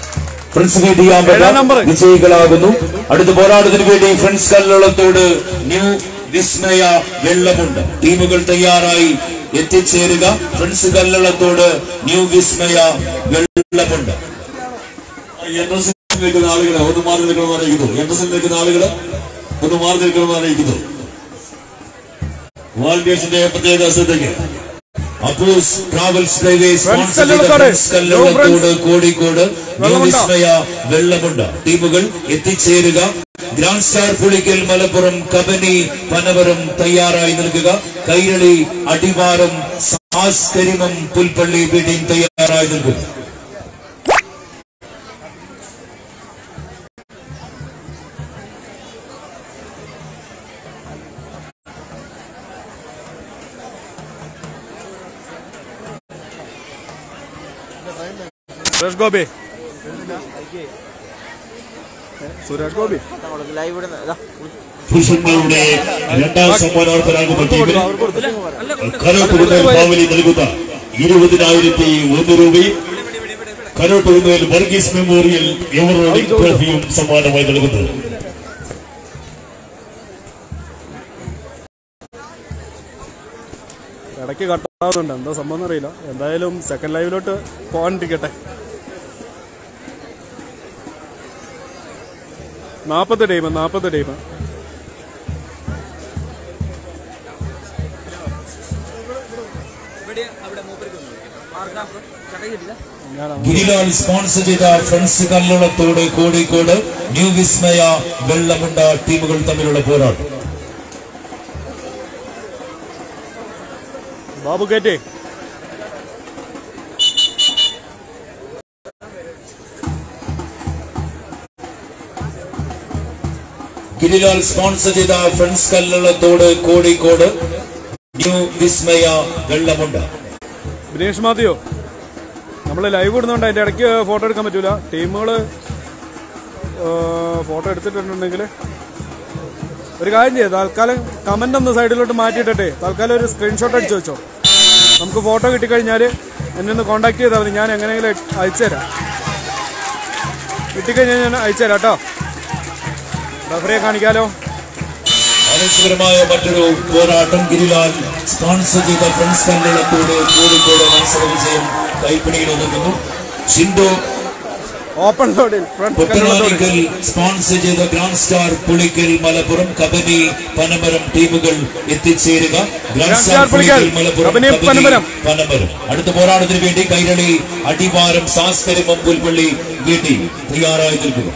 ഫ്രണ്ട്സ് വീട്ടിയാമ്പല ഏഴാം നമ്പർ. വിജയികളാകുന്നു അടുത്ത പോരാട്ടത്തിന് വേണ്ടി ഫ്രണ്ട്സ് കല്ലളത്തോട് ന്യൂ വിസ്മയ വെള്ളമുണ്ട് ടീമുകൾ തയ്യാറായി എത്തിച്ചേരുക ഫ്രണ്ട്സ് കല്ലളത്തോട് ന്യൂ വിസ്മയ വെള്ളമുണ്ട് എൻ എസ് നിൽക്കുന്ന ആളുകളെ ഒന്ന് മാറി നിൽക്കണമെന്ന് അറിയിക്കുന്നു എൻ എസ് നിൽക്കുന്ന ആളുകളെ ഒന്ന് മാറി നിൽക്കണമെന്ന് അറിയിക്കുന്നു വാൾഡിയേഴ്സിന്റെ പ്രത്യേക ശ്രദ്ധയ്ക്ക് Appoos travels drivers Friends sponsor ചെയ്ത കല്ലളത്തോട്. ഫ്രണ്ട്സ് കല്ലളത്തോട് കോഴിക്കോട് ന്യൂ വെള്ളമുണ്ടോ? വിസ്മയ വെള്ളമുണ്ട് ടീമുകൾ എത്തിച്ചേരുക ഗ്രാൻഡ് സ്റ്റാർ പുളിക്കൽ മലപ്പുറം കബനി പനവരം തയ്യാറായി നിൽക്കുക കൈരളി അടിവാരം സാസ്കരിമം പുൽപ്പള്ളി ബിഡിയും തയ്യാറായി നിൽക്കുക സുരേഷ് ഗോപി സുരേഷ് ഗോപി പുരുഷന്മാരുടെ രണ്ടാം സമ്മാനാർത്ഥനാകുന്ന ടീമിന് കരോട്ടുകുന്നേൽ ഫാമിലി നൽകുന്ന ഇരുപതിനായിരത്തി ഒന്ന് രൂപയും കരോട്ടുകുന്നേൽ വർഗീസ് മെമ്മോറിയൽ എവറോളിംഗ് ട്രോഫിയും സമ്മാനമായി നൽകുന്നത് ഇടയ്ക്ക് കട്ടാവുന്നുണ്ട് എന്താ സംഭവം അറിയില്ല എന്തായാലും സെക്കൻഡ് ലൈവിലോട്ട് പോകാനിരിക്കട്ടെ നാൽപ്പത് ടീം നാൽപ്പത് ടീം ഇവിടെ അവിടെ മൂപ്പർക്ക് ആർക്കാ ചടങ്ങില്ല ഗിരിലാൽ സ്പോൺസർ ചെയ്ത ഫ്രണ്ട്സ് കല്ലളത്തോട് കോഴിക്കോട് ന്യൂ വിസ്മയ വെള്ളമുണ്ട ടീമുകൾ തമ്മിലുള്ള പോരാട്ടം ബാബു കയറ്റി ഗിരിലാൽ സ്പോൺസർ ചെയ്ത ഫ്രണ്ട്സ് കല്ലളത്തോട് കോഴിക്കോട് ന്യൂ വിസ്മയ വെള്ളമുണ്ട് ബിനേഷ് മാത്യോ നമ്മൾ ലൈവ് ഇടുന്നുണ്ട് അതിന്റെ ഇടയ്ക്ക് ഫോട്ടോ എടുക്കാൻ പറ്റൂല ടീമുകൾ ഫോട്ടോ എടുത്തിട്ടുണ്ടെങ്കിൽ ഒരു കാര്യം ചെയ്യാം തൽക്കാലം കമന്റ് ഒന്ന് സൈഡിലോട്ട് മാറ്റിയിട്ടെ തൽക്കാലം ഒരു സ്ക്രീൻഷോട്ട് അടിച്ചു വെച്ചോ നമുക്ക് ഫോട്ടോ കിട്ടിക്കഴിഞ്ഞാൽ എന്നെ ഒന്ന് കോൺടാക്ട് ചെയ്താൽ മതി ഞാൻ എങ്ങനെയെങ്കിലും അയച്ചു തരാം കിട്ടിക്കഴിഞ്ഞാൽ ഞാൻ അയച്ചു തരാം കേട്ടോ റഫറിയെ കാണിക്കാലോ ആവേശകരമായ മറ്റൊരു പോരാട്ടം ഗിരിലാൽ സ്പോൺസർ ചെയ്ത ഫ്രണ്ട്സ് കല്ലളത്തോട് കോഴിക്കോട് മത്സര വിജയം കൈപ്പിടിയിൽ ഒതുങ്ങുന്നു ഷിൻഡോ ഓപ്പൺ ലോഡിൽ ഫ്രണ്ട് പൊട്ടനാനിക്കൽ സ്പോൺസർ ചെയ്ത ഗ്രാൻഡ് സ്റ്റാർ പുളിക്കൽ മലപ്പുറം കബനി പനമരം ടീമുകൾ എത്തിച്ചേരുക ഗ്രാൻഡ് സ്റ്റാർ പുളിക്കൽ മലപ്പുറം കബനി, കബനി, പനമരം. പനമരം അടുത്ത പോരാട്ടത്തിന് വേണ്ടി കൈരളി അടിവാരം സാസ്കരിമം പുൽപ്പള്ളി വീട്ടി തയ്യാറായി നിൽക്കുക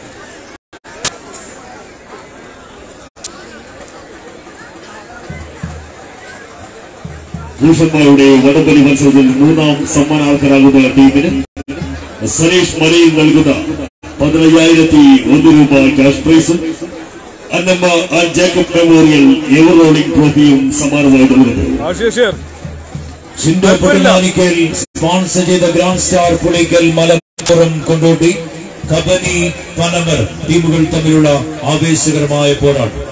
പുരുഷന്മാരുടെ വടംവലി മത്സരത്തിൽ മൂന്നാം സമ്മാനാർത്ഥനാകുന്ന ടീമിന് സനീഷ് മലയിൽ നൽകുന്ന പതിനയ്യായിരത്തി ഒന്ന് രൂപ ക്യാഷ് പ്രൈസും Annamma R Jacob memorial ever rolling ട്രോഫിയും സമ്മാനമായി നൽകുന്നത് ആശിഷ് ഷിൻഡോ പൊട്ടനാനിക്കൽ സ്പോൺസർ ചെയ്ത ഗ്രാൻഡ് സ്റ്റാർ പുളിക്കൽ മലപ്പുറം കൊണ്ടോട്ടി കബനി പനമരം ടീമുകൾ തമ്മിലുള്ള ആവേശകരമായ പോരാട്ടം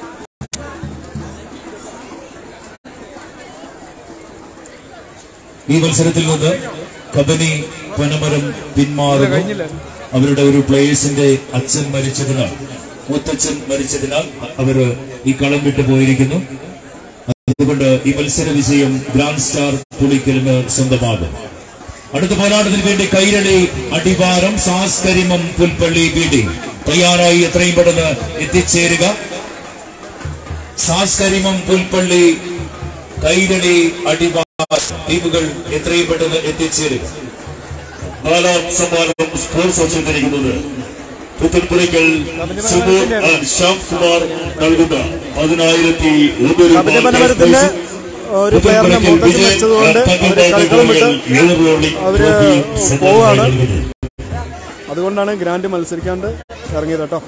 ഈ മത്സരത്തിൽ നിന്ന് കബനി പനമരം പിന്മാറുന്നു കഴിഞ്ഞില്ല അവരുടെ ഒരു പ്ലേയേഴ്സിന്റെ അച്ഛൻ മരിച്ചതിനാൽ മുത്തച്ഛൻ മരിച്ചതിനാൽ അവര് ഈ കളം വിട്ടു പോയിരിക്കുന്നു അതുകൊണ്ട് ഈ മത്സര വിജയം ഗ്രാൻഡ് സ്റ്റാർ പുളിക്കലിന് സ്വന്തമാകും അടുത്ത പോരാട്ടത്തിന് വേണ്ടി കൈരളി അടിവാരം സാസ്കരിമം പുൽപ്പള്ളി ബീഡി തയ്യാറായി എത്രയും പെട്ടെന്ന് എത്തിച്ചേരുക സാസ്കരിമം പുൽപ്പള്ളി കൈരളി അടിവാരം ടീമുകൾ എത്രയും പെട്ടെന്ന് എത്തിച്ചേരുക നാലാം സമ്മാനം സ്പോൺസർ ചെയ്തിരിക്കുന്നത് പുത്തൻപുരയ്ക്കൽ സുബോർ ആൻഡ് ശ്യാം കുമാർ നൽകുന്ന പതിനായിരത്തി ഒന്ന് രൂപ കബനി ക്യാഷ് പനമരത്തിന്റെ പ്രൈസും ഒരു പ്ലെയറിനെ പുത്തൻപുരയ്ക്കൽ മുട്ടച്ച് വിജയൻ വെച്ചതുകൊണ്ട് അവര് കളിക്കളം വിട്ട് എവർ റോളിംഗ് അവര് ട്രോഫിയും സമ്മാനമായി പോവാണ്. നൽകുന്നത് അതുകൊണ്ടാണ് ഗ്രാൻഡ് മത്സരിക്കാണ്ട് ഇറങ്ങിയത് കേട്ടോ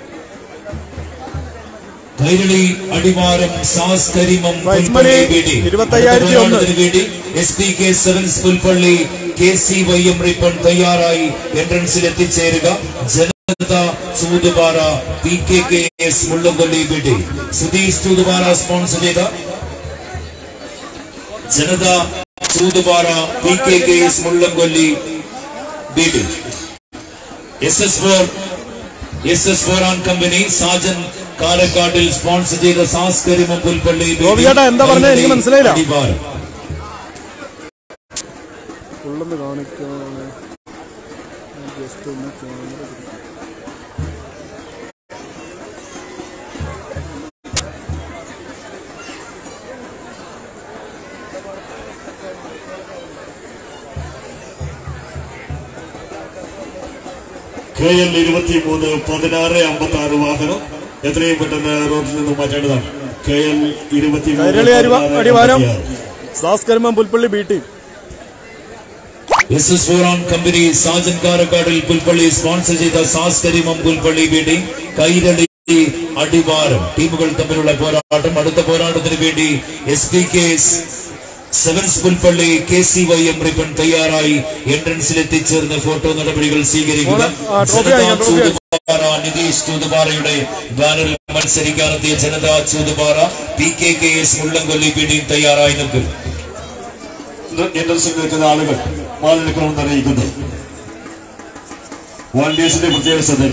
കൈരളി അടിവാരം സാസ്കരിമം Prize പുൽപ്പള്ളി money ബീഡി. 25,001. അടുത്ത വേണ്ടി S P K sevens Pulpally K C Y M Ripon തയ്യാറായി എൻട്രൻസിൽ എത്തിച്ചേരുക Janata Choothupara P K K S Mullankolli ബീഡി സുധീഷ് ചൂതുപാറ സ്പോൺസർ ചെയ്ത Janata Choothupara P K K S Mullankolli ബീഡി S S four S S four an company Sajan കാലക്കാട്ടിൽ സ്പോൺസർ ചെയ്ത സാസ്കരിമം പുൽപ്പള്ളി ഗോപി ചേട്ടാ, എന്താ പറഞ്ഞത്? എനിക്ക് മനസ്സിലായില്ല. അടിവാരം. ഫുള്ളൊന്ന് കാണിക്കാൻ ജസ്റ്റ് ഒന്ന് ക്യാമറ കെ എൽ ഇരുപത്തി മൂന്ന് പതിനാറ് അമ്പത്തി ആറ് വാഹനം എത്രയും പെട്ടെന്ന് റോഡിൽ നിന്ന് മാറ്റേണ്ടതാണ് കെ എൽ ഇരുപത്തി കൈരളി അരിവ Adivaram Sas Karimam Pulpally B team S S four an company Sajan Karakkadil Pulpally sponsor ചെയ്ത സാസ്കരിമം പുൽപ്പള്ളി ബീഡിംഗ് കൈരളി അടിവാരം ടീമുകൾ തമ്മിലുള്ള പോരാട്ടം അടുത്ത പോരാട്ടത്തിന് വേണ്ടി S P K sevens Pulpally K C Y M Ripon തയ്യാറായി എൻട്രൻസിൽ എത്തിച്ചേർന്ന് ഫോട്ടോ നടപടികൾ സ്വീകരിക്കുക മോളെ, ആ, ട്രോഫി വാങ്ങിക്കാം, ട്രോഫി ചൂതുപാറ, നിതീഷ് ചൂതുപാറയുടെ ബാനറിൽ മത്സരിക്കാനെത്തിയ Janata Choothupara P K K S Mullankolli B team തയ്യാറായി നിൽക്കുന്നു എൻട്രൻസിൽ നിൽക്കുന്ന ആളുകൾ മാറി നിൽക്കണമെന്ന് അറിയിക്കുന്നു വോളണ്ടിയേഴ്സിന്റെ പ്രത്യേക ശ്രദ്ധ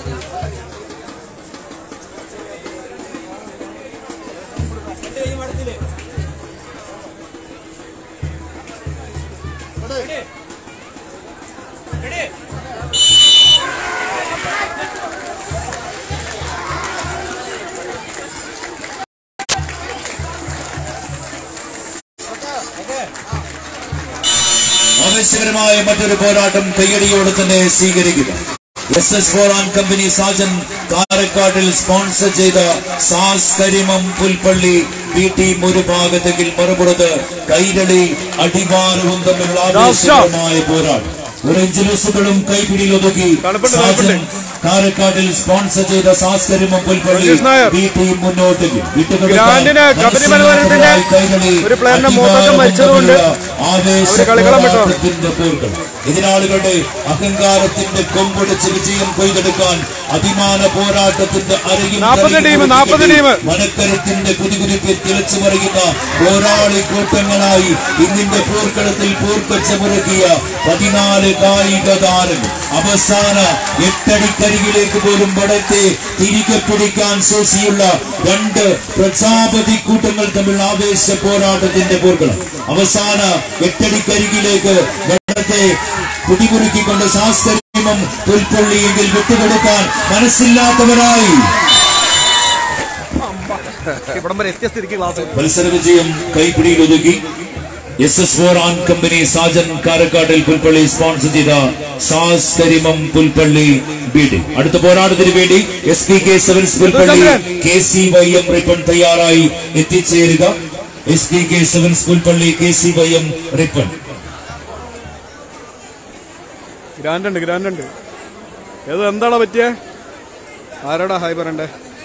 ആവേശകരമായ മറ്റൊരു പോരാട്ടം കയ്യടിയോടെ തന്നെ സ്വീകരിക്കുക S S four an company Sajan കാരക്കാട്ടിൽ sponsor ചെയ്ത സാസ് കരിമം പുൽപ്പള്ളി ബി ടീം ഒരു ഭാഗത്തെങ്കിൽ മറുപുറത്ത് കൈരളി അടിവാരവും തമ്മിലുള്ള ആവേശകരമായ പോരാട്ടം ഒരു ജലൂസുകളും കൈപിടിയിൽ ഒതുക്കി തണുപ്പുണ്ട്, സാജൻ തണുപ്പുണ്ട്. കാരക്കാട്ടിൽ സ്പോൺസർ ചെയ്ത സാസ് കരിമം പുൽപ്പള്ളി രജീഷ് നായർ. ബി ടീം മുന്നോട്ടേക്ക് ഗ്രാൻഡിന് കബഡി മത്സരത്തിന്റെ ഒരു പ്ലെയറിന്റെ മുഖത്തൊക്കെ മരിച്ചതുകൊണ്ട് അവര് കളിക്കളം വിട്ടു. ആവേശത്തിന്റെ പോർക്കൾ എതിരാളികളുടെ അഹങ്കാരത്തിന്റെ കൊമ്പൊടിച്ച് വിജയം കൊയ്തെടുക്കാൻ അഭിമാന പോരാട്ടത്തിന്റെ അരയും നാപ്പത് കരയും ടീം, ഒതുക്കി നാപ്പത് ടീം. മനക്കരത്തിന്റെ കുതികുരുക്കി തിളച്ചു മറിയുന്ന പോരാളി കൂട്ടങ്ങളായി ഇന്നിന്റെ പോർക്കളത്തിൽ പോർക്കച്ചമുറുക്കിയ പതിനാല് കായിക താരങ്ങൾ അവസാന എട്ടടിക്കരികിലേക്ക് പോലും പടത്തെ തിരികെ പിടിക്കാൻ ശേഷിയുള്ള രണ്ട് പ്രജാപതി കൂട്ടങ്ങൾ തമ്മിൽ ആവേശ പോരാട്ടത്തിന്റെ പോർക്കളം അവസാന എട്ടടിക്കരികിലേക്ക് പടത്തെ പിടിമുറുക്കിക്കൊണ്ട് ശാസ്ത്രീയമം പുൽപ്പള്ളിയെങ്കിൽ വിട്ടുകൊടുക്കാൻ മനസ്സില്ലാത്തവരായി ഇവിടം വരെ എത്തിയ സ്ഥിതിക്ക് ക്ലാസ് മത്സര വിജയം കൈപ്പിടിയിൽ ഒതുക്കി S S four an company Sajan Karakkattil Pulpally sponsor ചെയ്ത സാസ് കരിമം പുൽപ്പള്ളി ബീഡ് അടുത്ത പോരാട്ടത്തിന് വേണ്ടി S P K sevens Pulpally K C Y M Ripon തയ്യാറായി എത്തിച്ചേരുക S P K sevens Pulpally K C Y M Rippon grand ഉണ്ട് ഗ്രാൻഡ് ഉണ്ട് ഏത് എന്താടാ പറ്റിയേ ആരോടാ ഹായ് പറയണ്ടേ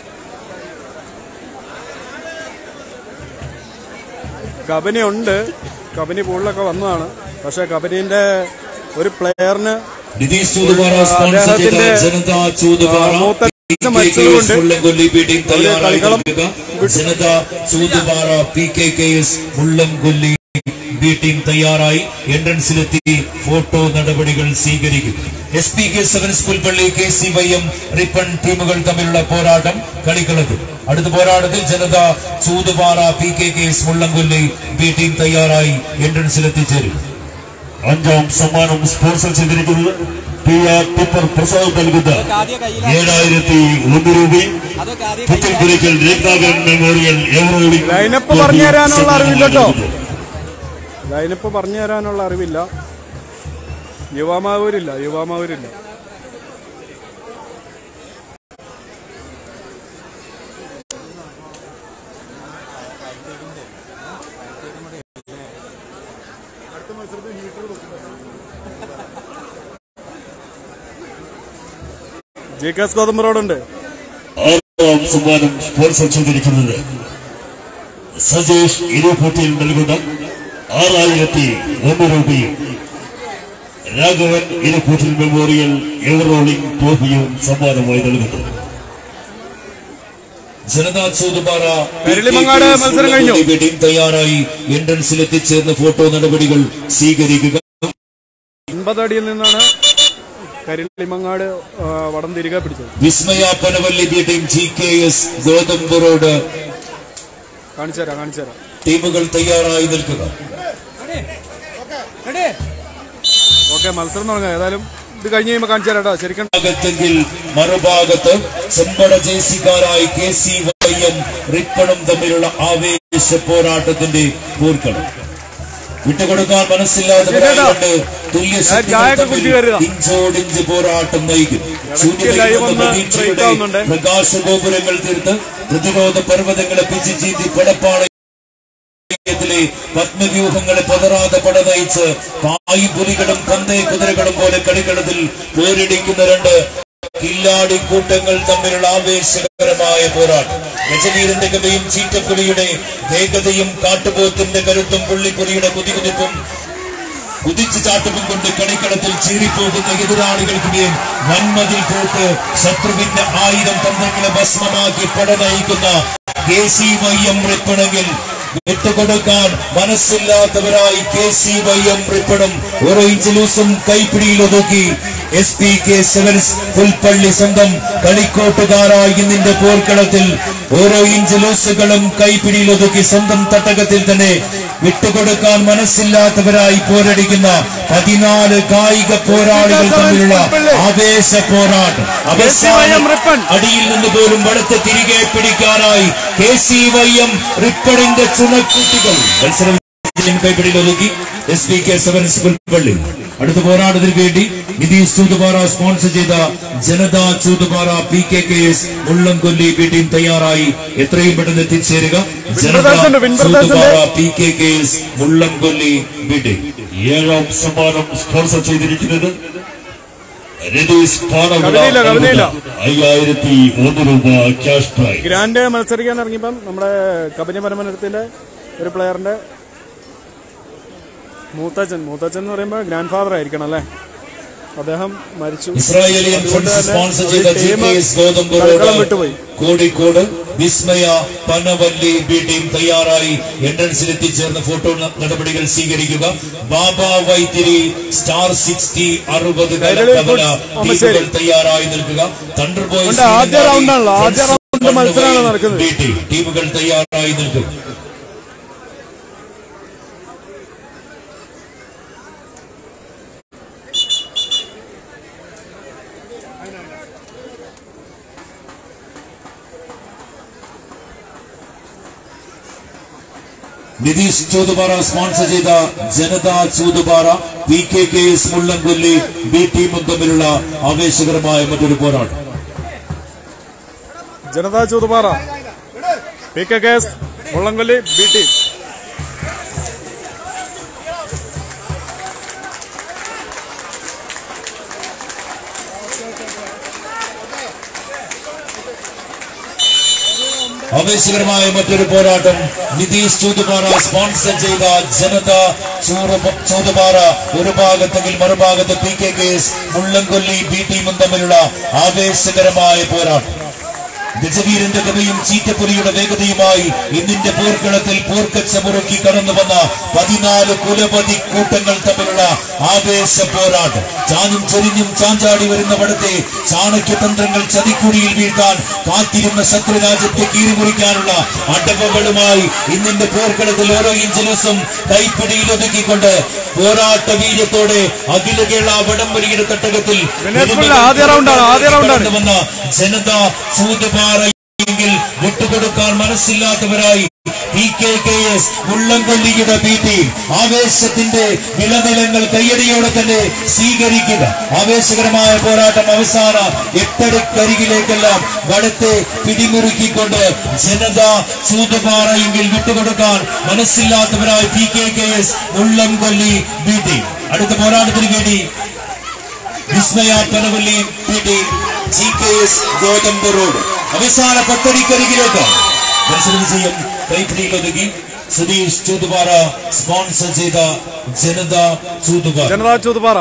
കബനി ഉണ്ട് കബനി പൂളിലൊക്കെ വന്നതാണ് പക്ഷെ കബനീന്റെ ഒരു പ്ലെയറിന് നിതീഷ് ചൂതുപാറ സ്പോൺസർ ചെയ്ത അദ്ദേഹത്തിന്റെ, ജനത ചൂതുപാറ ആ, മൂത്ത പി കെ കെ മത്സരമുണ്ട്. എസ് മുള്ളംകൊല്ലി ബീഡിംഗ് തയ്യാറായി കളിക്കളം നിൽക്കുക Janata Choothupara P K K S Mullankolli B team തയ്യാറായി എൻട്രൻസിലെത്തി ഫോട്ടോ നടപടികൾ സ്വീകരിക്കും S P K sevens Pulpally K C Y M Rippon ടീമുകൾ തമ്മിലുള്ള പോരാട്ടം കളിക്കളത്തിൽ അടുത്ത പോരാട്ടത്തിൽ Janata Choothupara P K K S Mullankolli B team തയ്യാറായി എൻട്രൻസിലെത്തിച്ചേരും അഞ്ചാം സമ്മാനം സ്പോൺസർ ചെയ്തിരിക്കുന്നത് പി ആർ ടിപ്പർ പ്രസാദ് നൽകുന്ന ഏഴായിരത്തി ഒന്ന് രൂപയും അതൊക്കെ ആദ്യം Puthenpurakkal Rathnakaran memorial ever rolling lineup പറഞ്ഞു തരാനുള്ള അറിവില്ലട്ടോ ലൈനപ്പ് പറഞ്ഞു തരാനുള്ള അറിവില്ല യുവാമാവൂരില്ല യുവാമാവൂരില്ല ജി കെ എസ് ഗോതമ്പ് റോഡുണ്ട് ആറാം സമ്മാനം സ്പോൺസർ ചെയ്തിരിക്കുന്നത് സജേഷ് ഇരുപൂട്ടിയിൽ നൽകുന്ന ആറായിരത്തി ഒന്ന് രൂപയും രാഘവൻ ഇരുപൂട്ടിൽ മെമ്മോറിയൽ എവറോളിംഗ് ട്രോഫിയും സമ്മാനമായി നൽകുന്നു ജനതാ ചൂതുപാറ പെരളിമങ്ങാട് മത്സരം കഴിഞ്ഞു. ടീം തയ്യാറായി എൻട്രൻസിൽ എത്തിച്ചേർന്ന് ഫോട്ടോ നടപടികൾ സ്വീകരിക്കുക അൻപത് അടിയിൽ നിന്നാണ് കരിളിമങ്ങാട് ആ, വടം തിരികെ പിടിച്ചത് Vismaya Panavalli B team G K S Gothambu road കാണിച്ചു തരാം കാണിച്ചു തരാം ടീമുകൾ തയ്യാറായി നിൽക്കുക ഓക്കെ മത്സരം തുടങ്ങാം ഏതായാലും ഇത് കഴിഞ്ഞ് കഴിയുമ്പോൾ കാണിച്ചു തരാം കേട്ടോ ശരിക്കും ഭാഗത്തെങ്കിൽ മറുഭാഗത്ത് ചെമ്പട ജേസിക്കാരായി കെ സി വൈയും റിപ്പണും തമ്മിലുള്ള ആവേശ പോരാട്ടത്തിന്റെ പോർക്കളം വിട്ടുകൊടുക്കാൻ മനസ്സില്ലാത്തവരായതുകൊണ്ട് തുല്യ ശക്തികൾ ചായയൊക്കെ കുടിച്ച് തമ്മിൽ കയറുക. ഇഞ്ചോടിഞ്ച് പോരാട്ടം നയിക്കും live ഒന്ന് break ആവുന്നുണ്ട്. പ്രകാശഗോപുരങ്ങൾ തീർത്ത് പ്രതിരോധ പർവ്വതങ്ങളെ പിച്ചു ചീന്തി പടപ്പാള ത്തിലെ പത്മവ്യൂഹങ്ങളെ പതറാതെ പട നയിച്ച് പായ്പുലികളും പന്തയ കുതിരകളും പോലെ കളിക്കളത്തിൽ പോരടിക്കുന്ന രണ്ട് കില്ലാടി കൂട്ടങ്ങൾ തമ്മിലുള്ള ആവേശകരമായ പോരാട്ടം ഗജവീരന്റെ കഥയും ചീറ്റപ്പുലിയുടെ വേഗതയും കാട്ടുപോത്തിന്റെ കരുത്തും പുള്ളിപ്പുലിയുടെ കുതികുതിപ്പും കുതിച്ചു ചാട്ടവും കൊണ്ട് കളിക്കളത്തിൽ ചീറിപ്പോകുന്ന എതിരാളികൾക്ക് മേൽ വൻമതിൽ തീർത്ത് ശത്രുവിന്റെ ആയിരം തന്ത്രങ്ങളെ ഭസ്മമാക്കി പട നയിക്കുന്ന കെ സി വൈ എം റിപ്പണെങ്കിൽ വിട്ടുകൊടുക്കാൻ മനസ്സില്ലാത്തവരായി കെ സി വൈ എം റിപ്പണും ഓറഞ്ച് ലൂസും കൈപ്പിടിയിലൊതുക്കി S P K sevens Pulpally സ്വന്തം കളിക്കോട്ടുകാരായി ഇന്നിന്റെ പോർക്കളത്തിൽ ഓരോ ഇഞ്ച് ലൂസുകളും കൈപ്പിടിയിലൊതുക്കി സ്വന്തം തട്ടകത്തിൽ തന്നെ വിട്ടുകൊടുക്കാൻ മനസ്സില്ലാത്തവരായി പോരടിക്കുന്ന പതിനാല് കായിക പോരാളികൾ തമ്മിലുള്ള ആവേശ പോരാട്ടം അവസാനം അടിയിൽ നിന്ന് പോലും വെളുത്ത് തിരികെ പിടിക്കാനായി കെ സി വൈ എം റിപ്പണിന്റെ ചുണക്കുട്ടികൾ മത്സരം വിജയം കൈപ്പിടിയിൽ ഒതുക്കി S P K sevens Pulpally അടുത്ത പോരാട്ടത്തിന് വേണ്ടി നിതീഷ് ചൂതുപാറ സ്പോൺസർ ചെയ്ത Janata Choothupara P K K S Mullankolli B team തയ്യാറായി എത്രയും പെട്ടെന്ന് എത്തിച്ചേരുക ജനതാ വിൻബ്രദേഴ്സുണ്ട്, വിൻബ്രദേഴ്സുണ്ട്. Choothupara P K K S Mullankolli B team ഏഴാം സമ്മാനം സ്പോൺസർ ചെയ്തിരിക്കുന്നത് രതീഷ് പാടവിള കവിതയില്ല, കവിതയില്ല. അയ്യായിരത്തി ഒന്ന് രൂപ ക്യാഷ് പ്രൈസ് ഗ്രാൻഡ് മത്സരിക്കാൻ ഇറങ്ങിയപ്പം നമ്മുടെ കബനി പരമനത്തിന്റെ ഒരു പ്ലെയറിന്റെ മൂത്തച്ഛൻ മൂത്തച്ഛൻ എന്ന് പറയുമ്പോൾ ഗ്രാൻഡ് ഫാദർ ആയിരിക്കണം അല്ലേ അദ്ദേഹം മരിച്ചു ഇസ്രായേലിയൻ അതുകൊണ്ട് ഫണ്ട്സ് തന്നെ സ്പോൺസർ ഒരു ചെയ്ത ജി ടീം കെ എസ് ഗോതമ്പ് കളിക്കളം റോഡ് വിട്ടുപോയി കോഴിക്കോട് വിസ്മയ പനവല്ലി ബി ടീം തയ്യാറായി എൻട്രൻസിൽ എത്തിച്ചേർന്ന ഫോട്ടോ ന- നടപടികൾ സ്വീകരിക്കുക ബാബ വൈത്തിരി സ്റ്റാർ സിക്സ്റ്റി അറുപത് കൈരളി കവല ഫുഡ്സ് ഓമശ്ശേരി. ടീമുകൾ തയ്യാറായി നിൽക്കുക തണ്ടർ ബോയ്സ് ഉണ്ട്, ആദ്യ റൗണ്ടാണല്ലോ, ആദ്യ റൗണ്ട് മത്സരമാണ് നടക്കുന്നത്. ബി ടീം ടീമുകൾ തയ്യാറായി നിൽക്കുക നിതീഷ് ചൂതുപാറ സ്പോൺസർ ചെയ്ത Janata Choothupara P K K S Mullankolli B ടീമും തമ്മിലുള്ള ആവേശകരമായ മറ്റൊരു പോരാട്ടം Janata Choothupara P K K S Mullankolli B T ആവേശകരമായ മറ്റൊരു പോരാട്ടം നിതീഷ് ചൂതുപാറ സ്പോൺസർ ചെയ്ത ജനത ചൂറ- ചൂതുപാറ ഒരു ഭാഗത്തെങ്കിൽ മറുഭാഗത്ത് P K K S Mullankolli B ടീമും തമ്മിലുള്ള ആവേശകരമായ പോരാട്ടം ഗജവീരന്റെ കഥയും ചീറ്റപ്പുലിയുടെ വേഗതയുമായി ഇന്നിന്റെ പോർക്കളത്തിൽ പോർക്കച്ച മുറുക്കി കടന്നു വന്ന പതിനാല് കുലപതി കൂട്ടങ്ങൾ തമ്മിലുള്ള ആവേശ പോരാട്ടം ചാഞ്ഞും ചെരിഞ്ഞും ചാഞ്ചാടി വരുന്ന പടത്തെ ചാണക്യതന്ത്രങ്ങൾ ചതിക്കുഴിയിൽ വീഴ്ത്താൻ കാത്തിരുന്ന ശത്രുരാജ്യത്തെ കീറിമുറിക്കാനുള്ള അടവുകളുമായി ഇന്നിന്റെ പോർക്കളത്തിൽ ഓരോ ഇഞ്ചിനസും കൈപ്പിടിയിൽ ഒതുക്കിക്കൊണ്ട് പോരാട്ട വീര്യത്തോടെ അഖില കേരള വടംവലിയുടെ തട്ടകത്തിൽ വിനേഷ് പിള്ള, ആദ്യ റൗണ്ടാണ്, ആദ്യ റൗണ്ടാണ്. കടന്നു വന്ന ജനത ചൂതുപാറയെങ്കിൽ വിട്ടുകൊടുക്കാൻ മനസ്സില്ലാത്തവരായി പി കെ കെ എസ് മുള്ളംകൊല്ലിയുടെ പി ടീം ആവേശത്തിന്റെ വിളനിലങ്ങൾ കയ്യടിയോടെ തന്നെ സ്വീകരിക്കുക ആവേശകരമായ പോരാട്ടം അവസാന എട്ടടിക്കരികിലേക്കെല്ലാം വടത്തെ പിടിമുറുക്കിക്കൊണ്ട് ജനത ചൂതുപാറയെങ്കിൽ വിട്ടുകൊടുക്കാൻ മനസ്സില്ലാത്തവരായി P K K S Mullankolli B team അടുത്ത പോരാട്ടത്തിന് വേണ്ടി Vismaya Kanavalli P T G K S Gothambu road അവസാന പത്തടിക്കരികിലേക്ക് മത്സര വിജയം കൈപ്പിടിയിലൊതുക്കി സുധീഷ് ചൂതുപാറ സ്പോൺസർ ചെയ്ത ജനത ചൂതുപാറ ജനതാ ചൂതുപാറ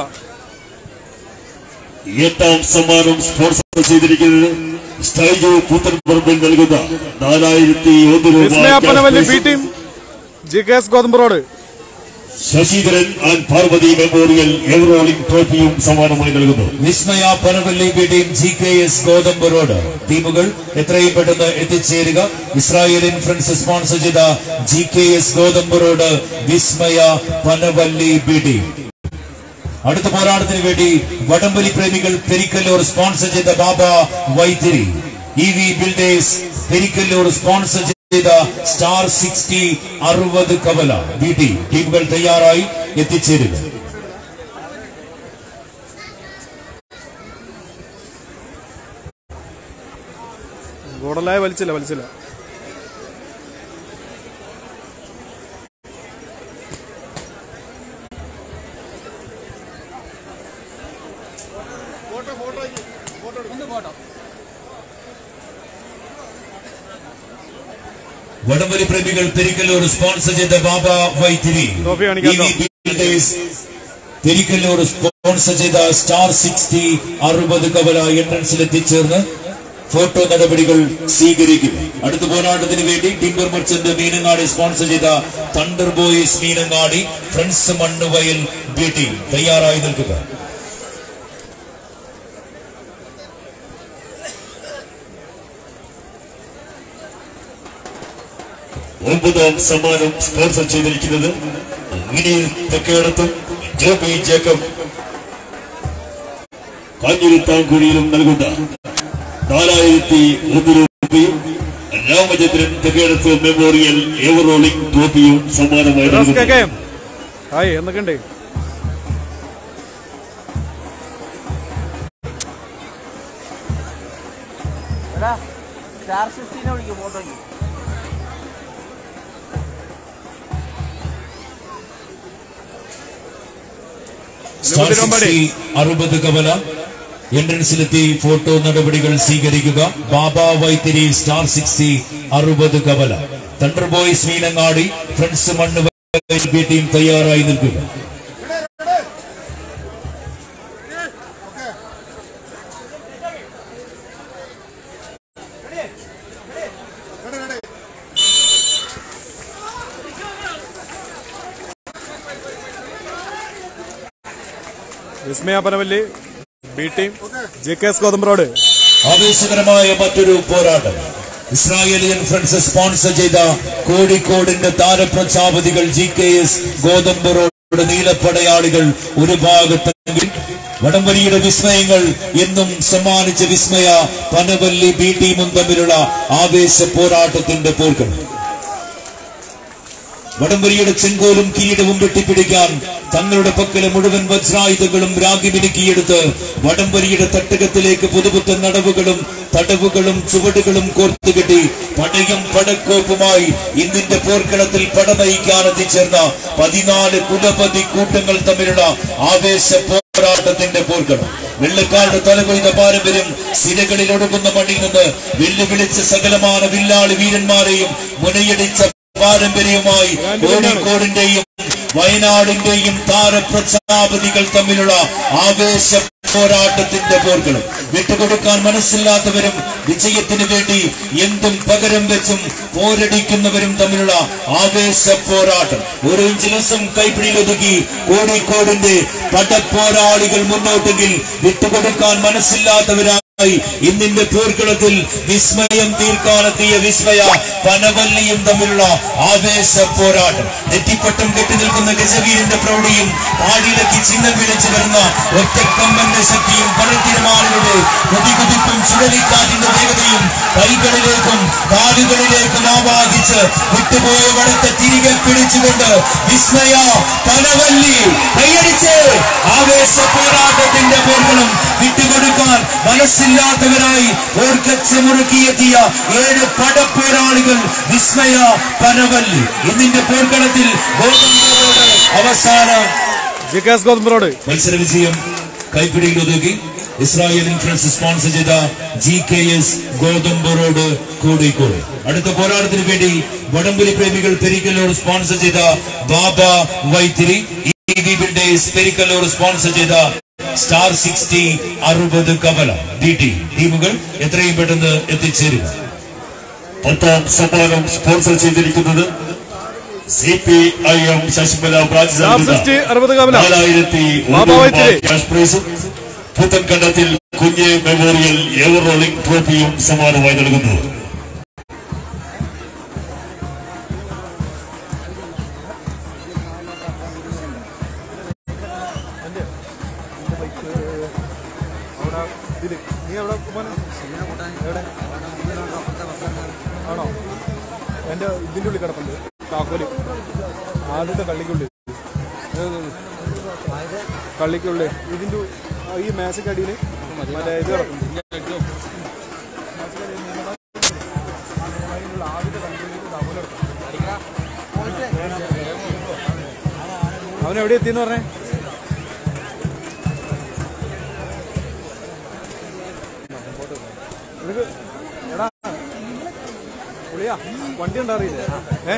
എട്ടാം സമ്മാനം സ്പോൺസർ ചെയ്തിരിക്കുന്നത് സ്റ്റൈജു കൂത്തൻപറമ്പിൽ നൽകുന്ന നാലായിരത്തി ഒന്ന് രൂപ Vismaya Panavalli cash B prize. Team G K S Gothambu road Sasidharan and Parvathy memorial ever rolling ട്രോഫിയും സമ്മാനമായി നൽകുന്നു വിസ്മയ പനവല്ലി ബിഡിയും G K S Gothambu road ടീമുകൾ എത്രയും പെട്ടെന്ന് എത്തിച്ചേരുക ഇസ്രായേലിൻ ഫ്രണ്ട്സ് സ്പോൺസർ ചെയ്ത G K S Gothambu road Vismaya Panavalli B team അടുത്ത പോരാട്ടത്തിന് വേണ്ടി വടംവലി പ്രേമികൾ പെരിക്കല്ലൂർ സ്പോൺസർ ചെയ്ത Baba Vythiri E V builders Perikkallur sponsor ചെയ്ത സ്റ്റാർ സിക്സ്റ്റി അറുപത് കവല ബി ടി ടീമുകൾ തയ്യാറായി എത്തിച്ചേരുക ഗോഡലായ വലിച്ചില്ല വലിച്ചില്ല വടംവലി പ്രേമികൾ പെരിക്കല്ലൂർ സ്പോൺസർ ചെയ്ത ബാബ വൈത്തിരി ട്രോഫി കാണിക്കാമല്ലോ. E V builders Perikkallur sponsor ചെയ്ത സ്റ്റാർ സിക്സ്റ്റി അറുപത് കവല എൻട്രൻസിൽ എത്തിച്ചേർന്ന് ഫോട്ടോ നടപടികൾ സ്വീകരിക്കും അടുത്ത പോരാട്ടത്തിന് വേണ്ടി ടിംബർ മർച്ചന്റ് മീനങ്ങാടി സ്പോൺസർ ചെയ്ത thunder boys Meenangadi friends Mannuvayal B team തയ്യാറായി നിൽക്കുക ഒമ്പതാം സമ്മാനം സ്പോൺസർ ചെയ്തിരിക്കുന്നത് മിനി തെക്കേടത്തും ജോബി ജേക്കബ് കാഞ്ഞിരുത്താംകുഴിയിലും നൽകുന്ന നാലായിരത്തി ഒന്ന് രൂപയും രാമചന്ദ്രൻ തെക്കേടത്ത് മെമ്മോറിയൽ എവറോളിംഗ് ട്രോഫിയും സമ്മാനമായി റസ് നൽകുന്നു കേക്കാം ഹായ് എന്തൊക്കെയുണ്ട് സ്റ്റാർ സിക്സ്റ്റീനെ വിളിക്കും ഫോട്ടോയ്ക്ക് സ്റ്റാർ സിക്സ്റ്റി അറുപത് കവല എൻട്രൻസിലെത്തി ഫോട്ടോ നടപടികൾ സ്വീകരിക്കുക ബാബ വൈത്തിരി സ്റ്റാർ സിക്സ്റ്റി അറുപത് കവല തണ്ടർ ബോയ്സ് മീനങ്ങാടി ഫ്രണ്ട്സ് മണ്ണ് ബി ടീം തയ്യാറായി നിൽക്കുക Vismaya Panavalli B team J K S Gothambu ആവേശകരമായ മറ്റൊരു പോരാട്ടം ഇസ്രായേലിയൻ ഫ്രണ്ട്സ് സ്പോൺസർ ചെയ്ത കോഴിക്കോടിന്റെ താരപ്രജാപതികൾ G K S Gothambu road നീലപ്പടയാളികൾ ഒരു ഭാഗത്തെങ്കിൽ വടംവലിയുടെ വിസ്മയങ്ങൾ എന്നും സമ്മാനിച്ച വിസ്മയ പനവല്ലി ബി ടീമും തമ്മിലുള്ള ആവേശ പോരാട്ടത്തിന്റെ പോർക്കളി വടംവലിയുടെ ചെങ്കോലും കിരീടവും വെട്ടിപ്പിടിക്കാൻ തങ്ങളുടെ പക്കലെ മുഴുവൻ വജ്രായുധങ്ങളും രാഗി മിനുക്കിയെടുത്ത് വടംവലിയുടെ തട്ടകത്തിലേക്ക് പുതുപുത്തൻ നടവുകളും തടവുകളും ചുവടുകളും കോർത്തുകെട്ടി പടയും പടക്കോപ്പുമായി ഇന്നിന്റെ പോർക്കളത്തിൽ പടനയിക്കാൻ എത്തിച്ചേർന്ന പതിനാല് കുലപതി കൂട്ടങ്ങൾ തമ്മിലുള്ള ആവേശ പോരാട്ടത്തിന്റെ പോർക്കളം വെള്ളക്കാരുടെ തലകൊയ്ത പാരമ്പര്യം സിരകളിൽ ഒടുങ്ങുന്ന മണ്ണിൽ നിന്ന് വെല്ലുവിളിച്ച സകലമാന വില്ലാളി വീരന്മാരെയും മുനയടിച്ച പാരമ്പര്യവുമായി കോഴിക്കോടിന്റെയും വയനാടിന്റെയും താരപ്രജാപതികൾ തമ്മിലുള്ള ആവേശ പോരാട്ടത്തിന്റെ പോർക്കളും വിട്ടുകൊടുക്കാൻ മനസ്സില്ലാത്തവരും വിജയത്തിന് വേണ്ടി എന്തും പകരം വെച്ചും പോരടിക്കുന്നവരും തമ്മിലുള്ള ആവേശ പോരാട്ടം ഒരു ഇഞ്ചിലസം കൈപ്പിടിയിലൊതുക്കി കോഴിക്കോടിന്റെ പടപ്പോരാളികൾ മുന്നോട്ടെങ്കിൽ വിട്ടുകൊടുക്കാൻ മനസ്സില്ലാത്തവരാ ായി ഇന്നിന്റെ പോർക്കളത്തിൽ വിസ്മയം തീർക്കാനെത്തിയ വിസ്മയ പനവല്ലിയും തമ്മിലുള്ള ആവേശ പോരാട്ടം നെറ്റിപ്പട്ടം കെട്ടി നിൽക്കുന്ന ഗജവീരന്റെ പ്രൗഢിയും പാടിയിലക്കി ചിഹ്നം വിളിച്ചു വരുന്ന ഒറ്റക്കമ്മന്റെ ശക്തിയും കടൽ തിരമാലയുടെ കുതികുതിപ്പും ചുഴലിക്കാറ്റിന്റെ വേഗതയും കൈകളിലേക്കും കാലുകളിലേക്കും ആവാഹിച്ച് വിട്ടുപോയ വടത്തെ തിരികെ പിടിച്ചുകൊണ്ട് വിസ്മയ പനവല്ലി കൈയടിച്ച് ആവേശ പോരാട്ടത്തിന്റെ പോർക്കളും വിട്ടുകൊടുക്കാൻ മനസ്സില്ലാത്തവരായി ഓർക്കച്ച് മുറുക്കിയെത്തിയ ഏഴ് പടപ്പോരാളികൾ വിസ്മയ പനവല്ലി ഇന്നിന്റെ പോർക്കളത്തിൽ ഗോതമ്പോട് അവസാന J K S Gothambu road മത്സര വിജയം കൈപ്പിടിയിൽ ഒതുക്കി ഇസ്രായേലിൻ ഫ്രണ്ട്സ് സ്പോൺസർ ചെയ്ത G K S Gothambu road Kozhikode അടുത്ത പോരാട്ടത്തിന് വേണ്ടി വടംവലി പ്രേമികൾ പെരിക്കല്ലൂർ സ്പോൺസർ ചെയ്ത Baba Vythiri E V builders Perikkallur sponsor ചെയ്ത സ്റ്റാർ സിക്സ്റ്റി അറുപത് കവല ഡി ടി ടീമുകൾ എത്രയും പെട്ടെന്ന് എത്തിച്ചേരുക പത്താം സമ്മാനം സ്പോൺസർ ചെയ്തിരിക്കുന്നത് C P I M Sasimala branch last sixty Arupathu Kamala നാലായിരത്തി ബാബാ വൈദ്യരെ. ക്യാഷ് പ്രൈസും പുത്തൻകണ്ടത്തിൽ കുഞ്ഞ് മെമ്മോറിയൽ എവർ റോളിംഗ് ട്രോഫിയും സമ്മാനമായി നൽകുന്നു നീ എവിടെ എവിടെ ആണോ എന്റെ ഇതിന്റെ ഉള്ളിൽ കിടപ്പുണ്ട് താക്കോല് ആദ്യത്തെ കള്ളിക്കുള്ളിൽ ഏത്? കള്ളിക്കുള്ളിൽ ഇതിന്റെ ഉ- ആ, ഈ മേശക്കടിയിൽ മറ്റേ ഇത് കിടപ്പുണ്ട് അവൻ എവിടെ എത്തിയെന്ന് പറഞ്ഞേ നിനക്ക് എടാ പുളിയാ വണ്ടി ഉണ്ടാറിയില്ലേ ഏ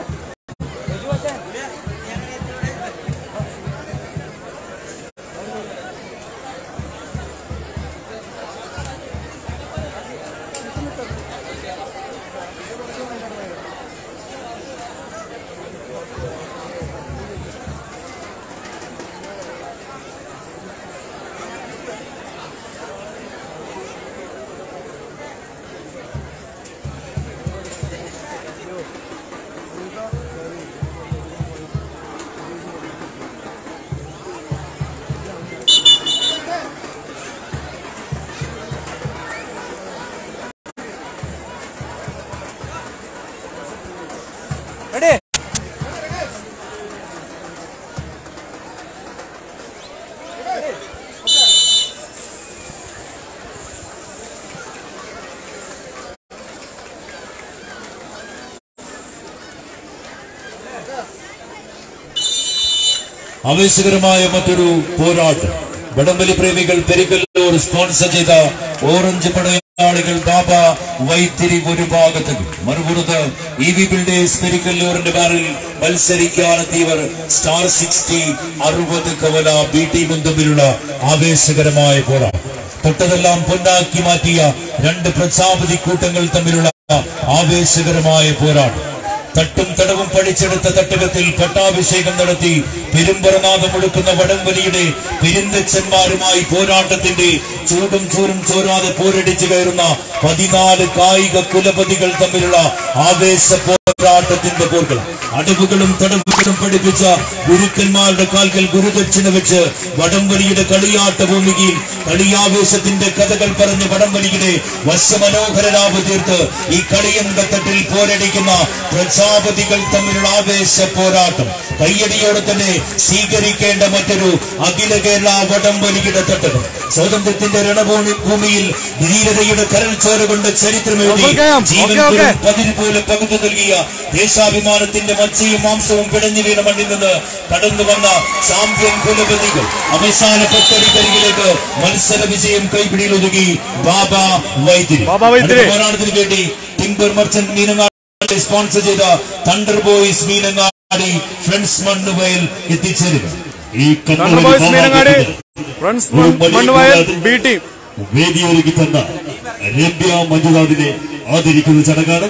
എടേ ആവേശകരമായ മറ്റൊരു പോരാട്ടം വടംവലി പ്രേമികൾ പെരിക്കല്ലൂർ സ്പോൺസർ ചെയ്ത ഓറഞ്ച് പടയാളികൾ ബാബ വൈത്തിരി ഒരു ഭാഗത്ത് മറുപുറത്ത് ഇ വി ബിൽഡേഴ്സ് പെരിക്കല്ലൂരിന്റെ ബാറിൽ മത്സരിക്കാനെത്തിയവർ സ്റ്റാർ സിക്സ്റ്റി അറുപത് കവല ബി ടീമും തമ്മിലുള്ള ആവേശകരമായ പോരാട്ടം തൊട്ടതെല്ലാം പൊന്നാക്കി മാറ്റിയ രണ്ട് പ്രജാപതി കൂട്ടങ്ങൾ തമ്മിലുള്ള ആവേശകരമായ പോരാട്ടം തട്ടും തടവും പഠിച്ചെടുത്ത തട്ടകത്തിൽ പട്ടാഭിഷേകം നടത്തി പെരുമ്പറനാഥം ഒടുക്കുന്ന വടംവലിയുടെ പെരുന്തച്ചന്മാരുമായി പോരാട്ടത്തിന്റെ ചൂടും ചൂരും ചോരാതെ പോരടിച്ചു കയറുന്ന പതിനാല് കായിക കുലപതികൾ തമ്മിലുള്ള ആവേശ പോരാട്ടത്തിന്റെ പോർക്കൾ അടവുകളും തടവുകളും പഠിപ്പിച്ച ഗുരുക്കന്മാരുടെ കാൽക്കൽ ഗുരുദക്ഷിണ വെച്ച് വടംവലിയുടെ കളിയാട്ട ഭൂമികയിൽ കളിയാവേശത്തിന്റെ കഥകൾ പറഞ്ഞ് വടംവലിയുടെ വശമനോഹരരാവ് തീർത്ത് ഈ കളിയന്തത്തട്ടിൽ പോരടിക്കുന്ന പ്രജാപതികൾ തമ്മിലുള്ള ആവേശ പോരാട്ടം കയ്യടിയോടെ തന്നെ സ്വീകരിക്കേണ്ട മറ്റൊരു അഖില കേരള വടംവലിയുടെ തട്ടകം സ്വാതന്ത്ര്യത്തിന്റെ രണഭൂമി ഭൂമിയിൽ ധീരതയുടെ കരൽ ചോര കൊണ്ട് ചരിത്രമെഴുതി ഓക്കേ, ഓക്കേ, ജീവൻ ഓക്കേ. വെറും പതിര് പോലെ പകുത്തു നൽകിയ ദേശാഭിമാനത്തിന്റെ മച്ചയും മാംസവും പിടഞ്ഞു വീണ മണ്ണിൽ നിന്ന് കടന്നു വന്ന ചാമ്പ്യൻ കുലപതികൾ അവസാന പത്തടിക്കരികിലേക്ക് മത്സര വിജയം കൈപിടിയിൽ ഒതുക്കി ബാബ വൈദ്യര് ബാബ വൈദ്യര്. അടുത്ത പോരാട്ടത്തിന് വേണ്ടി ടിംബർ മർച്ചന്റ് മീനങ്ങാടി സ്പോൺസർ ചെയ്ത thunder boys Meenangadi friends Mannuvayal എത്തിച്ചേരുക ഈ thunder boys Meenangadi friends Mannuvayal B team വേദിയൊരുക്കി തന്ന രമ്യ മഞ്ജുനാഥിനെ ആദരിക്കുന്ന ചടങ്ങാണ്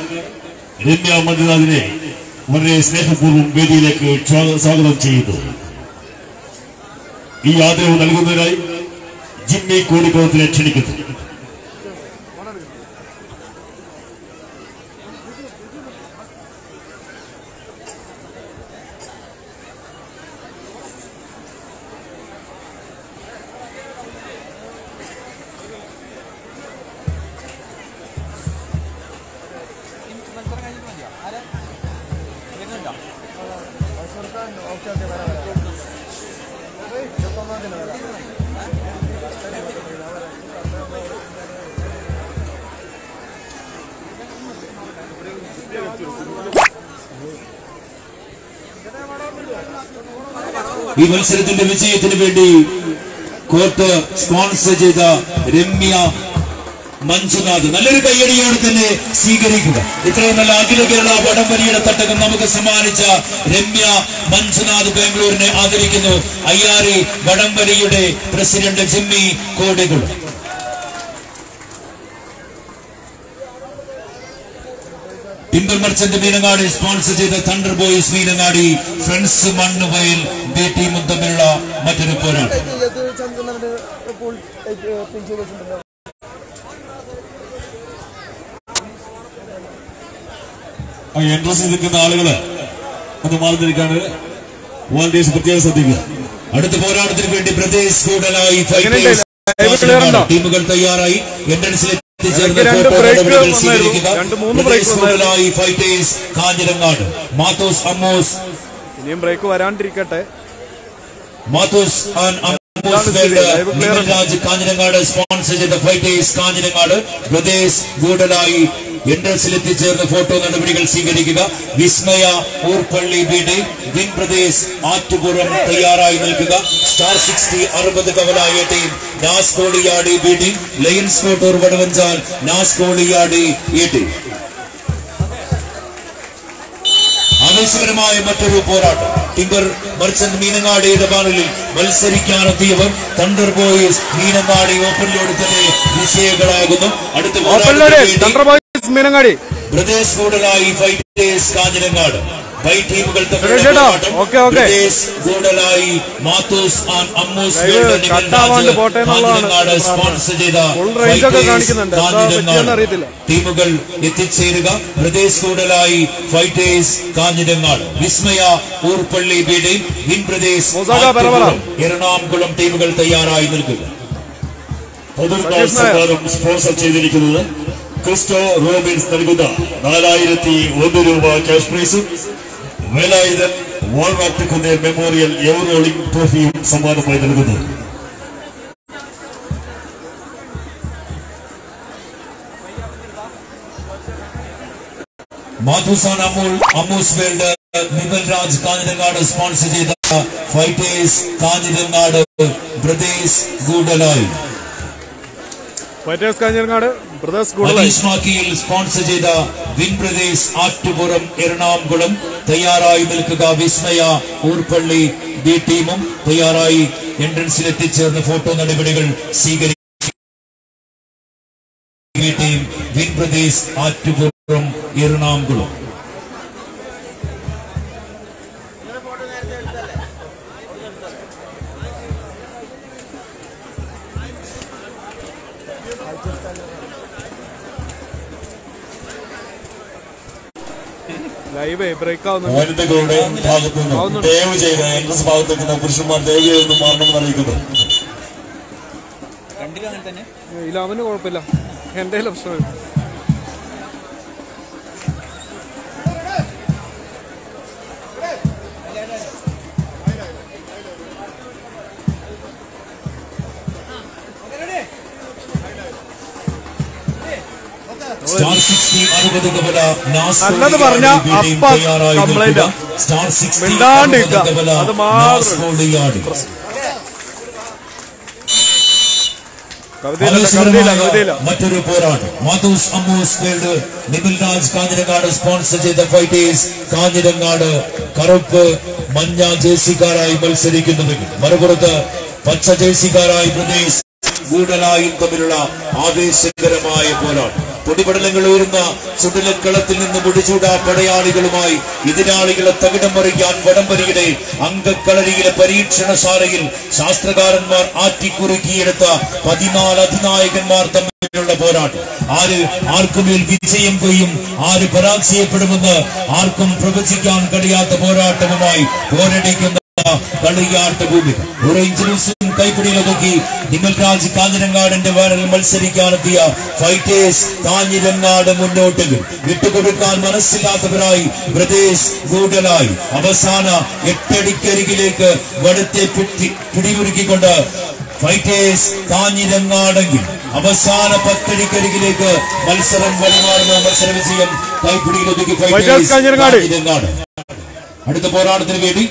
രമ്യ മഞ്ജുനാഥിനെ വളരെ സ്നേഹപൂർവ്വം വേദിയിലേക്ക് സ്വാഗ- സ്വാഗതം ചെയ്യുന്നു ഈ ആദരവ് നൽകുന്നതിനായി ജിമ്മി കോടിക്കുളത്തിനെ ക്ഷണിക്കുന്നു മത്സരം കഴിഞ്ഞിട്ട് മതിയോ ആരെ വരുന്നുണ്ടോ ഈ മത്സരത്തിന്റെ വിജയത്തിന് വേണ്ടി കോർട്ട് സ്പോൺസർ ചെയ്ത രമ്യ മഞ്ജുനാഥ് നല്ലൊരു കയ്യടിയോടെ തന്നെ സ്വീകരിക്കുക ഇത്രയും നല്ല അഖില കേരള വടംവലിയുടെ തട്ടകം നമുക്ക് സമ്മാനിച്ച രമ്യ മഞ്ജുനാഥ് ബാംഗ്ലൂരിനെ ആദരിക്കുന്നു അയ്യാറി വടംവലിയുടെ president Jimmy Kodikulam timber merchant Meenangadi sponsor ചെയ്ത thunder boys Meenangadi friends Mannuvayal B ടീമും തമ്മിലുള്ള മറ്റൊരു പോരാട്ടം ആ എൻട്രൻസ് നിൽക്കുന്ന ആളുകള് ഒന്ന് മാറി നിൽക്കാണ് വോളണ്ടിയേഴ്സ് പ്രത്യേകം ശ്രദ്ധിക്കുക അടുത്ത പോരാട്ടത്തിന് വേണ്ടി പ്രദേശ് കൂടുതലായി എങ്ങനെയുണ്ട്? ലൈവ് clear ഉണ്ടോ? ടീമുകൾ തയ്യാറായി എൻട്രൻസിൽ എത്തിച്ചേർന്ന ഇടയ്ക്ക് രണ്ട് ഫോട്ടോ break നടപടികൾ വന്നായിരുന്നു. സ്വീകരിക്കുക. രണ്ട് മൂന്ന് break പ്രദേശ് വന്നായിരുന്നു. കൂടുതലായി ഫൈറ്റേഴ്സ് കാഞ്ഞിരങ്ങാട് മാത്തോസ് അമ്മോസ് ഇനിയും ബ്രേക്ക് വരാണ്ടിരിക്കട്ടെ മാത്തോസ് ആൻഡ് അമ്മോസ് ഇതാണ് സ്ഥിതി. World live clear Nimal Raj Kanhirangad sponsor ചെയ്ത ഫൈറ്റേഴ്സ് കാഞ്ഞിരങ്ങാട് പ്രദേശ് കൂടുതലായി എൻട്രൻസിൽ എത്തിച്ചേർന്ന ഫോട്ടോ നടപടികൾ സ്വീകരിക്കുക വിസ്മയ ഊർപ്പള്ളി വീട് വിൻ പ്രദേശ് ആറ്റുപുറം തയ്യാറായി നിൽക്കുക സ്റ്റാർ സിക്സ്റ്റി അറുപത് കവലായ team Naskoliyadi B team lions Kottur Vadavanchal Naskoliyadi A team ആവേശകരമായ മറ്റൊരു പോരാട്ടം ടിംബർ മർച്ചന്റ് മീനങ്ങാടി ഇടപാടിൽ മത്സരിക്കാനെത്തിയവർ തണ്ടർ ബോയ്സ് മീനങ്ങാടി ഓപ്പണിലോട് തന്നെ വിജയികളാകുന്നു അടുത്ത ഓപ്പണിലോട് പോരാട്ടത്തിന് വേണ്ടി തണ്ടർ ബോയ്സ് മീനങ്ങാടി പ്രദേശ് കൂടുതലായി ഫൈറ്റേഴ്സ് കാഞ്ഞിരങ്ങാട് ബൈ ടീമുകൾ സുരേഷ് ചേട്ടാ, ഓക്കേ, ഓക്കേ. കൂടുതലായി Mathews and Ammus live world Nimal കട്ടാവാണ്ട് രാജ് പോട്ടെ എന്നുള്ളതാണ് കാഞ്ഞിരങ്ങാട് സ്പോൺസർ ചെയ്ത ഫുൾ range ഒക്കെ ഫൈറ്റേഴ്സ് കാണിക്കുന്നുണ്ട്. എന്താ കാഞ്ഞിരങ്ങാട് പറ്റിയെന്ന് അറിയത്തില്ല. ടീമുകൾ എത്തിച്ചേരുക പ്രദേശ് കൂടുതലായി ഫൈറ്റേഴ്സ് കാഞ്ഞിരങ്ങാട് വിസ്മയ ഊർപ്പള്ളി ബീഡിൽ വിൻ പ്രദേശ് മൊസാക പറവറ. ആറ്റുപുറം, എറണാകുളം ടീമുകൾ തയ്യാറായി നിൽക്കുക പൊതുവിൽ സതീഷ് നായർ. സമ്മാനം സ്പോൺസർ ചെയ്തിരിക്കുന്നത് ക്രിസ്റ്റോ റോബിൻസ് നൽകുന്ന നാലായിരത്തി ഒന്ന് രൂപ ക്യാഷ് പ്രൈസും വേലായുധൻ വാൾമാർട്ട് കുന്നേൽ മെമ്മോറിയൽ എവറോളിംഗ് ട്രോഫിയും സമ്മാനമായി നൽകുന്നു മാധുസാൻ അമൂൽ അമൂസ് വേൾഡ് നിമൽ രാജ് കാഞ്ഞിരങ്ങാട് സ്പോൺസർ ചെയ്ത ഫൈറ്റേഴ്സ് കാഞ്ഞിരങ്ങാട് പ്രദേശ് ഗൂഡലായി ഫൈറ്റേഴ്സ് കാഞ്ഞിരങ്ങാട് ബ്രദേഴ്സ് കൂടുതലായി മനീഷ് മാക്കിയിൽ സ്പോൺസർ ചെയ്ത വിൻ പ്രദേശ് ആറ്റുപുറം എറണാകുളം തയ്യാറായി നിൽക്കുക വിസ്മയ ഊർപ്പള്ളി ബി ടീമും തയ്യാറായി എൻട്രൻസിൽ എത്തിച്ചേർന്ന ഫോട്ടോ നടപടികൾ സ്വീകരിക്കും B team win Pradesh Attupuram Ernakulam live break ആവുന്നുണ്ട് വനിതകളുടെ ഭാഗത്തു നിന്ന് ആവുന്നുണ്ട്. ദയവ് ചെയ്ത് എൻട്രൻസ് ഭാഗത്ത് നിൽക്കുന്ന പുരുഷന്മാർ ദയവ് ചെയ്ത് മാറണമെന്ന് അറിയിക്കുന്നു രണ്ടിലും അങ്ങനെ തന്നെ ഇല്ല അവന് കുഴപ്പമില്ല എന്റെ പ്രശ്നമില്ല സ്റ്റാർ സിക്സ്റ്റി അറുപത് കവല നല്ലത് പറഞ്ഞ അപ്പ complaint ആ. സ്റ്റാർ സിക്സ്റ്റി മിണ്ടാണ്ട് നിൽക്കുക. അത് മാത്രം. കവിതയില്ല കവിതയില്ല കവിതയില്ല മറ്റൊരു പോരാട്ടം Mathews Ammus world Nibil Raj Kanhirangad sponsor ചെയ്ത ഫൈറ്റേഴ്സ് കാഞ്ഞിരങ്ങാട് കറുപ്പ് മഞ്ഞ ജേഴ്സിക്കാരായി മത്സരിക്കുന്നുവെങ്കിൽ മറുപുറത്ത് പച്ച ജേഴ്സിക്കാരായി പ്രദേശ് കൂടുതലായും തമ്മിലുള്ള ആവേശകരമായ പോരാട്ടം പൊടിപടലങ്ങൾ ഉയരുന്ന ചുടലക്കളത്തിൽ നിന്ന് മുടിചൂട പടയാളികളുമായി എതിരാളികളെ തകിടം മറിക്കാൻ വടംവലിയുടെ അംഗക്കളരിയിലെ പരീക്ഷണശാലയിൽ ശാസ്ത്രകാരന്മാർ ആറ്റിക്കുറുക്കിയെടുത്ത പതിനാല് അധിനായകന്മാർ തമ്മിലുള്ള പോരാട്ടം ആര് ആർക്കുമേൽ വിജയം കൊയ്യും ആര് പരാജയപ്പെടുമെന്ന് ആർക്കും പ്രവചിക്കാൻ കഴിയാത്ത പോരാട്ടവുമായി പോരടിക്കുന്ന കളിയാട്ട ഭൂമിക ഓറഞ്ച് ന്യൂസും കൈപ്പിടിയിലൊതുക്കി നിമൽരാജ് കാഞ്ഞിരങ്ങാടിന്റെ വാരൽ മത്സരിക്കാനെത്തിയ ഫൈറ്റേഴ്സ് കാഞ്ഞിരങ്ങാട് മുന്നോട്ട് വിട്ടുകൊടുക്കാൻ മനസ്സില്ലാത്തവരായി ബ്രദേശ് ഗൂഡലായി അവസാന എട്ടടിക്കരികിലേക്ക് വടത്തെ പിടി പിടിമുറുക്കിക്കൊണ്ട് ഫൈറ്റേഴ്സ് കാഞ്ഞിരങ്ങാടെങ്കിൽ അവസാന പത്തടിക്കരികിലേക്ക് മത്സരം വഴിമാറുന്ന മത്സര വിജയം കൈപ്പിടിയിലൊതുക്കി Fighters കാഞ്ഞിരങ്ങാട്. കാഞ്ഞിരങ്ങാട് അടുത്ത പോരാട്ടത്തിന് വേണ്ടി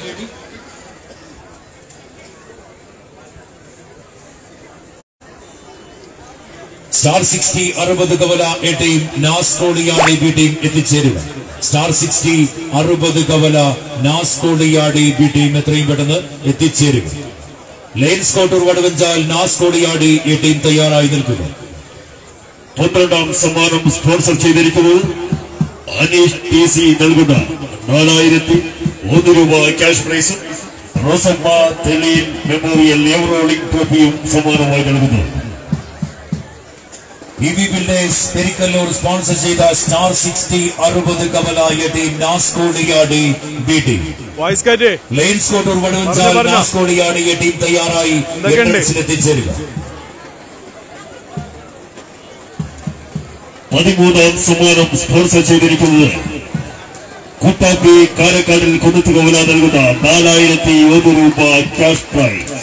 സ്റ്റാർ സിക്സ്റ്റി അറുപത് Kavala A team Naskoliyadi B team എത്തിച്ചേരുക സ്റ്റാർ സിക്സ്റ്റി അറുപത് കവല നാസ്കോളിയാടി ബി ടീം എത്രയും പെട്ടെന്ന് എത്തിച്ചേരുക lions Kottur Vadavanchal Naskoliyadi A team തയ്യാറായി നിൽക്കുക പന്ത്രണ്ടാം സമ്മാനം സ്പോൺസർ ചെയ്തിരിക്കുന്നത് അനീഷ് ടി സി നൽകുന്ന നാലായിരത്തി ഒന്ന് രൂപ ക്യാഷ് പ്രൈസും റോസമ്മ തെലീൻ മെമ്മോറിയൽ എവറോളിംഗ് ട്രോഫിയും സമ്മാനമായി നൽകുന്നു E V builders Perikkallur sponsor ചെയ്ത സ്റ്റാർ സിക്സ്റ്റി അറുപത് കമലായ team Naskodiyadi B team voice കാറ്റ് ലയൻസ് കോട്ടൂർ വടുവഞ്ചാൽ പറഞ്ഞോ, പറഞ്ഞോ. നാസ്കോഡിയാടിയ ടീം തയ്യാറായി എന്തൊക്കെയുണ്ട്? എൻട്രൻസിൽ എത്തിച്ചേരുക പതിമൂന്നാം സമ്മാനം സ്പോൺസർ ചെയ്തിരിക്കുന്നത് കുട്ടാപ്പി കാരക്കാടിൽ കുന്നത്ത് കമല നൽകുന്ന നാലായിരത്തി ഒന്ന് രൂപ cash prize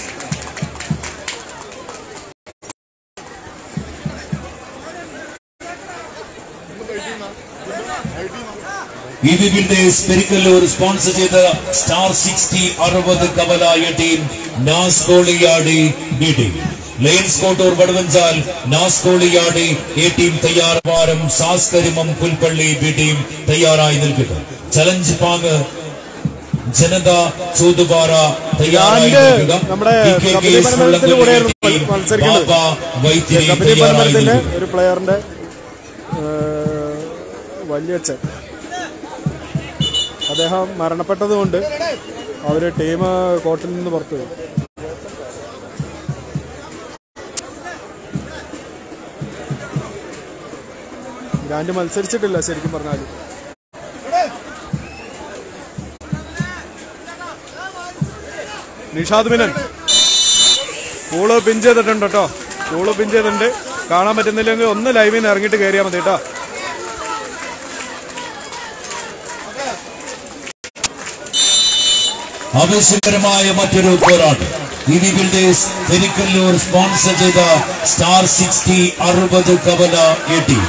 E V builders Perikkallur sponsor ചെയ്ത സ്റ്റാർ സിക്സ്റ്റി അറുപത് കമലായ team Naskoliyadi B team lions Kottoor Vaduvanchal Naskoliyadi A team തയ്യാറാരം സാസ്കരിമം പുൽപ്പള്ളി ബി ടീം തയ്യാറായി നിൽക്കുക ചലഞ്ച് പാങ് ജനത ചൂതുപാറ തയ്യാറായി ഞാന് നിൽക്കുക നമ്മുടെ P K K kabaddi S പനമരത്തിന്റെ ഉള്ളംകൊല്ലി കൂടെയായിരുന്നു ടീം മത്സരിക്കുന്നത്. ബാബ വൈത്തിരി കബഡി തയ്യാറായി പരമ്പരത്തിന്റെ നിൽക്കുക ഒരു പ്ലെയറിന്റെ വലിയച്ഛൻ അദ്ദേഹം മരണപ്പെട്ടതുകൊണ്ട് അവര് ടീം കോർട്ടിൽ നിന്ന് പുറത്തുപോയി ഗ്രാൻഡ് മത്സരിച്ചിട്ടില്ല ശരിക്കും പറഞ്ഞാൽ നിഷാദ് മിനൻ പൂള് പിൻ ചെയ്തിട്ടുണ്ട് കേട്ടോ പൂള് പിൻ ചെയ്തിട്ടുണ്ട് കാണാൻ പറ്റുന്നില്ലെങ്കിൽ ഒന്ന് ലൈവിൽ നിന്ന് ഇറങ്ങിയിട്ട് കയറിയാൽ മതി കേട്ടോ ആവേശകരമായ മറ്റൊരു പോരാട്ടം E V builders Perikkallur sponsor ചെയ്ത സ്റ്റാർ സിക്സ്റ്റി അറുപത് കവല എ ടീം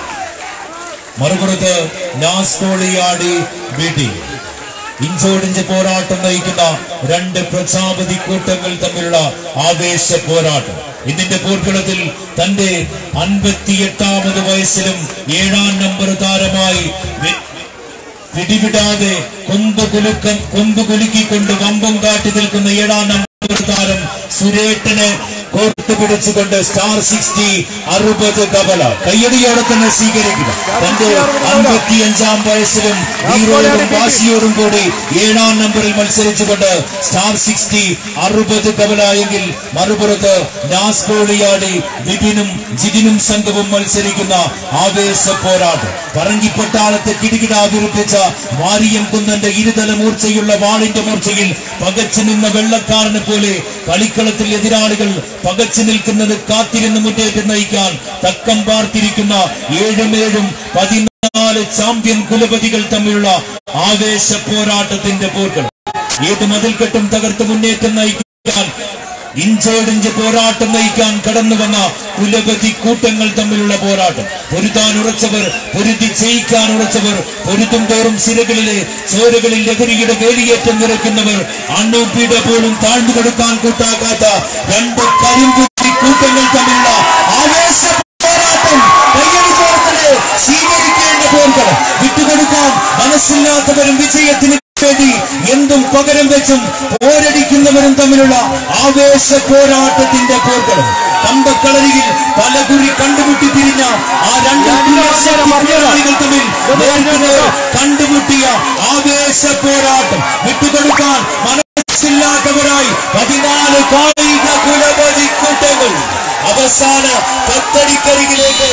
മറുപുറത്ത് നാസ്കോളിയാടി ബി ടീം ഇഞ്ചോടിഞ്ച് പോരാട്ടം നയിക്കുന്ന രണ്ട് പ്രജാപതി കൂട്ടങ്ങൾ തമ്മിലുള്ള ആവേശ പോരാട്ടം ഇതിന്റെ പോർക്കളത്തിൽ തന്റെ അൻപത്തിയെട്ടാമത് വയസ്സിലും ഏഴാം നമ്പർ താരമായി വി- പിടിവിടാതെ കൊമ്പ് കുലുക്കം കൊമ്പ് കുലുക്കിക്കൊണ്ട് വമ്പം കാട്ടി നിൽക്കുന്ന ഏഴാം നമ്പർ താരം സുരേട്ടനെ കോർത്ത് പിടിച്ചുകൊണ്ട് സ്റ്റാർ സിക്സ്റ്റി അറുപത് കബല കയ്യടിയോടെ തന്നെ സ്വീകരിക്കുക തന്റെ അൻപത്തിയഞ്ചാം വയസ്സിലും വീറോടും വാശിയോടും കൂടി ഏഴാം നമ്പറിൽ മത്സരിച്ചുകൊണ്ട് സ്റ്റാർ സിക്സ്റ്റി അറുപത് കബല എങ്കിൽ മറുപുറത്ത് നാസ്കോളിയാടി വിപിനും ജിതിനും സംഘവും മത്സരിക്കുന്ന ആവേശ പോരാട്ടം പറങ്കിപ്പട്ടാളത്തെ കിടികിടാതിരുപ്പിച്ച വാരിയം കുന്നന്റെ ഇരുതല മൂർച്ചയുള്ള വാളിന്റെ മൂർച്ചയിൽ പകച്ചു നിന്ന വെള്ളക്കാരനെ പോലെ കളിക്കളത്തിൽ എതിരാളികൾ പകച്ചു നിൽക്കുന്നത് കാത്തിരുന്ന് മുന്നേറ്റ് നയിക്കാൻ തക്കം പാർത്തിരിക്കുന്ന ഏഴും ഏഴും പതിനാല് ചാമ്പ്യൻ കുലപതികൾ തമ്മിലുള്ള ആവേശ പോരാട്ടത്തിന്റെ പോർക്കൾ ഏത് മതിൽക്കെട്ടും തകർത്ത് മുന്നേറ്റം നയിക്കാൻ ഇഞ്ചോടിഞ്ച് പോരാട്ടം നയിക്കാൻ കടന്നു വന്ന കുലപതി കൂട്ടങ്ങൾ തമ്മിലുള്ള പോരാട്ടം പൊരുതാൻ ഉറച്ചവർ പൊരുതി ജയിക്കാൻ ഉറച്ചവർ പൊരുതും തോറും സിരകളിലെ ചോരകളിൽ ലഹരിയുടെ വേലിയേറ്റം നിറയ്ക്കുന്നവർ അണ്ണൂപ്പിയുടെ പോലും താഴ്ന്നു കൊടുക്കാൻ കൂട്ടാക്കാത്ത രണ്ട് കരിമ്പുത്തി കൂട്ടങ്ങൾ തമ്മിലുള്ള ആവേശ പോരാട്ടം കയ്യടിച്ചോർത്തത് സ്വീകരിക്കേണ്ട പോർക്കൾ വിട്ടുകൊടുക്കാൻ മനസ്സില്ലാത്തവരും വിജയത്തിന് വേണ്ടി എന്തും പകരം വെച്ചും പോരടിക്കുന്നവരും തമ്മിലുള്ള ആവേശ പോരാട്ടത്തിന്റെ പോർക്കളും തമ്പക്കളരിയിൽ പലകുറി കണ്ടുമുട്ടി തിരിഞ്ഞ ആ രണ്ട് പോരാളികൾ തമ്മിൽ നേർക്കുനേർ കണ്ടുമുട്ടിയ ആവേശ പോരാട്ടം വിട്ടുകൊടുക്കാൻ മനസ്സില്ലാത്തവരായി പതിനാല് കായിക കുലപതി കൂട്ടങ്ങൾ അവസാന പത്തടിക്കരികിലേക്ക്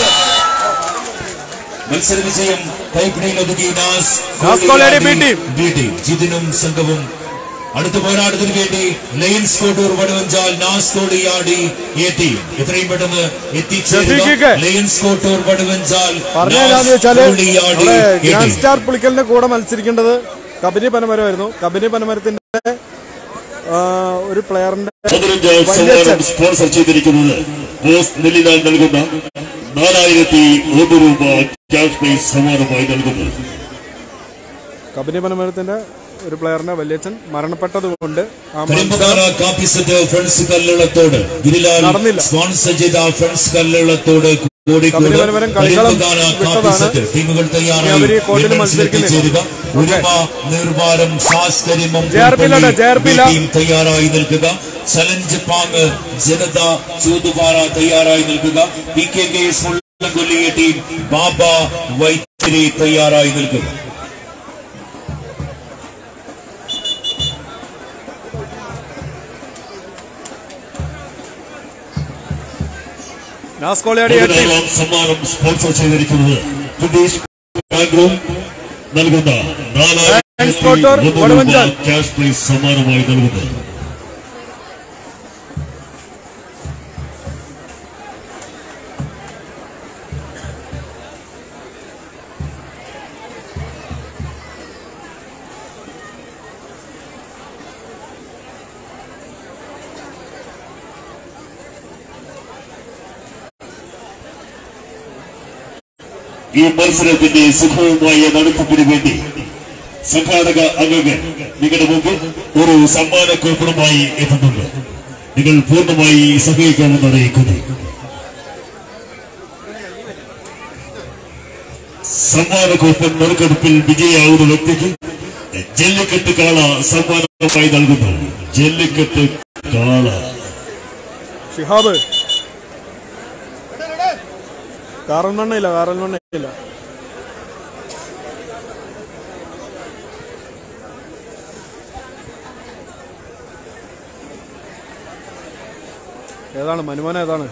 മത്സര വിജയം കൈപ്പിടിയിൽ ഒതുക്കി Nas Naskoliyadi B team. B team ജിതിനും സംഘവും അടുത്ത പോരാട്ടത്തിന് വേണ്ടി lions Kottoor Vaduvanchal Naskoliyadi A team എത്രയും പെട്ടെന്ന് എത്തിച്ചേരുക ഷഫീഖിക്ക്. ലയൻസ് കോട്ടൂർ വടുവഞ്ചാൽ പറഞ്ഞതെന്ന് വെച്ചാല് നാസ്കോളിയാടി നമ്മുടെ എ ഗ്രാൻഡ് ടീം സ്റ്റാർ പുളിക്കലിന്റെ കൂടെ മത്സരിക്കേണ്ടത് കബനി പനമരമായിരുന്നു കബനി പനമരത്തിന്റെ ആ, ഒരു പ്ലെയറിന്റെ പതിനഞ്ചാം വലിയച്ഛൻ സമ്മാനം സ്പോൺസർ ചെയ്തിരിക്കുന്നത് ബോസ് നെല്ലിലാൽ നൽകുന്ന നാലായിരത്തി ഒന്ന് രൂപ ക്യാഷ് പ്രൈസ് സമ്മാനമായി നൽകുന്നു കബനി പനമരത്തിന്റെ ഒരു പ്ലെയറിന്റെ വലിയച്ഛൻ മരണപ്പെട്ടത് കൊണ്ട് ആ മത്സരം കരിമ്പുകാര കാപ്പി സെറ്റ് ഫ്രണ്ട്സ് കല്ലുള്ളത്തോട് ഗിരിലാൽ നടന്നില്ല. സ്പോൺസർ ചെയ്ത ഫ്രണ്ട്സ് കല്ലുള്ളത്തോട് കോഴിക്കോട് കബനി പനമരം കളിക്കളം കരിമ്പുകാര കാപ്പി വിട്ടതാണ്. സെറ്റ് ടീമുകൾ തയ്യാറായി അവര് ഈ കോർട്ടിൽ എൻട്രൻസിൽ മത്സരിക്കുന്നില്ല. എത്തിച്ചേരുക ഒരുമ നിർവാരം സാസ്കരിമം JRP ലാണ്, JRP ലാ. ടീം തയ്യാറായി നിൽക്കുക ചലഞ്ച് പാങ് ജനത ചൂതുപാറ തയ്യാറായി നിൽക്കുക പി കെ കെ എസ് കൊല്ലിയ ടീം ബാബ വൈത്തിരി തയ്യാറായി നിൽക്കുന്നു നാസ്കോളിയാടി എ ടീം ഒന്നാം സമ്മാനം സ്പോൺസർ ചെയ്തിരിക്കുന്നത് പ്രതീഷ് ബാങ്ക്രൂം നൽകുന്ന Thanks, Doctor. Vaduvanchal. Cash prize സമ്മാനമായി നൽകുന്നത് ഈ മത്സരത്തിന്റെ സുഖവുമായ നടത്തിപ്പിന് വേണ്ടി സംഘാടക അംഗങ്ങൾ നിങ്ങളുടെ മുമ്പിൽ ഒരു സമ്മാന കൂപ്പണുമായി എത്തുന്നുണ്ട് നിങ്ങൾ പൂർണ്ണമായി സഹകരിക്കണമെന്ന് അറിയിക്കുന്നു സമ്മാന കൂപ്പൺ നറുക്കെടുപ്പിൽ വിജയിയാവുന്ന വ്യക്തിക്ക് ജല്ലിക്കെട്ട് കാള സമ്മാനമായി നൽകുന്നു ജല്ലിക്കെട്ട് കാള ഷിഹാബ് കാറൽ മണ്ണയില്ല കാറൽ മണ്ണയില്ല ഏതാണ് മനുമോന ഏതാണ്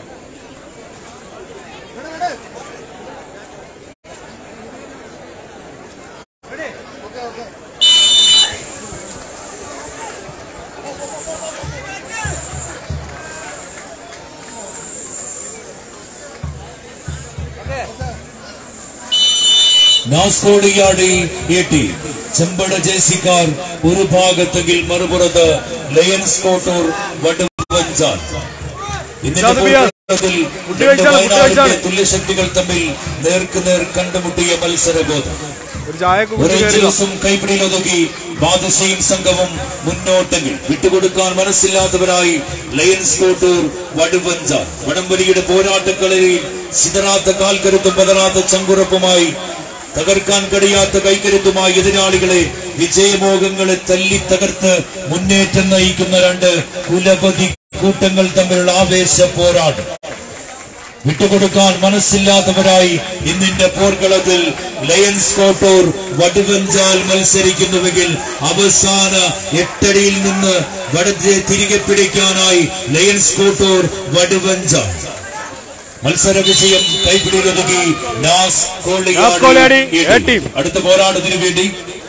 നാസ്കോളിയാടി എട്ടി ചെമ്പട ജേസിക്കാർ ഒരു ഭാഗത്തെങ്കിൽ മറുപുറത്ത് ലയൻസ് കോട്ടൂർ വടുവഞ്ചാൽ ഇതിന്റെ ഇഷാദ് ബിയാർ. പോരാട്ടത്തിൽ മുട്ടി രണ്ട് വെച്ചാണ്, മുട്ടി വയനാടിന്റെ വെച്ചാണ്. തുല്യശക്തികൾ തമ്മിൽ നേർക്കുനേർ കണ്ടുമുട്ടിയ മത്സരബോധം ഒരു ചായക്ക് ഒരേ കുടിച്ച് കയറിയതാ. ദിവസം കൈപ്പിടിയിലൊതുക്കി ബാദശയും സംഘവും മുന്നോട്ടെങ്കിൽ വിട്ടുകൊടുക്കാൻ മനസ്സില്ലാത്തവരായി ലയൻസ് കോട്ടൂർ വടുവഞ്ച വടംവലിയുടെ പോരാട്ടക്കളരിൽ സിതറാത്ത കാൽക്കരുത്തും പതറാത്ത ചങ്കുറപ്പുമായി തകർക്കാൻ കഴിയാത്ത കൈക്കരുത്തുമായി എതിരാളികളെ വിജയമോഹങ്ങളെ തല്ലി തകർത്ത് മുന്നേറ്റം നയിക്കുന്ന രണ്ട് കുലപതി കൂട്ടങ്ങൾ തമ്മിലുള്ള ആവേശ പോരാട്ടം വിട്ടുകൊടുക്കാൻ മനസ്സില്ലാത്തവരായി ഇന്നിന്റെ പോർക്കളത്തിൽ ലയൻസ് കോട്ടൂർ വടുവഞ്ചാൽ മത്സരിക്കുന്നുവെങ്കിൽ അവസാന എട്ടടിയിൽ നിന്ന് വടത്തെ തിരികെ പിടിക്കാനായി ലയൻസ് കോട്ടൂർ വടുവഞ്ചാൽ മത്സര വിജയം കൈപ്പിടിയിലൊതുക്കി നാസ് നാസ് കോളിയാടി, എ ടീം. അടുത്ത പോരാട്ടത്തിന് വേണ്ടി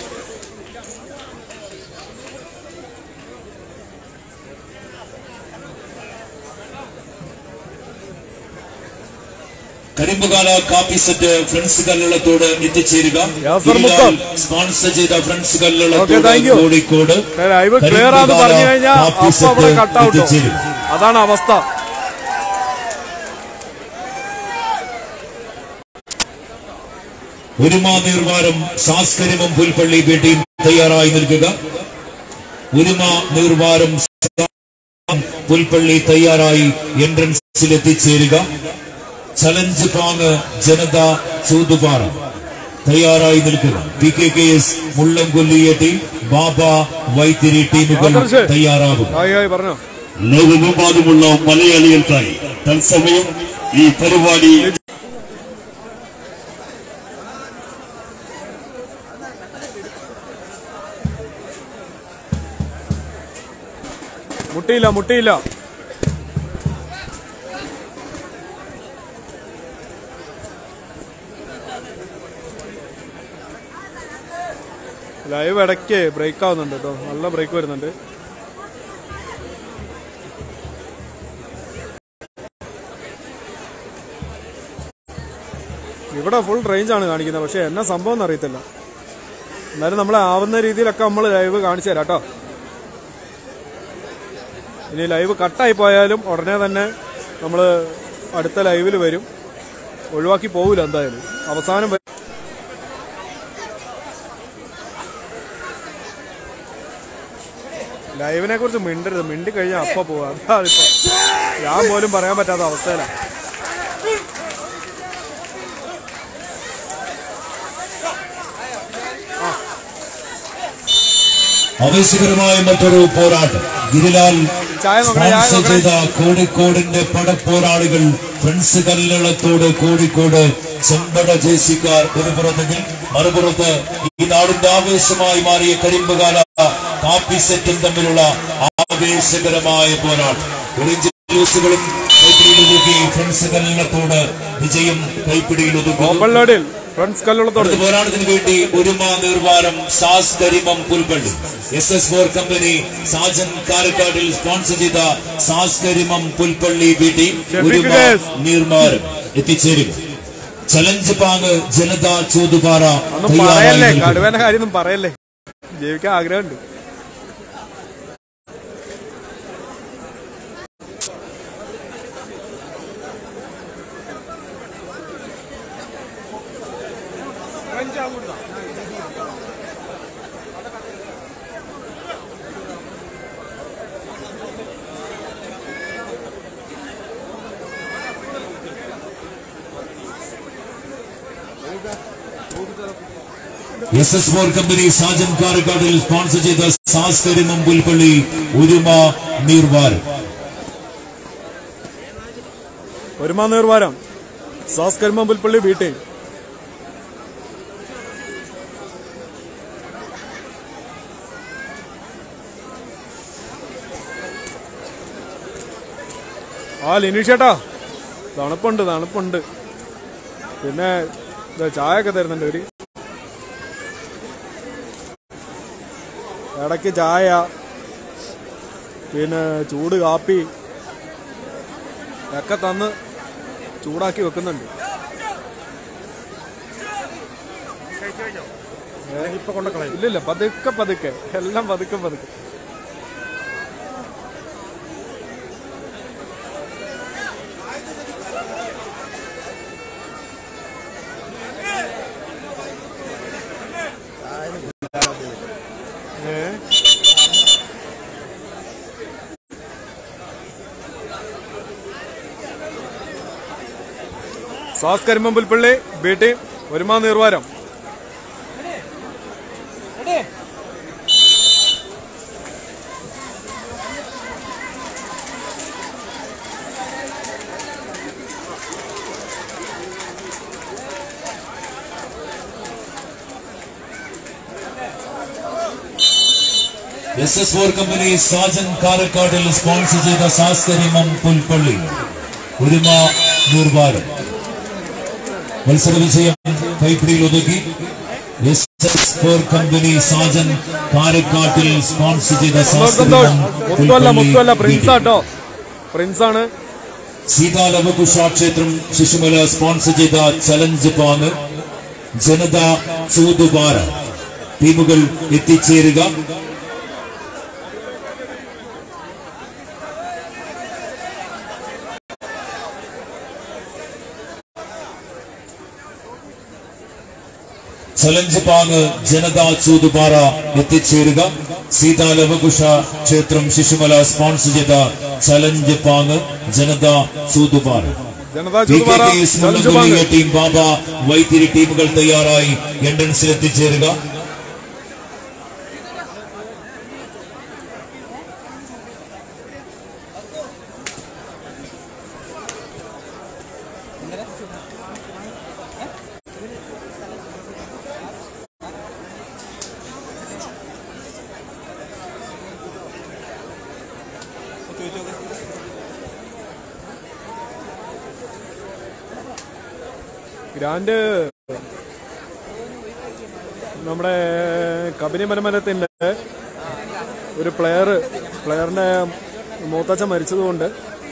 കരിമ്പുകാല കാപ്പി സെറ്റ് ഫ്രണ്ട്സ് കല്ലളത്തോട് എത്തിച്ചേരുക യാസർ ബിലാൽ മുക്കം. സ്പോൺസർ ചെയ്ത ഫ്രണ്ട്സ് Okay, കല്ലളത്തോട് thank you. Kozhikode live clear ആണെന്ന് കരിമ്പുകാല പറഞ്ഞു കഴിഞ്ഞാൽ കാപ്പി അപ്പൊ അവിടെ സെറ്റ് കട്ടാവട്ടോ എത്തിച്ചേരും അതാണ് അവസ്ഥ ഒരുമാ നീർവാരം സാസ്കരിമം പുൽപ്പള്ളി ബേട്ടിയും തയ്യാറായി നിൽക്കുക ഒരുമാ നീർവാരം പുൽപ്പള്ളി തയ്യാറായി എൻട്രൻസിൽ എത്തിച്ചേരുക ചലഞ്ച് പാങ് ജനത ചൂതുപാറ തയ്യാറായി നിൽക്കുക പി കെ കെ എസ് മുള്ളംകൊല്ലിയ ടീം ബാബ വൈത്തിരി ടീമുകൾ ആദർശ്. തയ്യാറാകും ഹായ് ഹായ് പറഞ്ഞോ ലോകമെമ്പാടുമുള്ള മലയാളികൾക്കായി തത്സമയം ഈ പരിപാടി മുട്ടിയില്ല മുട്ടിയില്ല ലൈവ് ഇടയ്ക്ക് ബ്രേക്ക് ആവുന്നുണ്ട് കേട്ടോ നല്ല ബ്രേക്ക് വരുന്നുണ്ട് ഇവിടെ ഫുൾ റേഞ്ച് ആണ് കാണിക്കുന്നത് പക്ഷെ എന്നാ സംഭവം എന്ന് അറിയത്തില്ല എന്നാലും നമ്മളെ ആവുന്ന രീതിയിലൊക്കെ നമ്മൾ ലൈവ് കാണിച്ചു തരാം കേട്ടോ ഇനി ലൈവ് കട്ടായി പോയാലും ഉടനെ തന്നെ നമ്മൾ അടുത്ത ലൈവിൽ വരും ഒഴിവാക്കി പോവില്ല എന്തായാലും അവസാനം വരെ- ലൈവിനെ കുറിച്ച് മിണ്ടരുത് മിണ്ടി കഴിഞ്ഞാൽ അപ്പ പോവാ അതാണിപ്പോ ഞാൻ പോലും പറയാൻ പറ്റാത്ത അവസ്ഥയിലാണ് ആവേശകരമായ മറ്റൊരു പോരാട്ടം ഗിരിലാൽ ചായ നോക്കണേ ചായ സ്പോൺസർ നോക്കണേ ചെയ്ത കോഴിക്കോടിന്റെ പടപ്പോരാളികൾ ഫ്രണ്ട്സ് കല്ലളത്തോട് കോഴിക്കോട് ചെമ്പട ജേസിക്കാർ ഒരു പുറത്തെങ്കിൽ മറുപുറത്ത് ഈ നാടിന്റെ ആവേശമായി മാറിയ കരിമ്പുകാല കാപ്പി സെറ്റും തമ്മിലുള്ള ആവേശകരമായ പോരാട്ടം ഒറിഞ്ച് ജ്യൂസുകളും കൈപ്പിടിയിലൊതുക്കി ഫ്രണ്ട്സ് കല്ലളത്തോട് വിജയം കൈപ്പിടിയിലൊതുക്കും ഓപ്പൺലോഡിൽ ഫ്രണ്ട്സ് കല്ലുള്ളത്തോട് അടുത്ത പോരാട്ടത്തിന് വേണ്ടി ഒരുമ Neervaram Sas Karimam Pulpally S S four company Sajan കാരക്കാടിൽ സ്പോൺസർ ചെയ്ത സാസ് കരിമം പുൽപ്പള്ളി ബി ടീം ഷെഫീഖ് ഒരുമ ഗേസ്. നീർമാരം എത്തിച്ചേരുക ചലഞ്ച് പാങ് ജനത ചോതുപാറ ഒന്നും പറയല്ലേ തയ്യാറായി നിൽക്കുന്നു. കടുവേന്റെ കാര്യമൊന്നും പറയല്ലേ ജീവിക്കാൻ ആഗ്രഹമുണ്ട് S S four company Sajan കാരക്കാടിൽ സ്പോൺസർ ചെയ്ത സാസ് കരിമം പുൽപ്പള്ളി ഒരുമ നീർവാരം ഒരുമാ നീർവാരം സാസ് കരിമ പുൽപ്പള്ളി വീട്ടേ ആ ലിനീഷേട്ടാ തണുപ്പുണ്ട് തണുപ്പുണ്ട് പിന്നെ ദേ ചായ ഒക്കെ തരുന്നുണ്ട് ഇവര് ഇടയ്ക്ക് ചായ പിന്നെ ചൂട് കാപ്പി ഒക്കെ തന്ന് ചൂടാക്കി വെക്കുന്നുണ്ട് ഇപ്പൊ കൊണ്ടക്കളയും ഇല്ലില്ല പതുക്കെ പതുക്കെ എല്ലാം പതുക്കെ പതുക്കെ ഏ സാസ് കരിമ്പുൽപ്പള്ളി ബി ടീം ഒരുമാ Neervaram S S four company Sajan കാരക്കാടിൽ സ്പോൺസർ ചെയ്ത സാസ് കരിമം പുൽപ്പള്ളി ഒരുമ നീർവാരം മത്സര വിജയം കൈപ്പിടിയിൽ ഒതുക്കി S S four company Sajan കാരക്കാട്ടിൽ sponsor ചെയ്ത സാസ് സന്തോഷ് കരിമം മുത്തുവല്ല മുത്തുവല്ല പുൽപ്പള്ളി പ്രിൻസ് ആട്ടോ പ്രിൻസ് ആണ് സീതാലവകുശ ക്ഷേത്രം ശിശുമല സ്പോൺസർ ചെയ്ത ചലഞ്ച് പാങ് ജനത ചൂതുപാറ ടീമുകൾ എത്തിച്ചേരുക ചലഞ്ച് പാങ് ജനതാ ചൂതുപാറ എത്തിച്ചേരുക സീതാലവകുശ ക്ഷേത്രം ശിശുമല സ്പോൺസർ ചെയ്ത ചലഞ്ച് പാങ് Janata Choothupara Janata V K Choothupara K S challenge മുള്ളംകൊല്ലിയ ബാങ്ക് ടീം ബാബ വൈത്തിരി ടീമുകൾ തയ്യാറായി എൻട്രൻസിൽ എത്തിച്ചേരുക ഗ്രാൻഡ് നമ്മുടെ കബനി മരമരത്തിന്റെ ഒരു പ്ലെയർ പ്ലെയറിന്റെ മൂത്തച്ഛൻ മരിച്ചതുകൊണ്ട്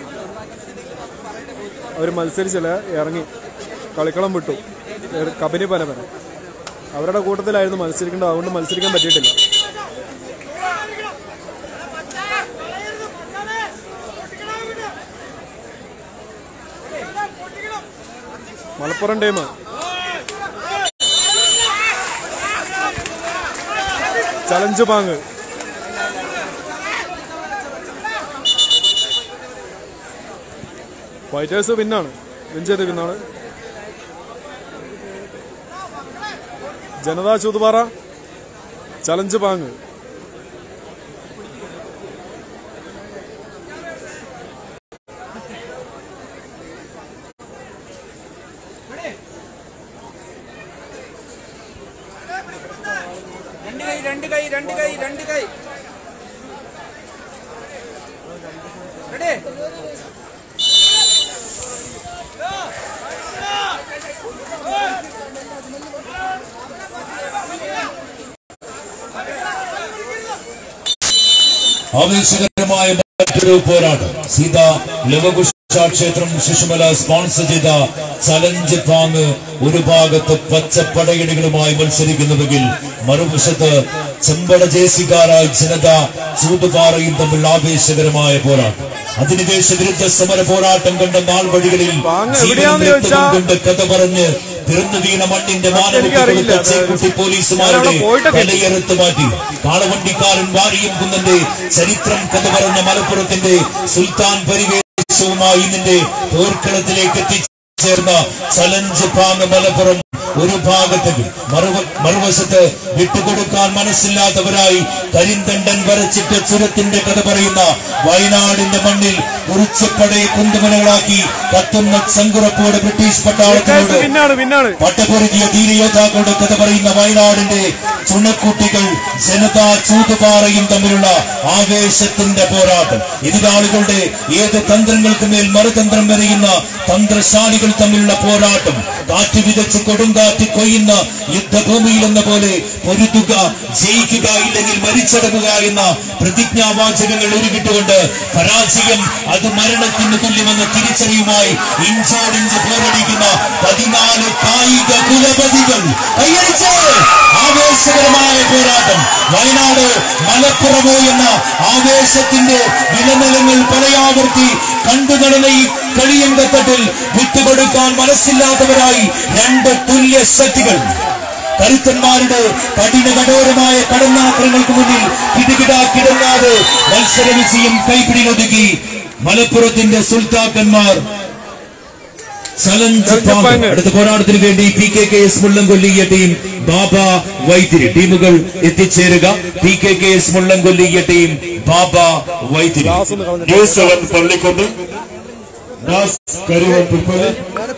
അവർ മത്സരിച്ചില്ല ഇറങ്ങി കളിക്കളം വിട്ടു ഏത് കബനി പരമര അവരുടെ കൂട്ടത്തിലായിരുന്നു മത്സരിക്കേണ്ടത് അതുകൊണ്ട് മത്സരിക്കാൻ പറ്റിയിട്ടില്ല മലപ്പുറം ടീം ചലഞ്ച് പാങ് ഫൈറ്റേഴ്സ് പിന്നാണ് വിൻ ചെയ്തിരിക്കുന്നതാണ് ജനതാ ചൂതുപാറ ചലഞ്ച് പാങ് കൈ രണ്ട് കൈ രണ്ട് കൈ രണ്ട് കൈ റെഡി ആവേശകരമായ മറ്റൊരു പോരാട്ടം സീത ലവകുശ ക്ഷേത്രം ശിശുമല സ്പോൺസർ ചെയ്ത ചലഞ്ച് പാങ് ഒരു ഭാഗത്ത് പച്ചപ്പടയണികളുമായി മത്സരിക്കുന്നുവെങ്കിൽ മറുവശത്ത് ചെമ്പട ജേസിക്കാരായ ജനത ചൂടുപാറയും തമ്മിൽ ആവേശകരമായ പോരാട്ടം അധിനിവേശ വിരുദ്ധ സമര പോരാട്ടം കണ്ട നാൾ വഴികളിൽ പാങ് ജീവനും എവിടെയാന്ന് രക്തവും ചോദിച്ചാ- കൊണ്ട് കഥ പറഞ്ഞ് പിറന്നു വീണ മണ്ണിന്റെ എനിക്കറിയില്ല. മാനവിക ചെക്കുട്ടി പോലീസുമാരുടെ ഞാനവിടെ പോയിട്ടൊക്കെ ഉണ്ട്. തലയെറുത്ത് മാറ്റി കാളവണ്ടിക്കാരൻ വാരിയും കുന്നന്റെ ചരിത്രം കഥ പറഞ്ഞ മലപ്പുറത്തിന്റെ സുൽത്താൻ പരിവേശവുമായി നിന്റെ പോർക്കളത്തിലേക്ക് എത്തിച്ചേർന്ന ചലഞ്ച് പാങ് മലപ്പുറം ഒരു ഭാഗത്തേക്ക് മറുവ- മറുവശത്ത് വിട്ടുകൊടുക്കാൻ മനസ്സില്ലാത്തവരായി കരിന്തണ്ടൻ വരച്ചിട്ട് ചുരത്തിന്റെ കഥ പറയുന്ന വയനാടിന്റെ മണ്ണിൽ കുറിച്ചപ്പടയെ കുന്തുമനകളാക്കി കത്തുന്ന ചങ്കുറപ്പോടെ ബ്രിട്ടീഷ് പട്ടാളത്തിനോട് പിന്നാണ് പിന്നാണ് പട്ടപൊരുതിയ ധീരയോദ്ധാക്കളുടെ കഥ പറയുന്ന വയനാടിന്റെ ചുണക്കുട്ടികൾ ജനതാ ചൂതുപാറയും തമ്മിലുള്ള ആവേശത്തിന്റെ പോരാട്ടം എതിരാളികളുടെ ഏത് തന്ത്രങ്ങൾക്ക് മേൽ മറുതന്ത്രം വരയുന്ന തന്ത്രശാലികൾ തമ്മിലുള്ള പോരാട്ടം കാറ്റ് വിതച്ച് കൊടുങ്കാറ്റ് കൊയ്യുന്ന യുദ്ധഭൂമിയിൽ എന്ന പോലെ പൊരുതുക ജയിക്കുക ഇല്ലെങ്കിൽ മരിച്ചടങ്ങുക എന്ന പ്രതിജ്ഞാവാചകങ്ങൾ ഉരുകിട്ടുകൊണ്ട് പരാജയം അത് മരണത്തിന് തുല്യമെന്ന തിരിച്ചറിയുമായി ഇഞ്ചോടിഞ്ച് പോരടിക്കുന്ന പതിനാല് കായിക കുലപതികൾ കയ്യടിച്ച് ആവേശകരമായ പോരാട്ടം വയനാട് മലപ്പുറമോ എന്ന ആവേശത്തിന്റെ വിലനിലങ്ങൾ പലയാവർത്തി കണ്ടു നടന്ന ഈ കളിയങ്കത്തട്ടിൽ വിട്ടുകൊടുക്കാൻ മനസ്സില്ലാത്തവരായി രണ്ട് തുല്യ ശക്തികൾ കരുത്തന്മാരുടെ കഠിന കഠോരമായ കടന്നാക്രങ്ങൾക്ക് മുന്നിൽ കിടുകിട കിടങ്ങാതെ മത്സര വിജയം കൈപ്പിടിയിലൊതുക്കി മലപ്പുറത്തിന്റെ സുൽത്താക്കന്മാർ ചലഞ്ച് പാമ്പ്. അടുത്ത പോരാട്ടത്തിന് വേണ്ടി പി കെ കെ എസ് മുള്ളംകൊല്ലിയ ടീം ബാബ വൈത്തിരി ടീമുകൾ എത്തിച്ചേരുക പി കെ കെ എസ് മുള്ളംകൊല്ലിയ ടീം ബാബ വൈത്തിരി ഗ്ലാസ് ഒന്ന് കളഞ്ഞിട്ട് ന്യൂസ് സെവൻ പള്ളിക്കൊണ്ട് നാസ് കരിവൻ Pulpally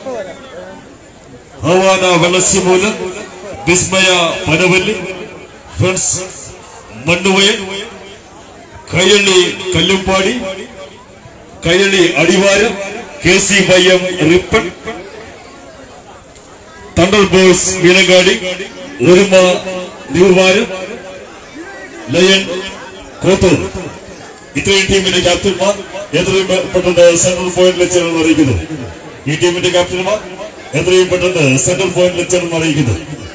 Havana Vellachimoola Vismaya Panavalli friends Mannuvayal Kayyalli Kallumpadi Kayyalli Adivaram K C YM റിപ്പൺ തണ്ടൽ ബോയ്സ് മീനങ്ങാടി ഒരുമ നീർവാരം ലയൺ കോത്തൂർ ഇത്രയും ടീമിന്റെ ക്യാപ്റ്റന്മാർ എത്രയും പെട്ടെന്ന് സെൻട്രൽ പോയിന്റിൽ എത്തണമെന്ന് അറിയിക്കുന്നു ഈ ടീമിന്റെ ക്യാപ്റ്റന്മാർ എത്രയും പെട്ടെന്ന് സെൻട്രൽ പോയിന്റിൽ എത്തണമെന്ന് അറിയിക്കുന്നു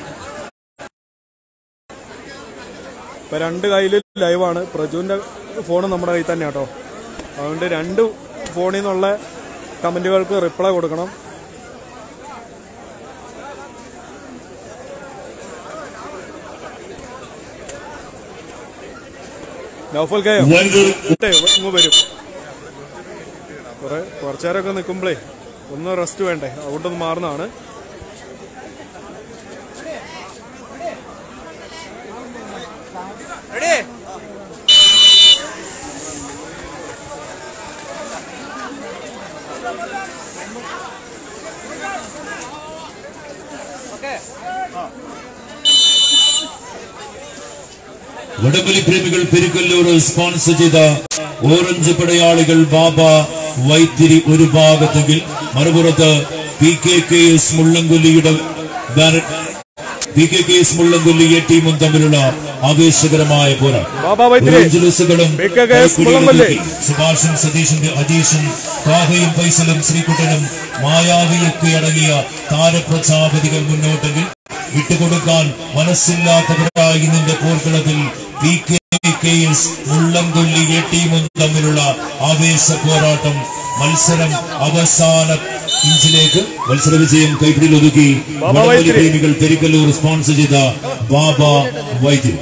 ഇപ്പൊ രണ്ട് കയ്യിൽ ലൈവാണ് പ്രജുവിന്റെ ഫോൺ നമ്മുടെ കയ്യിൽ തന്നെ കേട്ടോ അതുകൊണ്ട് രണ്ട് ഫോണിൽ നിന്നുള്ള കമന്റുകൾക്ക് റിപ്ലൈ കൊടുക്കണം നൗഫൽ കെ വനിതകൾ ഇങ്ങ് വരും കുറെ കുറച്ചേരൊക്കെ നിൽക്കുമ്പോഴേ ഒന്ന് റെസ്റ്റ് വേണ്ടേ അതുകൊണ്ടൊന്ന് മാറുന്നതാണ് റെഡി ഓക്കെ വടംവലി പ്രേമികൾ പെരുക്കല്ലൂർ സ്പോൺസർ ചെയ്ത ഓറഞ്ച് പടയാളികൾ ബാബ വൈത്തിരി ഒരു ഭാഗത്തെങ്കിൽ മറുപുറത്ത് പി കെ കെ എസ് മുള്ളംകൊല്ലിയുടെ banner P K K S മുള്ളംകൊല്ലിയ ടീമും തമ്മിലുള്ള ആവേശകരമായ പോരാട്ടം ബാബ വൈത്തിരി ജലൂസുകളും PKKS മുള്ളംകൊല്ലി. സുഭാഷും സതീഷിന്റെ അജീഷും താഹയും ഫൈസലും ശ്രീകുട്ടനും മായാവിയൊക്കെ അടങ്ങിയ താരപ്രജാപതികൾ മുന്നോട്ടെങ്കിൽ വിട്ടുകൊടുക്കാൻ മനസ്സില്ലാത്തവരായി നിന്റെ പോർക്കളത്തിൽ P K K S Mullankolli A ടീമും തമ്മിലുള്ള ആവേശ പോരാട്ടം മത്സരം അവസാന ഇഞ്ചിലേക്ക് മത്സര വിജയം കൈപ്പിടിയിൽ ഒതുക്കി ബാബ വടംവലി വൈത്തിരി. പ്രേമികൾ പെരിക്കല്ലൂർ സ്പോൺസർ ചെയ്ത ബാബ വൈദ്യുതി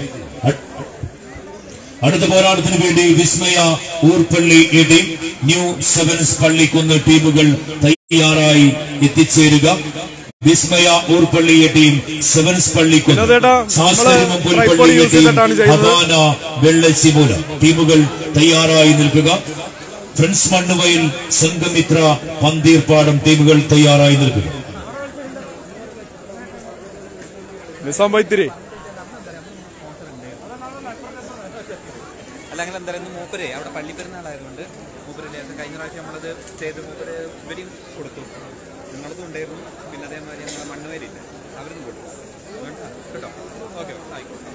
അടുത്ത പോരാട്ടത്തിന് വേണ്ടി Vismaya ഊർപ്പള്ളി A team new sevens Pallikkunnu ടീമുകൾ തയ്യാറായി എത്തിച്ചേരുക Vismaya ഊർപ്പള്ളി A team sevens Pallikkunnu വിനോദേട്ടാ, നമ്മള് സാസ്കരിമം tripod Pulpally A use team ചെയ്തിട്ടാണ് ചെയ്യുന്നത്. ഹവാന വെള്ളച്ചിമൂല ടീമുകൾ തയ്യാറായി നിൽക്കുക ഫ്രണ്ട്സ് മണ്ണുവയിൽ സംഘമിത്ര പന്തീർപ്പാടം ടീമുകൾ തയ്യാറായി നിൽക്കുക നിസാം വൈത്തിരി അല്ലെങ്കിൽ എന്തായാലും മൂപ്പര് അവിടെ പള്ളി പെരുന്നാളായതുകൊണ്ട് മൂപ്പര് ലേശം കഴിഞ്ഞ പ്രാവശ്യം നമ്മളത് ചെയ്ത് മൂപ്പര് ഇവരും കൊടുത്തു നിങ്ങളതും ഉണ്ടായിരുന്നു പിന്നെ അതേമാതിരി നമ്മളെ മണ്ണുവരില്ല അവരും കൊടുത്തു വേണ്ട? കേട്ടോ ഓക്കെ ആയിക്കോട്ടെ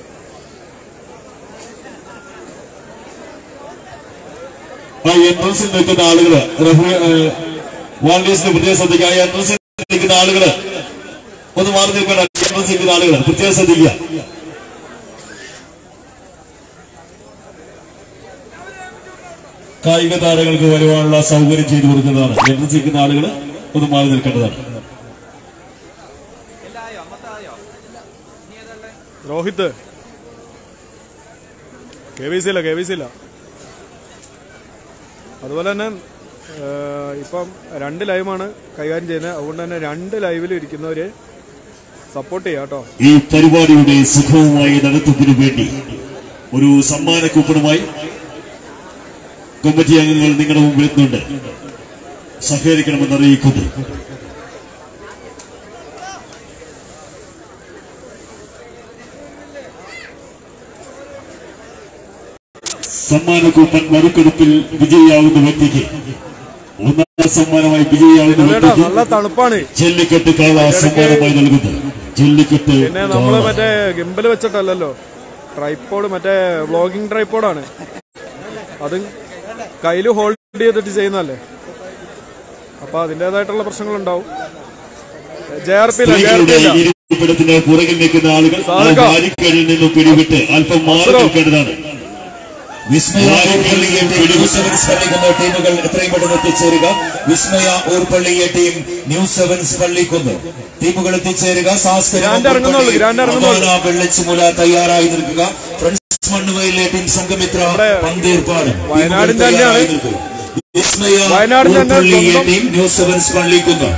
ആ എൻട്രൻസിൽ നിൽക്കുന്ന ആളുകള് വാളണ്ടിയേഴ്സിന്റെ പ്രത്യേകം ശ്രദ്ധിക്കുക ആ എൻട്രൻസിൽ നിൽക്കുന്ന ആളുകള് ഒന്ന് മാറി നിൽക്കണം എൻട്രൻസിൽ നിൽക്കുന്ന ആളുകള് പ്രത്യേകം ശ്രദ്ധിക്കുക കായിക താരങ്ങൾക്ക് വരുവാനുള്ള സൗകര്യം ചെയ്തു കൊടുക്കുന്നതാണ് എൻട്രൻസിൽ നിൽക്കുന്ന ആളുകള് ഒന്ന് മാറി നിൽക്കേണ്ടതാണ് എല്ലാം ആയോ അമ്മത്തെ ആയോ ഇനി ഏതാ രോഹിത് കെ വി സി ഇല്ല കെ വി സി ഇല്ല അതുപോലെ തന്നെ ഏഹ്, ഇപ്പം രണ്ട് ലൈവാണ് കൈകാര്യം ചെയ്യുന്നത് അതുകൊണ്ട് തന്നെ രണ്ട് ലൈവിൽ ഇരിക്കുന്നവരെ സപ്പോർട്ട് ചെയ്യാം കേട്ടോ ഈ പരിപാടിയുടെ സുഖവുമായ നടത്തിപ്പിനു വേണ്ടി ഒരു സമ്മാന കൂപ്പണുമായി കമ്മിറ്റി അംഗങ്ങൾ നിങ്ങളുടെ മുമ്പിൽ എത്തുന്നുണ്ട് സഹകരിക്കണമെന്ന് അറിയിക്കുന്നു സമ്മാന കൂപ്പൺ നറുക്കെടുപ്പിൽ വിജയിയാവുന്ന വ്യക്തിക്ക് ഒന്നാം സമ്മാനമായി വിജയിയാവുന്ന ചേട്ടാ വ്യക്തിക്ക് നല്ല തണുപ്പാണ് ജല്ലിക്കെട്ട് കാള സമ്മാനമായി നൽകുന്നു ജല്ലിക്കെട്ട് പിന്നെ നമ്മള് കാള. മറ്റേ ഗിംബൽ വെച്ചിട്ടല്ലല്ലോ ട്രൈപ്പോഡ് മറ്റേ വ്ളോഗിംഗ് ട്രൈപ്പോഡാണ് അത് കയ്യിൽ ഹോൾഡ് ചെയ്തിട്ട് ചെയ്യുന്നതല്ലേ അപ്പൊ അതിന്റേതായിട്ടുള്ള പ്രശ്നങ്ങളുണ്ടാവും ജെ ആർ പി ഇല്ല ജെ ആർ പി സ്ത്രീകളുടെ ഇല്ല ഇരിപ്പിടത്തിന് പുറകിൽ നിൽക്കുന്ന ആളുകൾ ആ സാധിക്കാം. വാരിക്കഴിൽ നിന്ന് പിടിവിട്ട് അല്പം മാറി അസുരം. നിൽക്കേണ്ടതാണ് വിസ്മയ ഊർപ്പള്ളിയെ ന്യൂ സെവൻസ് കളിക്കുന്ന ടീമുകൾ എത്രയും പെട്ടെന്ന് എത്തിച്ചേരുക വിസ്മയ ഊർപ്പള്ളിയെ ടീം ന്യൂ സെവൻസ് പള്ളിക്കുന്ന് ടീമുകൾ എത്തിച്ചേരുക സാസ്കരം ഗ്രാൻഡ് ഇറങ്ങുന്നുള്ളൂ, ഗ്രാൻഡ് ഇറങ്ങുന്നുള്ളൂ. വെള്ളച്ചുമുല തയ്യാറായി നിൽക്കുക ഫ്രണ്ട്സ് മണ്ണുവയിലെ ടീം സംഘമിത്ര നമ്മുടെ പന്തീർപ്പാട് വയനാടിന്റെ ടീമുകൾ തയ്യാറായി തന്നെയാണ്. നിൽക്കുക. വിസ്മയ വയനാടിന്റെ തന്നെ ഊർപ്പള്ളിയെ സ്വന്തം- ടീം ന്യൂ സെവൻസ് പള്ളിക്കുന്ന്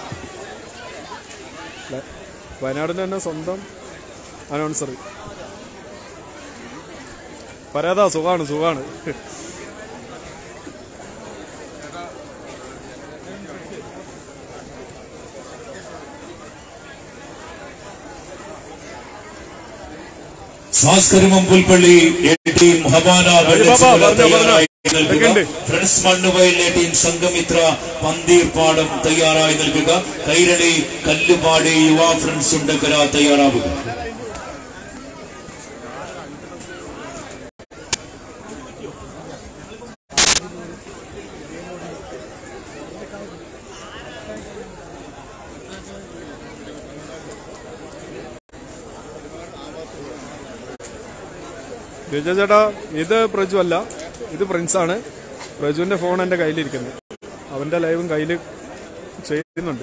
വയനാടിന്റെ തന്നെ സ്വന്തം അനൗൺസർ പരാതാ സുഖാണ് സുഖാണ് ഭാസ്കരമം Pulpally A team Havana Vellachimoola പറഞ്ഞോ, പറഞ്ഞോ. തയ്യാറായി നിൽക്കുക ഇതൊക്കെയുണ്ട്. ഫ്രണ്ട്സ് മണ്ണുവയലിലെ ടീം സംഘമിത്ര പന്തീർപ്പാടം തയ്യാറായി നിൽക്കുക കൈരളി കല്ലുപാടി യുവ ഫ്രണ്ട്സ് ഉണ്ടക്കര തയ്യാറാവുക വിജയ ചേട്ടാ ഇത് പ്രജു അല്ല ഇത് പ്രിൻസ് ആണ് പ്രജുവിന്റെ ഫോൺ എന്റെ കയ്യിലിരിക്കുന്നത് അവന്റെ ലൈവും കയ്യിൽ ചെയ്യുന്നുണ്ട്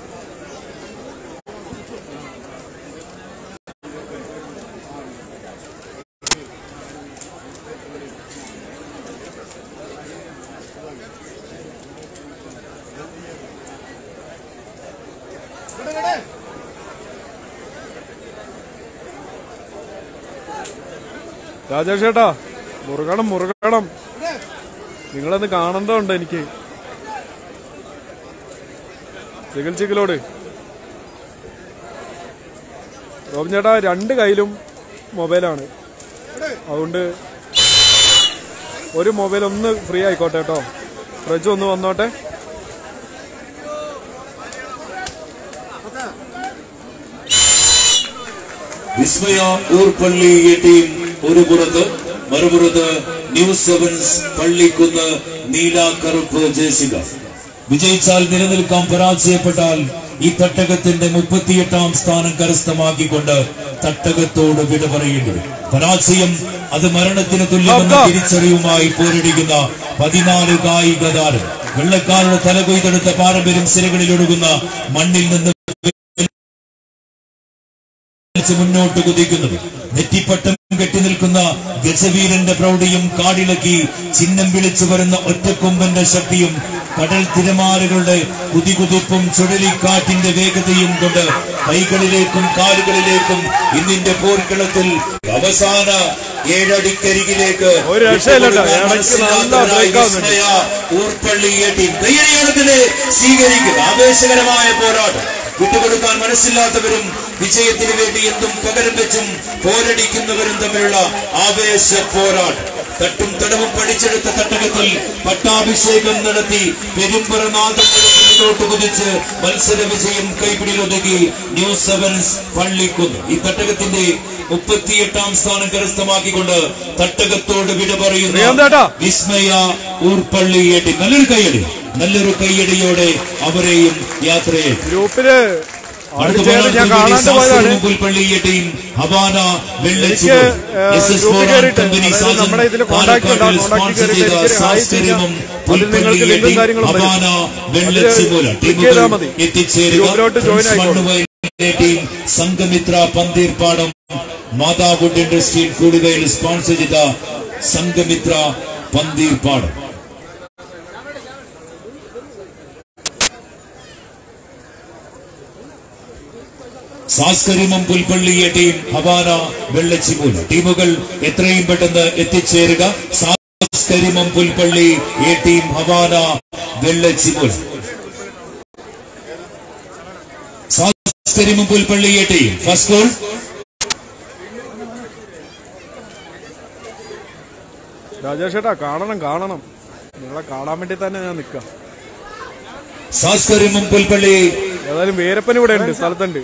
രാജേഷ് ചേട്ടാ മുറുകണം മുറുകണം നിങ്ങളത് കാണണ്ടതുണ്ട് എനിക്ക് ചികിൽ ചികിലോട് റോബിൻ ചേട്ടാ രണ്ട് കയ്യിലും മൊബൈലാണ് അതുകൊണ്ട് ഒരു മൊബൈൽ ഒന്ന് ഫ്രീ ആയിക്കോട്ടെ കേട്ടോ ഫ്രിഡ്ജ് ഒന്ന് വന്നോട്ടെ വിസ്മയ ഊർപ്പള്ളി എ ടീം ഒരു പുറത്ത് മറുപുറത്ത് ന്യൂ സെവൻസ് പള്ളിക്കുന്ന് നീല കറുപ്പ് ജേസിക വിജയിച്ചാൽ നിലനിൽക്കാൻ പരാജയപ്പെട്ടാൽ ഈ തട്ടകത്തിന്റെ മുപ്പത്തിയെട്ടാം സ്ഥാനം കരസ്ഥമാക്കിക്കൊണ്ട് തട്ടകത്തോട് വിട പറയേണ്ടി വരും. പരാജയം അത് മരണത്തിന് തുല്യമെന്ന നോക്കാം. തിരിച്ചറിവുമായി പോരടിക്കുന്ന പതിനാല് കായിക താരം വെള്ളക്കാരുടെ തലകൊയ്തെടുത്ത പാരമ്പര്യം സിരകളിൽ ഒഴുകുന്ന മണ്ണിൽ നിന്ന് വെച്ച് മുന്നോട്ട് കുതിക്കുന്നത് നെറ്റിപ്പട്ടം കെട്ടി നിൽക്കുന്ന ഗജവീരന്റെ പ്രൗഢിയും കാടിളക്കി ചിഹ്നം വിളിച്ചു വരുന്ന ഒറ്റക്കൊമ്പന്റെ ശക്തിയും കടൽ തിരമാലകളുടെ കുതികുതിപ്പും ചുഴലിക്കാറ്റിന്റെ വേഗതയും കൊണ്ട് കൈകളിലേക്കും കാലുകളിലേക്കും ഇന്നിന്റെ പോർക്കളത്തിൽ അവസാന ഏഴടിക്കരികിലേക്ക് ഒരു രക്ഷയില്ല കേട്ടോ. വിട്ടുകൊടുക്കാൻ ഇടയ്ക്ക് നല്ല മനസ്സിലാത്തവരായി break ആവുന്നുണ്ട്. വിസ്മയ ഊർപ്പള്ളിയെ ടീം കയ്യടിയോടത്തില് സ്വീകരിക്കുക ആവേശകരമായ പോരാട്ടം വിട്ടുകൊടുക്കാൻ മനസ്സില്ലാത്തവരും വിജയത്തിന് വേണ്ടി എന്തും പകരം വെച്ചും പോരടിക്കുന്നവരും തമ്മിലുള്ള ആവേശ പോരാട്ടം തട്ടും തടവും പഠിച്ചെടുത്ത തട്ടകത്തിൽ പട്ടാഭിഷേകം നടത്തി പെരുമ്പറനാഥം മുന്നോട്ട് കുതിച്ച് മത്സര വിജയം കൈപിടിയിലൊതുക്കി ന്യൂ സെവൻസ് പള്ളിക്കുന്ന് ഈ തട്ടകത്തിന്റെ മുപ്പത്തിയെട്ടാം സ്ഥാനം കരസ്ഥമാക്കിക്കൊണ്ട് തട്ടകത്തോട് വിട പറയുന്ന പ്രിയന്തേട്ടാ. വിസ്മയ ഊർപ്പള്ളിയേട്ടി നല്ലൊരു കൈയടി നല്ലൊരു കൈയടിയോടെ അവരെയും യാത്രയെ ഗ്രൂപ്പില് അടുത്ത ആദ്യം ഞാൻ കാണാണ്ട് പോയതാണ് പുൽപ്പള്ളിയേട്ടിയും ഹവാന എനിക്ക് ഏഹ്, ഗ്രൂപ്പിൽ കയറിയിട്ട് അതായത് നമ്മുടെ ഇതില് കോണ്ടാക്ട് ഉണ്ടാവും കോണ്ടാക്ട് കയറിയിട്ട് എനിക്കൊരു ഹായ് ചെയ്യാം അതിൽ നിങ്ങൾക്ക് ലിങ്കും കാര്യങ്ങളും വരും അതില് ക്ലിക്ക് ചെയ്താൽ മതി ഗ്രൂപ്പിലോട്ട് ജോയിൻ ആയിക്കോളും ടീം സംഘമിത്ര പന്തീർപ്പാടം മാതാവുഡ് ഇൻഡസ്ട്രിയിൽ കൂടുകയിൽ സ്പോൺസർ ചെയ്ത സംഘമിത്ര പന്തീർപ്പാടം സാസ്കരിമം പുൽപ്പള്ളിയെ ടീം ഹവാന വെള്ളച്ചിമൂല ടീമുകൾ എത്രയും പെട്ടെന്ന് എത്തിച്ചേരുക സാസ്കരിമം Pulpally A team Havana Vellachimoola സാസ്കരിമം Pulpally A team first goal Rajesh ഏട്ടാ കാണണം കാണണം നിങ്ങളെ കാണാൻ വേണ്ടി തന്നെ ഞാൻ നിക്കാം സാസ്കരിമം പുൽപ്പള്ളി ഏതായാലും വീരപ്പൻ ഇവിടെ ഉണ്ട് സ്ഥലത്തുണ്ട്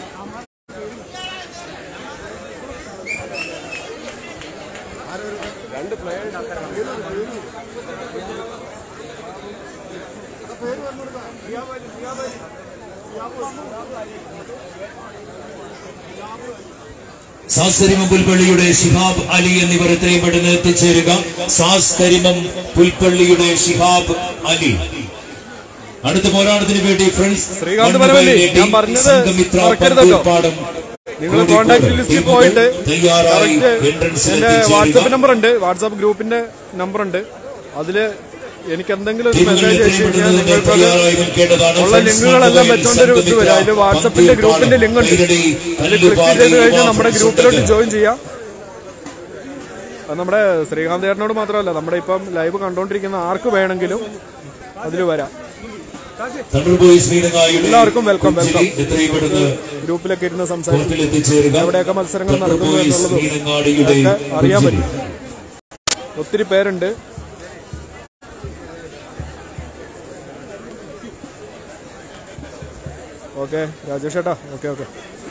സാസ് കരിമം പുൽപ്പള്ളിയുടെ ഷിഹാബ് അലി എന്നിവർ എത്രയും പെട്ടെന്ന് എത്തിച്ചേരുക സാസ് കരിമം പുൽപ്പള്ളിയുടെ ഷിഹാബ് അലി അടുത്ത പോരാട്ടത്തിന് വേണ്ടി ഫ്രണ്ട്സ് ശ്രീകാന്ത് പരമല്ലേ, ഞാൻ പറഞ്ഞത് മറക്കരുത് കേട്ടോ. നിങ്ങൾ കോണ്ടാക്ട് ലിസ്റ്റിൽ പോയിട്ട് തയ്യാറായി correct എൻട്രൻസിൽ എന്റെ വാട്സാപ്പ് എത്തിച്ചേരുക നമ്പർ ഉണ്ട് വാട്സാപ്പ് ഗ്രൂപ്പിന്റെ നമ്പർ ഉണ്ട് അതില് എനിക്ക് എന്തെങ്കിലും ഒരു ടീമുകൾ മെസ്സേജ് അയച്ചു എത്രയും കഴിഞ്ഞാൽ പെട്ടെന്ന് നിങ്ങൾക്ക് തയ്യാറായി നിൽക്കേണ്ടതാണ് ഉള്ള ഫ്രണ്ട്സ് ലിങ്കുകളെല്ലാം മണ്ഡപത്തിൽ വെച്ചോണ്ട് ഒരു ഇത് വരും അതില് വാട്സാപ്പിന്റെ ഗ്രൂപ്പിന്റെ ലിങ്ക് ഉണ്ട് കൈരടി, അതിൽ ക്ലിക്ക് കല്ലുപാടി, ചെയ്ത് കഴിഞ്ഞാൽ നമ്മുടെ യുവാ ഗ്രൂപ്പിലോട്ട് ഫ്രണ്ട്സ് ജോയിൻ ചെയ്യാം അത് നമ്മുടെ ശ്രീകാന്ത് ചേട്ടനോട് മാത്രമല്ല നമ്മുടെ ഇപ്പം ലൈവ് കണ്ടോണ്ടിരിക്കുന്ന ആർക്ക് വേണമെങ്കിലും അതിൽ വരാം തണ്ടൂർ ബോയ്സ് വീരങ്ങായുടെ എല്ലാവർക്കും welcome, welcome. പുഞ്ചിരി എത്രയും പെട്ടെന്ന് ഗ്രൂപ്പിലൊക്കെ ഇരുന്ന് സംസാരിക്കും കോർട്ടിൽ എത്തിച്ചേരുക എവിടെയൊക്കെ മത്സരങ്ങൾ തണ്ടൂർ നടക്കുന്നു ബോയ്സ് എന്നുള്ളതും വീരങ്ങാടിയുടെ ഒക്കെ അറിയാൻ പുഞ്ചിരി. പറ്റും ഒത്തിരി പേരുണ്ട് ഓക്കെ രാജേഷ് ഏട്ടാ ഓക്കെ ഓക്കെ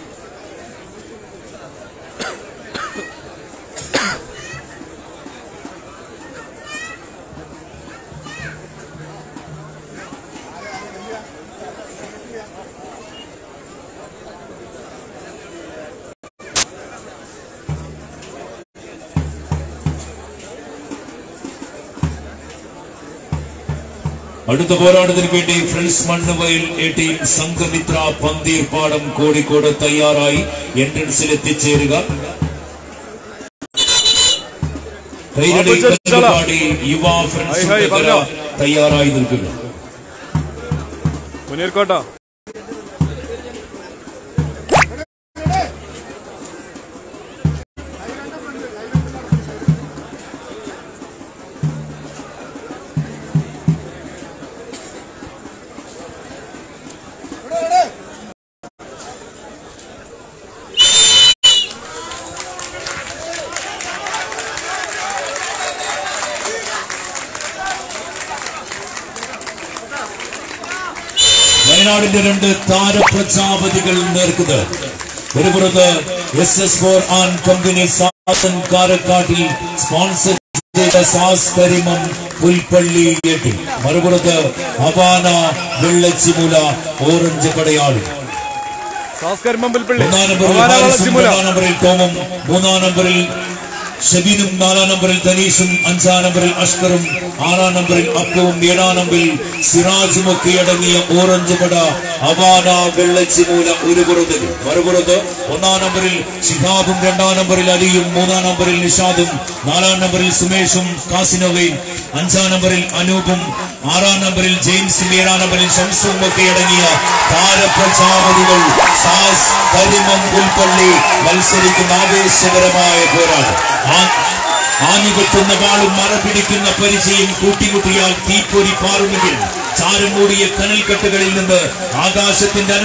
അടുത്ത പോരാട്ടത്തിന് വേണ്ടി friends Mannuvayal A team Sanghamitra Pantheerpadam Kozhikode തയ്യാറായി എൻട്രൻസിൽ എത്തിച്ചേരുക കൈരടി ബാബു ചെച്ചാല. കല്ലുപാടി യുവ ഫ്രണ്ട്സ് ഹായ്, ഹായ്, ഉണ്ടകര പറഞ്ഞോ. തയ്യാറായി നിൽക്കുക മുനീർക്കോട്ട വയനാടിന്റെ രണ്ട് താരപ്രജാപതികൾ നേർക്കുന്നത് ഒരു പുറത്ത് S S four an company Sadhan കാരക്കാട്ടിൽ സ്പോൺസർ ചെയ്ത സാസ് കരിമം പുൽപ്പള്ളി ഏട്ടി മറുപുറത്ത് അവാന വെള്ളച്ചിമുല ഓറഞ്ച് പടയാളി ഭാസ്കർ മമ്പിൽപ്പള്ളി ഒന്നാം നമ്പറിൽ ഭവാന ഹാരിസും വളർത്തിമുല രണ്ടാം നമ്പറിൽ ടോമും മൂന്നാം നമ്പറിൽ ഷബീനും നാലാം നമ്പറിൽ തനീഷും അഞ്ചാം നമ്പറിൽ അഷ്കറും ആറാം നമ്പറിൽ അപ്പവും ഏഴാം നമ്പറിൽ സിറാജും ഒക്കെ അടങ്ങിയ ഓറഞ്ച് പട അവാന വെള്ളച്ചിമൂല ഒരു പുറത്ത് മറുപുറത്ത് ഒന്നാം നമ്പറിൽ ഷിഹാബും രണ്ടാം നമ്പറിൽ അലിയും മൂന്നാം നമ്പറിൽ നിഷാദും നാലാം നമ്പറിൽ സുമേഷും കാസിനോവയും അഞ്ചാം നമ്പറിൽ അനൂപും ആറാം നമ്പറിൽ ജെയിംസും ഏഴാം നമ്പറിൽ ഷംസും ഒക്കെ അടങ്ങിയ താരപ്രജാപതികൾ സാസ് കരിമം പുൽപ്പള്ളി മത്സരിക്കുന്ന ആവേശകരമായ പോരാട്ടം ആ- ആഞ്ഞുകെട്ടുന്ന വാളും മറ പിടിക്കുന്ന പരിചയം കൂട്ടിമുട്ടിയാൽ തീപ്പൊരി പാറുമെങ്കിൽ ചാരം മൂടിയ കനൽക്കെട്ടുകളിൽ നിന്ന് ആകാശത്തിന്റെ അനന്ത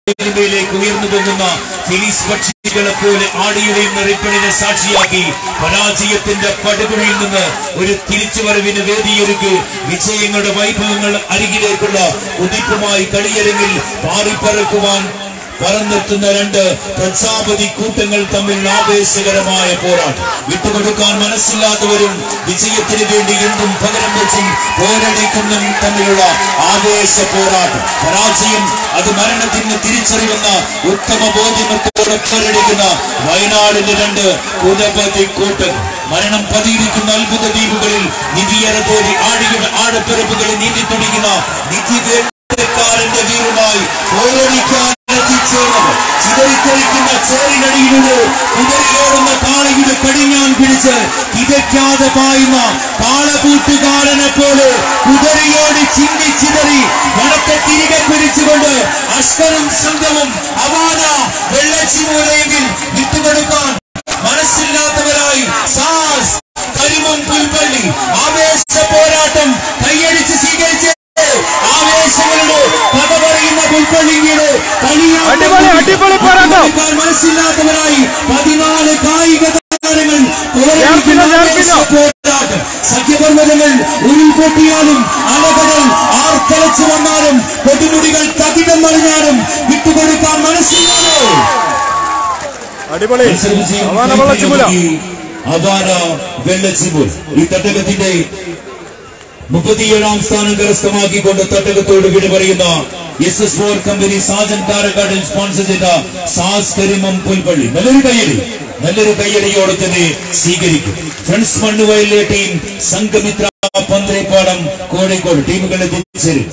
മേലിലേക്ക് ഉയർന്നു പോകുന്ന ഫിലിസ് പക്ഷികളെ പോലെ ആടിയുടെയും റിപ്പണിനെ സാക്ഷിയാക്കി പരാജയത്തിന്റെ പടുകുഴിയിൽ നിന്ന് ഒരു തിരിച്ചുവരവിന് വേദിയൊരുക്കി വിജയങ്ങളുടെ വൈഭവങ്ങൾ അരികിലേക്കുള്ള ഉദിപ്പുമായി കളിയരങ്ങിൽ പാറിപ്പറക്കുവാൻ പറന്നെത്തുന്ന രണ്ട് പ്രജാപതി കൂട്ടങ്ങൾ തമ്മിൽ ആവേശകരമായ പോരാട്ടം വിട്ടുകൊടുക്കാൻ മനസ്സില്ലാത്തവരും വിജയത്തിന് വേണ്ടി എന്തും പകരം വെച്ചും പോരടിക്കുന്നതും തമ്മിലുള്ള ആവേശ പോരാട്ടം പരാജയം അത് മരണത്തിന് തിരിച്ചറിയുന്ന ഉത്തമ ബോധ്യമത്തോടെ പോരടിക്കുന്ന വയനാടിന്റെ രണ്ട് കുലപതി കൂട്ടങ്ങൾ മരണം പതിയിരിക്കുന്ന അത്ഭുത ദ്വീപുകളിൽ നിധിയറ തേടി ആടിയുടെ ആടപ്പിറപ്പുകളിൽ നീന്തി തുടിക്കുന്ന നിധിവേട്ടക്കാരന്റെ വീറുമായി പോരടിക്കാൻ എത്തിച്ചേർന്നത് ചിതറിക്കളിക്കുന്ന ചേരിനടിയിലൂടെ കുതിരയോടുന്ന കാളയുടെ കടിഞ്ഞാൻ പിടിച്ച് കിതയ്ക്കാതെ പായുന്ന കാളകൂട്ടുകാരനെ പോലെ കുതിരയോട് ചിന്തി ചിതറി വടത്തെ തിരികെ പിടിച്ചുകൊണ്ട് അഷ്കരും സംഘവും അവാന വെള്ളച്ചിമൂലയെങ്കിൽ വിട്ടുകൊടുക്കാൻ മനസ്സില്ലാത്തവരായി സാസ് കരിമം പുൽപ്പള്ളി ആവേശ പോരാട്ടം കൈയടിച്ച് സ്വീകരിച്ച് ആവേശങ്ങളുടെ കഥ പറയുന്ന പുൽപ്പള്ളിയുടെ അടിപൊളി, അടിപൊളി പോരാട്ടം. കളിയാക്കാൻ മനസ്സില്ലാത്തവരായി പതിനാല് കായിക താരങ്ങൾ ചേർക്കില്ല, ചേർക്കില്ല. പോരാട്ടം സഖ്യപർവ്വതങ്ങൾ ഉരുൾപൊട്ടിയാലും അലകടൽ ആർത്തലച്ചു വന്നാലും കൊടുമുടികൾ തകിടം മറിഞ്ഞാലും വിട്ടുകൊടുക്കാൻ മനസ്സില്ലാതെ അടിപൊളി അവാന വെള്ളച്ചിമുല അവാന വെള്ളച്ചിമുൽ ഈ തട്ടകത്തിന്റെ മുപ്പത്തിയേഴാം സ്ഥാനം കരസ്ഥമാക്കിക്കൊണ്ട് തട്ടകത്തോട് വിട പറയുന്ന S S four company Sajan കാരക്കാടിൽ സ്പോൺസർ ചെയ്ത സാസ് കരിമം പുൽപ്പള്ളി നല്ലൊരു കയ്യടി നല്ലൊരു കയ്യടിയോടെ തന്നെ സ്വീകരിക്കും ഫ്രണ്ട്സ് മണ്ണുവയലിലെ ടീം സംഘമിത്ര പന്തേപ്പാടം കോഴിക്കോട് ടീമുകളെ തിരിച്ചേരും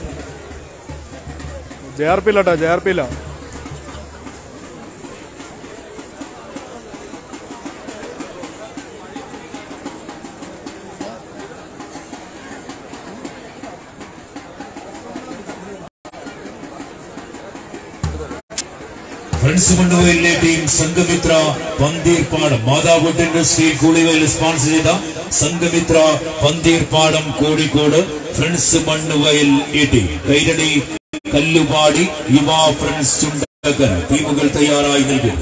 ജെ ആർ പി ഇല്ലട്ടാ ജെ ആർ പി ഇല്ല ഫ്രണ്ട്സ് കൊണ്ടുപോയില്ലേ ടീം സംഘമിത്ര പന്തീർപ്പാടം മാതാവുഡ് ഇൻഡസ്ട്രിയിൽ കൂളിവയിൽ സ്പോൺസർ ചെയ്ത Sanghamitra Pantheerpadam Kozhikode friends Mannuvayal A team Kairali Kallupadi Yuva friends Chundakkara ടീമുകൾ തയ്യാറായി നൽകും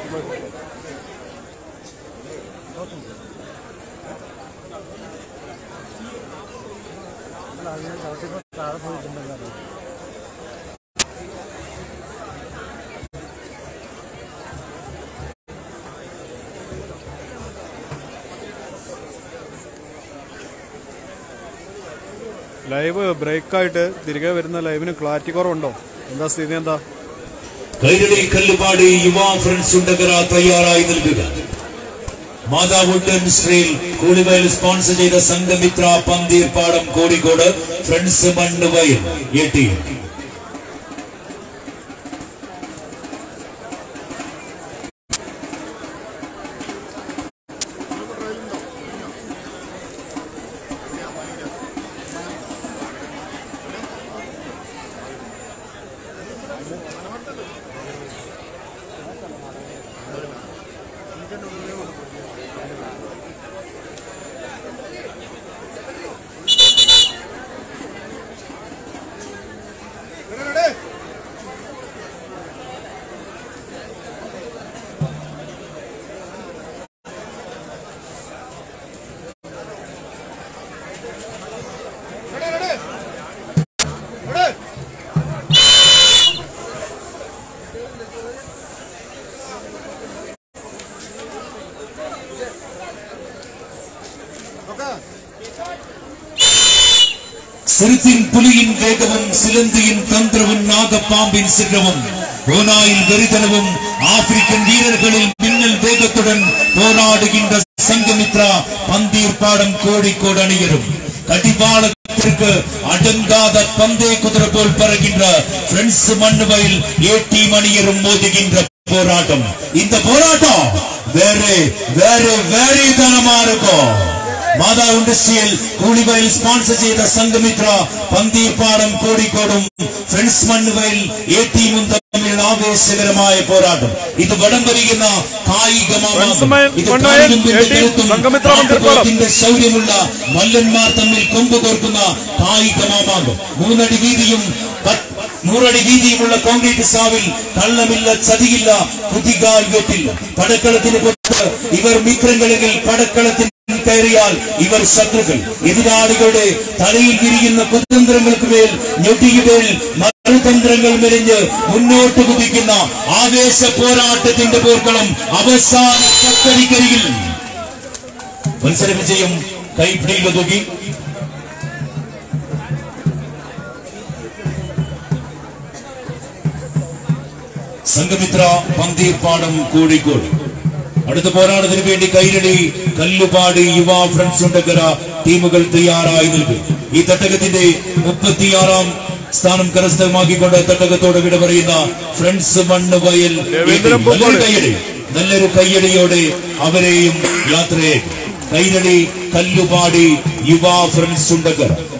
ലൈവ് ബ്രേക്കായിട്ട് തിരികെ വരുന്ന ലൈവിന് ക്ലാരിറ്റി കുറവുണ്ടോ എന്താ സ്ഥിതി എന്താ കൈരളി കല്ലുപാടി യുവാ ഫ്രണ്ട്സ് ചുണ്ടക്കര തയ്യാറായി നൽകുക മാതാവുഡ് ഇൻഡസ്ട്രിയിൽ കൂളിവയൽ സ്പോൺസർ ചെയ്ത Sanghamitra Pantheerpadam Kozhikode friends Mannuvayal A team സിറുത്തിൻ പുലിയിൻ വേഗവും സിലന്തിയിൻ തന്ത്രവും നാഗപ്പാമ്പിൻ സിഗ്രവും ഓനായിൽ വെറിതനവും African വീരர்களிൽ മിന്നൽ വേഗத்துடன் போராடுகின்ற സംഘമിത്ര പന്തീർപ്പാടം കോഴിക്കോട് അണിയരും கடிவாளத்திற்கு அடங்காத பந்தய குதிரை போல் பறக்கின்ற பிரெண்ட்ஸ் மண்ணுவையில் ஏட்டி மணியரும் மோதுகின்ற போராட்டம் இந்த போராட்டம் வேற வேற வேறேதனமா இருக்கும் മാതാ ഇൻഡസ്ട്രിയൽ കൂളിവയൽ സ്പോൺസർ ചെയ്ത സംഘമിത്ര പന്തീർപ്പാടം കോഴിക്കോടും ഫ്രണ്ട്സ് മണ്ണുവയൽ എ ടീമും തമ്മിലുള്ള ആവേശകരമായ പോരാട്ടം ഇത് വടം വരികുന്ന കായിക Friends മണ്ണുവയൽ, A team, സംഘമിത്ര പന്തീർപ്പാടം. ശൗര്യമുള്ള മല്ലന്മാർ തമ്മിൽ കൊമ്പ് കോർക്കുന്ന കായിക മാമാങ്കം മൂന്നടി വീതിയും പത്ത് നൂറടി വീതിയുമുള്ള കോൺക്രീറ്റ് സാവിൽ കള്ളമില്ല ചതിയില്ല കുതികാൽ വെട്ടില്ല പടക്കളത്തിന് പുറത്ത് ഇവർ മിത്രങ്ങളെങ്കിൽ പടക്കളത്തിന് കയറിയാൽ ഇവർ ശത്രുക്കൾ എതിരാളികളുടെ തലയിൽ വിരിയുന്ന കുതന്ത്രങ്ങൾക്ക് മേൽ ഞൊട്ടിയുമേൽ മറുതന്ത്രങ്ങൾ മെലിഞ്ഞ് മുന്നോട്ട് കുതിക്കുന്ന ആവേശ പോരാട്ടത്തിന്റെ പോർക്കളം അവസാന ശക്തരിക്കരികിൽ മത്സര വിജയം കൈപ്പിടിയിലൊതുക്കി സംഘമിത്ര പന്തീർപ്പാടം കോഴിക്കോട് അടുത്ത പോരാട്ടത്തിന് വേണ്ടി കൈരളി കല്ലുപാട് യുവ ഫ്രണ്ട്സ് ഉണ്ടക്കര ടീമുകൾ തയ്യാറായി നിൽക്കും ഈ തട്ടകത്തിന്റെ മുപ്പത്തിയാറാം സ്ഥാനം കരസ്ഥമാക്കിക്കൊണ്ട് തട്ടകത്തോട് വിട പറയുന്ന ഫ്രണ്ട്സ് മണ്ണ് വയൽ രവീന്ദ്രൻ നല്ലൊരു കയ്യടി നല്ലൊരു കയ്യടിയോടെ അവരെയും യാത്രയെ കൈരളി കല്ലുപാടി യുവ ഫ്രണ്ട്സ് ഉണ്ടക്കര